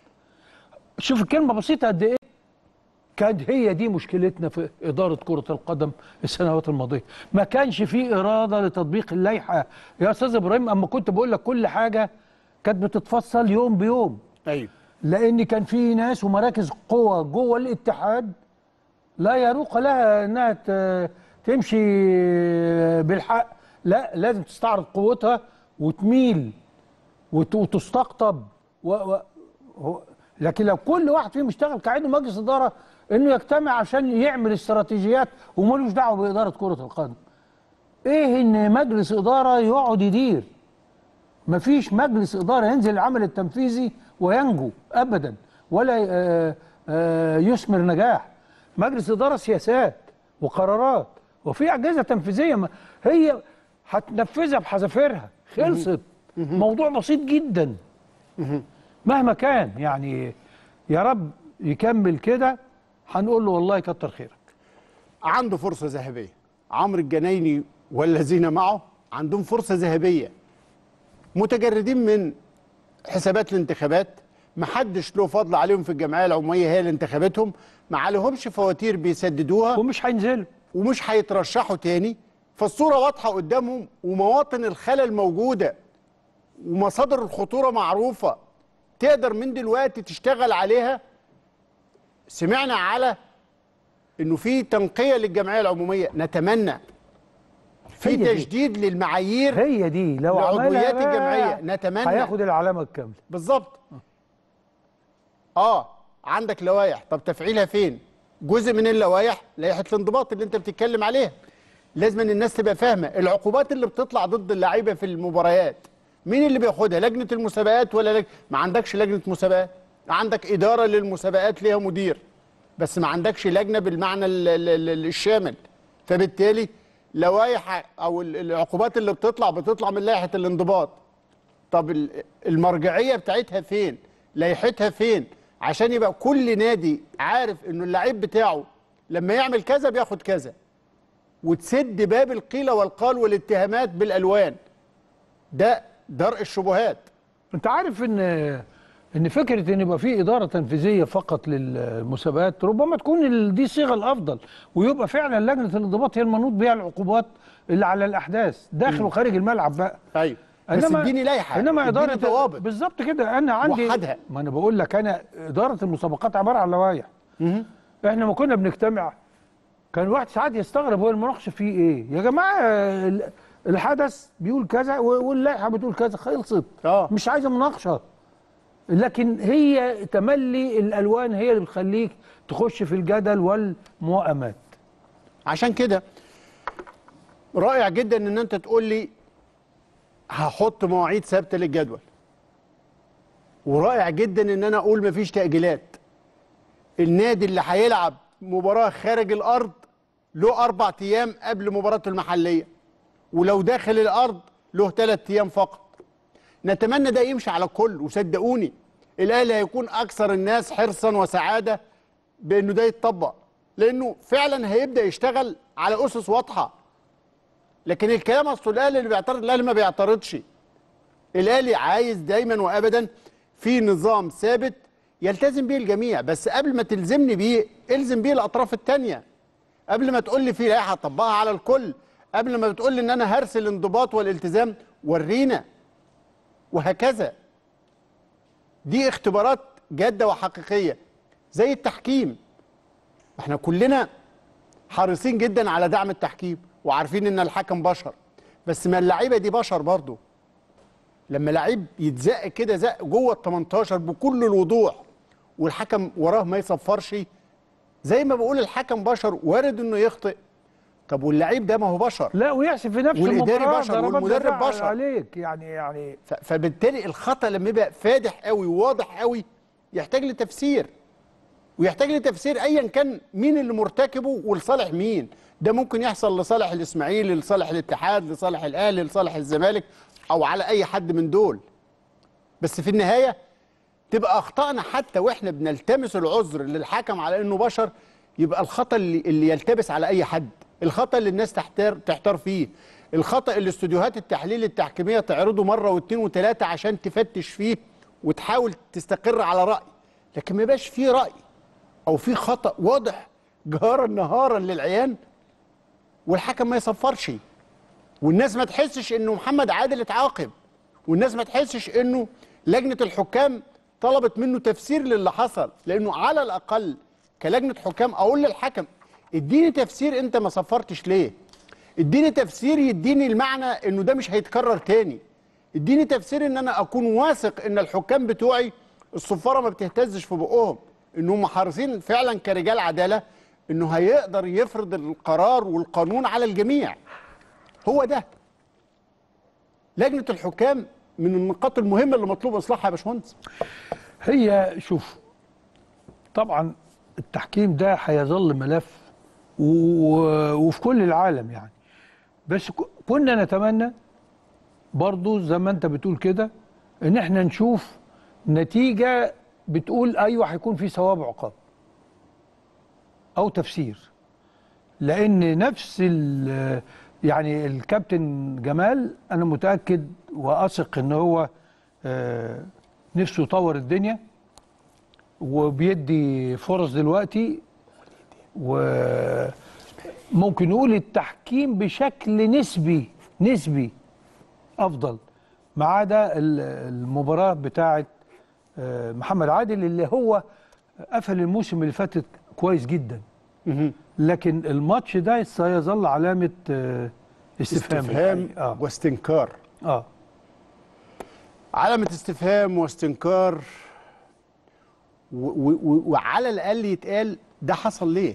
شوف الكلمه بسيطه قد ايه كانت هي دي مشكلتنا في اداره كره القدم السنوات الماضيه ما كانش في اراده لتطبيق اللائحه يا استاذ ابراهيم اما كنت بقول لك كل حاجه كانت بتتفصل يوم بيوم ايوه لان كان في ناس ومراكز قوه جوه الاتحاد لا يروق لها انها ت- تمشي بالحق لا لازم تستعرض قوتها وتميل وت- وتستقطب و... و... هو- لكن لو كل واحد فيهم يشتغل كعضو مجلس اداره انه يجتمع عشان يعمل استراتيجيات وملوش دعوه باداره كره القدم ايه ان مجلس اداره يقعد يدير مفيش مجلس اداره ينزل العمل التنفيذي وينجو ابدا ولا آه، آه، يثمر نجاح مجلس اداره سياسات وقرارات وفي اجهزه تنفيذيه ما- هي هتنفذها بحذافيرها خلصت موضوع بسيط جدا مهما كان يعني يا رب يكمل كده هنقول له والله كتر خيرك عنده فرصه ذهبيه عمرو الجنايني والذين معه عندهم فرصه ذهبيه متجردين من حسابات الانتخابات محدش له فضل عليهم في الجمعيه العموميه هي اللي انتخبتهم ما عليهمش فواتير بيسددوها ومش هينزلوا ومش هيترشحوا تاني فالصوره واضحه قدامهم ومواطن الخلل موجوده ومصادر الخطوره معروفه تقدر من دلوقتي تشتغل عليها سمعنا على انه في تنقيه للجمعيه العموميه نتمنى في هي دي. تجديد للمعايير هي دي لو لعضويات عملها الجمعيه نتمنى هياخد العلامه الكامله بالظبط اه عندك لوائح طب تفعيلها فين جزء من اللوائح لائحه الانضباط اللي انت بتتكلم عليها لازم ان الناس تبقى فاهمه العقوبات اللي بتطلع ضد اللعيبه في المباريات مين اللي بياخدها لجنه المسابقات ولا لج... ما عندكش لجنه مسابقات عندك اداره للمسابقات ليها مدير بس ما عندكش لجنه بالمعنى ال- ال- ال- الشامل فبالتالي لوائح او ال- العقوبات اللي بتطلع بتطلع من لائحه الانضباط طب ال- المرجعيه بتاعتها فين لائحتها فين عشان يبقى كل نادي عارف انه اللعيب بتاعه لما يعمل كذا بياخد كذا وتسد باب القيل والقال والاتهامات بالالوان ده درء الشبهات انت عارف ان ان فكره ان يبقى في اداره تنفيذيه فقط للمسابقات ربما تكون ال- دي الصيغه الافضل ويبقى فعلا لجنه الانضباط هي المنوط بها العقوبات اللي على الاحداث داخل وخارج الملعب بقى ايوه بس اديني لائحه انما اديني اداره ضوابط بالظبط كده انا عندي وحدها. ما انا بقول لك انا اداره المسابقات عباره عن لوائح احنا ما كنا بنجتمع كان واحد ساعات يستغرب هو المناقشه فيه ايه يا جماعه ال- الحدث بيقول كذا و- واللائحه بتقول كذا خلصت اه مش عايزه مناقشه لكن هي تملي الالوان هي اللي بتخليك تخش في الجدل والموائمات عشان كده رائع جدا ان انت تقول لي هحط مواعيد ثابته للجدول ورائع جدا ان انا اقول مفيش تاجيلات النادي اللي هيلعب مباراه خارج الارض له اربع ايام قبل مباراته المحليه ولو داخل الارض له ثلاث ايام فقط نتمنى ده يمشي على الكل وصدقوني الاهلي هيكون اكثر الناس حرصا وسعاده بانه ده يتطبق لانه فعلا هيبدا يشتغل على اسس واضحه لكن الكلام اصل الاهلي اللي بيعترض الاهلي ما بيعترضش الاهلي عايز دايما وابدا في نظام ثابت يلتزم به الجميع بس قبل ما تلزمني بيه الزم بيه الاطراف الثانيه قبل ما تقول لي في لائحه طبقها على الكل قبل ما بتقول لي ان انا هرسل الانضباط والالتزام ورينا وهكذا دي اختبارات جاده وحقيقيه زي التحكيم احنا كلنا حريصين جدا على دعم التحكيم وعارفين ان الحكم بشر بس ما اللعيبه دي بشر برضه لما لعيب يتزق كده زق جوه ال 18 بكل الوضوح والحكم وراه ما يصفرش زي ما بقول الحكم بشر وارد انه يخطئ طب واللعيب ده ما هو بشر لا ويحسب في نفس والإداري المباراة بشر ضربات والمدرب جزاء بشر. عليك يعني يعني ف- فبالتالي الخطا لما يبقى فادح قوي وواضح قوي يحتاج لتفسير ويحتاج لتفسير ايا كان مين اللي مرتكبه ولصالح مين ده ممكن يحصل لصالح الاسماعيلي لصالح الاتحاد لصالح الاهلي لصالح الزمالك او على اي حد من دول بس في النهايه تبقى اخطائنا حتى واحنا بنلتمس العذر للحكم على انه بشر يبقى الخطا اللي, اللي يلتبس على اي حد الخطا اللي الناس تحتار تحتار فيه الخطا اللي استوديوهات التحليل التحكيميه تعرضه مره واثنين وثلاثه عشان تفتش فيه وتحاول تستقر على راي لكن ما يبقاش فيه راي او في خطا واضح جهارا نهارا للعيان والحكم ما يصفرش والناس ما تحسش انه محمد عادل اتعاقب والناس ما تحسش انه لجنه الحكام طلبت منه تفسير للي حصل لانه على الاقل كلجنه حكام اقول للحكم اديني تفسير انت ما صفرتش ليه اديني تفسير يديني المعنى انه ده مش هيتكرر تاني اديني تفسير ان انا اكون واثق ان الحكام بتوعي الصفاره ما بتهتزش في بقهم ان هم حريصين فعلا كرجال عداله انه هيقدر يفرض القرار والقانون على الجميع هو ده لجنه الحكام من النقاط المهمه اللي مطلوب اصلاحها يا باشمهندس هي شوف طبعا التحكيم ده هيظل ملف و- وفي كل العالم يعني بس ك- كنا نتمنى برضو زي ما انت بتقول كده ان احنا نشوف نتيجة بتقول ايوه هيكون في ثواب وعقاب او تفسير لان نفس ال- يعني الكابتن جمال انا متاكد واثق ان هو آه، نفسه يطور الدنيا وبيدي فرص دلوقتي وممكن نقول التحكيم بشكل نسبي نسبي افضل ما عدا ال- المباراه بتاعه آه، محمد عادل اللي هو قفل الموسم اللي فاتت كويس جدا لكن الماتش ده سيظل علامه آه، استفهام استفهام آه. واستنكار اه علامة استفهام واستنكار و و و وعلى الأقل يتقال ده حصل ليه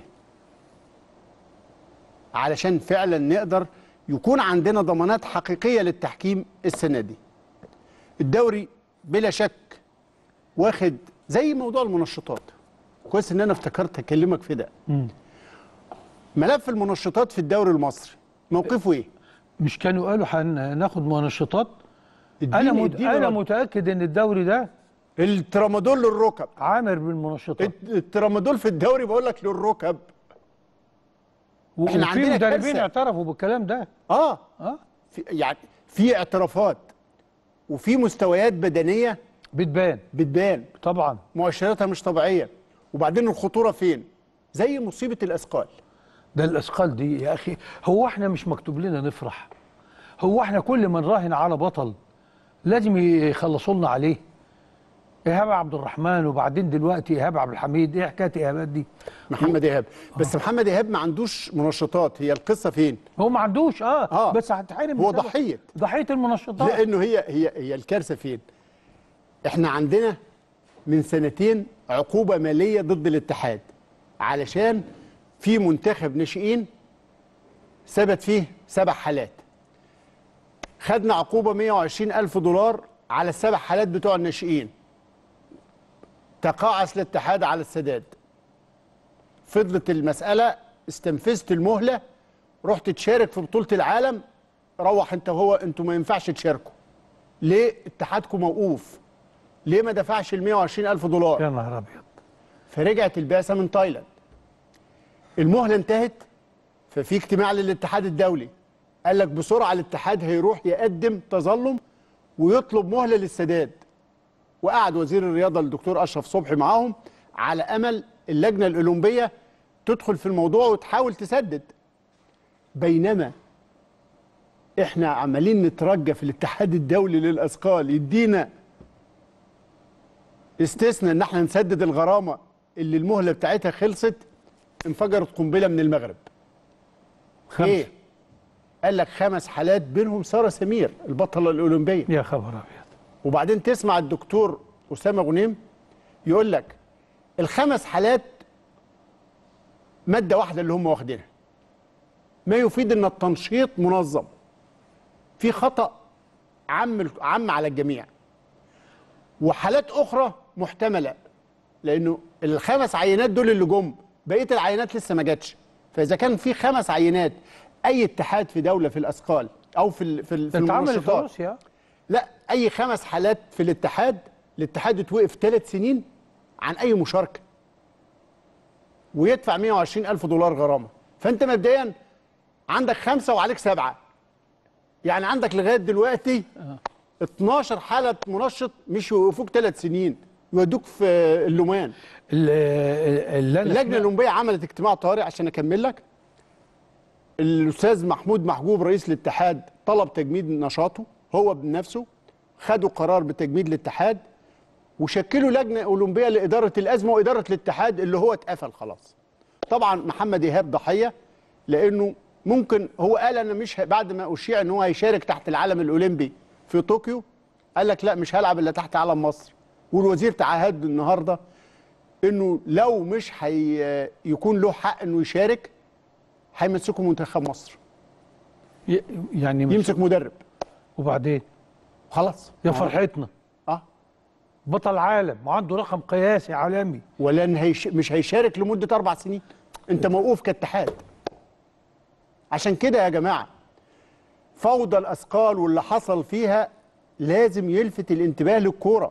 علشان فعلا نقدر يكون عندنا ضمانات حقيقية للتحكيم السنة دي الدوري بلا شك واخد زي موضوع المنشطات كويس ان انا افتكرت اكلمك في ده ملف المنشطات في الدوري المصري موقفه ايه مش كانوا قالوا هناخد منشطات انا اديني- مت... اديني انا رد. متاكد ان الدوري ده الترامادول للركب عامر بالمنشطات الترامادول في الدوري بقول لك للركب و- احنا وفي عندنا مدربين كارثة. اعترفوا بالكلام ده اه اه في يعني في اعترافات وفي مستويات بدنيه بتبان بتبان طبعا مؤشراتها مش طبيعيه وبعدين الخطوره فين زي مصيبه الاثقال ده الاثقال دي يا اخي هو احنا مش مكتوب لنا نفرح هو احنا كل ما نراهن على بطل لازم يخلصوا لنا عليه ايهاب عبد الرحمن وبعدين دلوقتي ايهاب عبد الحميد ايه حكايه ايهابات دي محمد ايهاب بس محمد ايهاب ما عندوش منشطات هي القصه فين هو ما عندوش اه, آه. بس هتحرم هو بسبب- ضحيه ضحيه المنشطات لانه هي هي هي الكارثه فين احنا عندنا من سنتين عقوبه ماليه ضد الاتحاد علشان في منتخب ناشئين ثبت فيه سبع حالات خدنا عقوبه 120 الف دولار على السبع حالات بتوع الناشئين تقاعس الاتحاد على السداد فضلت المساله استنفذت المهله رحت تشارك في بطوله العالم روح انت وهو انتوا ما ينفعش تشاركوا ليه اتحادكم موقوف ليه ما دفعش ال 120 الف دولار يا نهار ابيض فرجعت البعثه من تايلاند المهله انتهت ففي اجتماع للاتحاد الدولي قال لك بسرعه الاتحاد هيروح يقدم تظلم ويطلب مهله للسداد وقعد وزير الرياضه الدكتور اشرف صبحي معاهم على امل اللجنه الاولمبيه تدخل في الموضوع وتحاول تسدد بينما احنا عمالين نترجى في الاتحاد الدولي للاثقال يدينا استثناء ان احنا نسدد الغرامه اللي المهله بتاعتها خلصت انفجرت قنبله من المغرب خمسة. ايه قال لك خمس حالات بينهم ساره سمير البطله الاولمبيه يا خبر ابيض وبعدين تسمع الدكتور اسامه غنيم يقول لك الخمس حالات ماده واحده اللي هم واخدينها ما يفيد ان التنشيط منظم في خطا عم عم على الجميع وحالات اخرى محتمله لانه الخمس عينات دول اللي جم بقيه العينات لسه ما جاتش فاذا كان في خمس عينات اي اتحاد في دوله في الاثقال او في ال- في, ال- في ده اتعمل في المنشطات روسيا لا اي خمس حالات في الاتحاد الاتحاد يتوقف ثلاث سنين عن اي مشاركه ويدفع 120 الف دولار غرامه فانت مبدئيا عندك خمسه وعليك سبعه يعني عندك لغايه دلوقتي 12 حاله منشط مش يوقفوك ثلاث سنين يودوك في اللومان ال- اللي أنا اللجنه سمعت- الاولمبيه عملت اجتماع طارئ عشان اكمل لك الاستاذ محمود محجوب رئيس الاتحاد طلب تجميد نشاطه هو بنفسه خدوا قرار بتجميد الاتحاد وشكلوا لجنه اولمبيه لاداره الازمه واداره الاتحاد اللي هو اتقفل خلاص طبعا محمد ايهاب ضحيه لانه ممكن هو قال انا مش ه- بعد ما اشيع ان هو هيشارك تحت العلم الاولمبي في طوكيو قال لك لا مش هلعب الا تحت علم مصر والوزير تعهد النهارده انه لو مش هي يكون له حق انه يشارك هيمسكوا منتخب مصر ي- يعني مش- يمسك مدرب وبعدين خلاص يا فرحتنا اه بطل عالم وعنده رقم قياسي عالمي ولن هيش مش هيشارك لمده اربع سنين انت موقوف كاتحاد عشان كده يا جماعه فوضى الاثقال واللي حصل فيها لازم يلفت الانتباه للكوره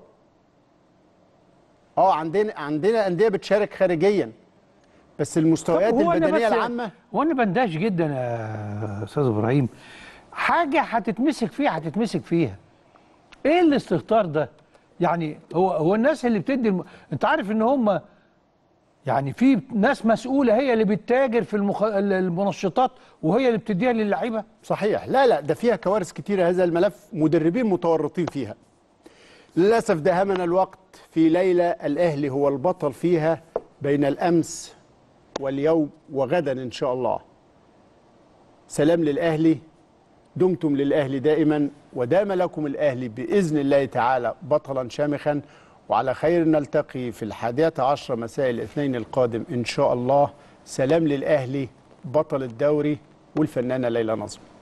اه عندنا عندنا انديه بتشارك خارجيا بس المستويات طب هو أنا البدنيه بس- العامه وانا بندهش جدا يا استاذ ابراهيم حاجه هتتمسك فيها هتتمسك فيها ايه الاستهتار ده يعني هو هو الناس اللي بتدي الم... انت عارف ان هم يعني في ناس مسؤوله هي اللي بتتاجر في المخ... المنشطات وهي اللي بتديها للعيبه صحيح لا لا ده فيها كوارث كتيرة هذا الملف مدربين متورطين فيها للأسف دهمنا الوقت في ليلة الأهلي هو البطل فيها بين الأمس واليوم وغدا إن شاء الله سلام للأهلي دمتم للأهلي دائما ودام لكم الأهلي بإذن الله تعالى بطلا شامخا وعلى خير نلتقي في الحادية عشر مساء الاثنين القادم إن شاء الله سلام للأهلي بطل الدوري والفنانة ليلى نصر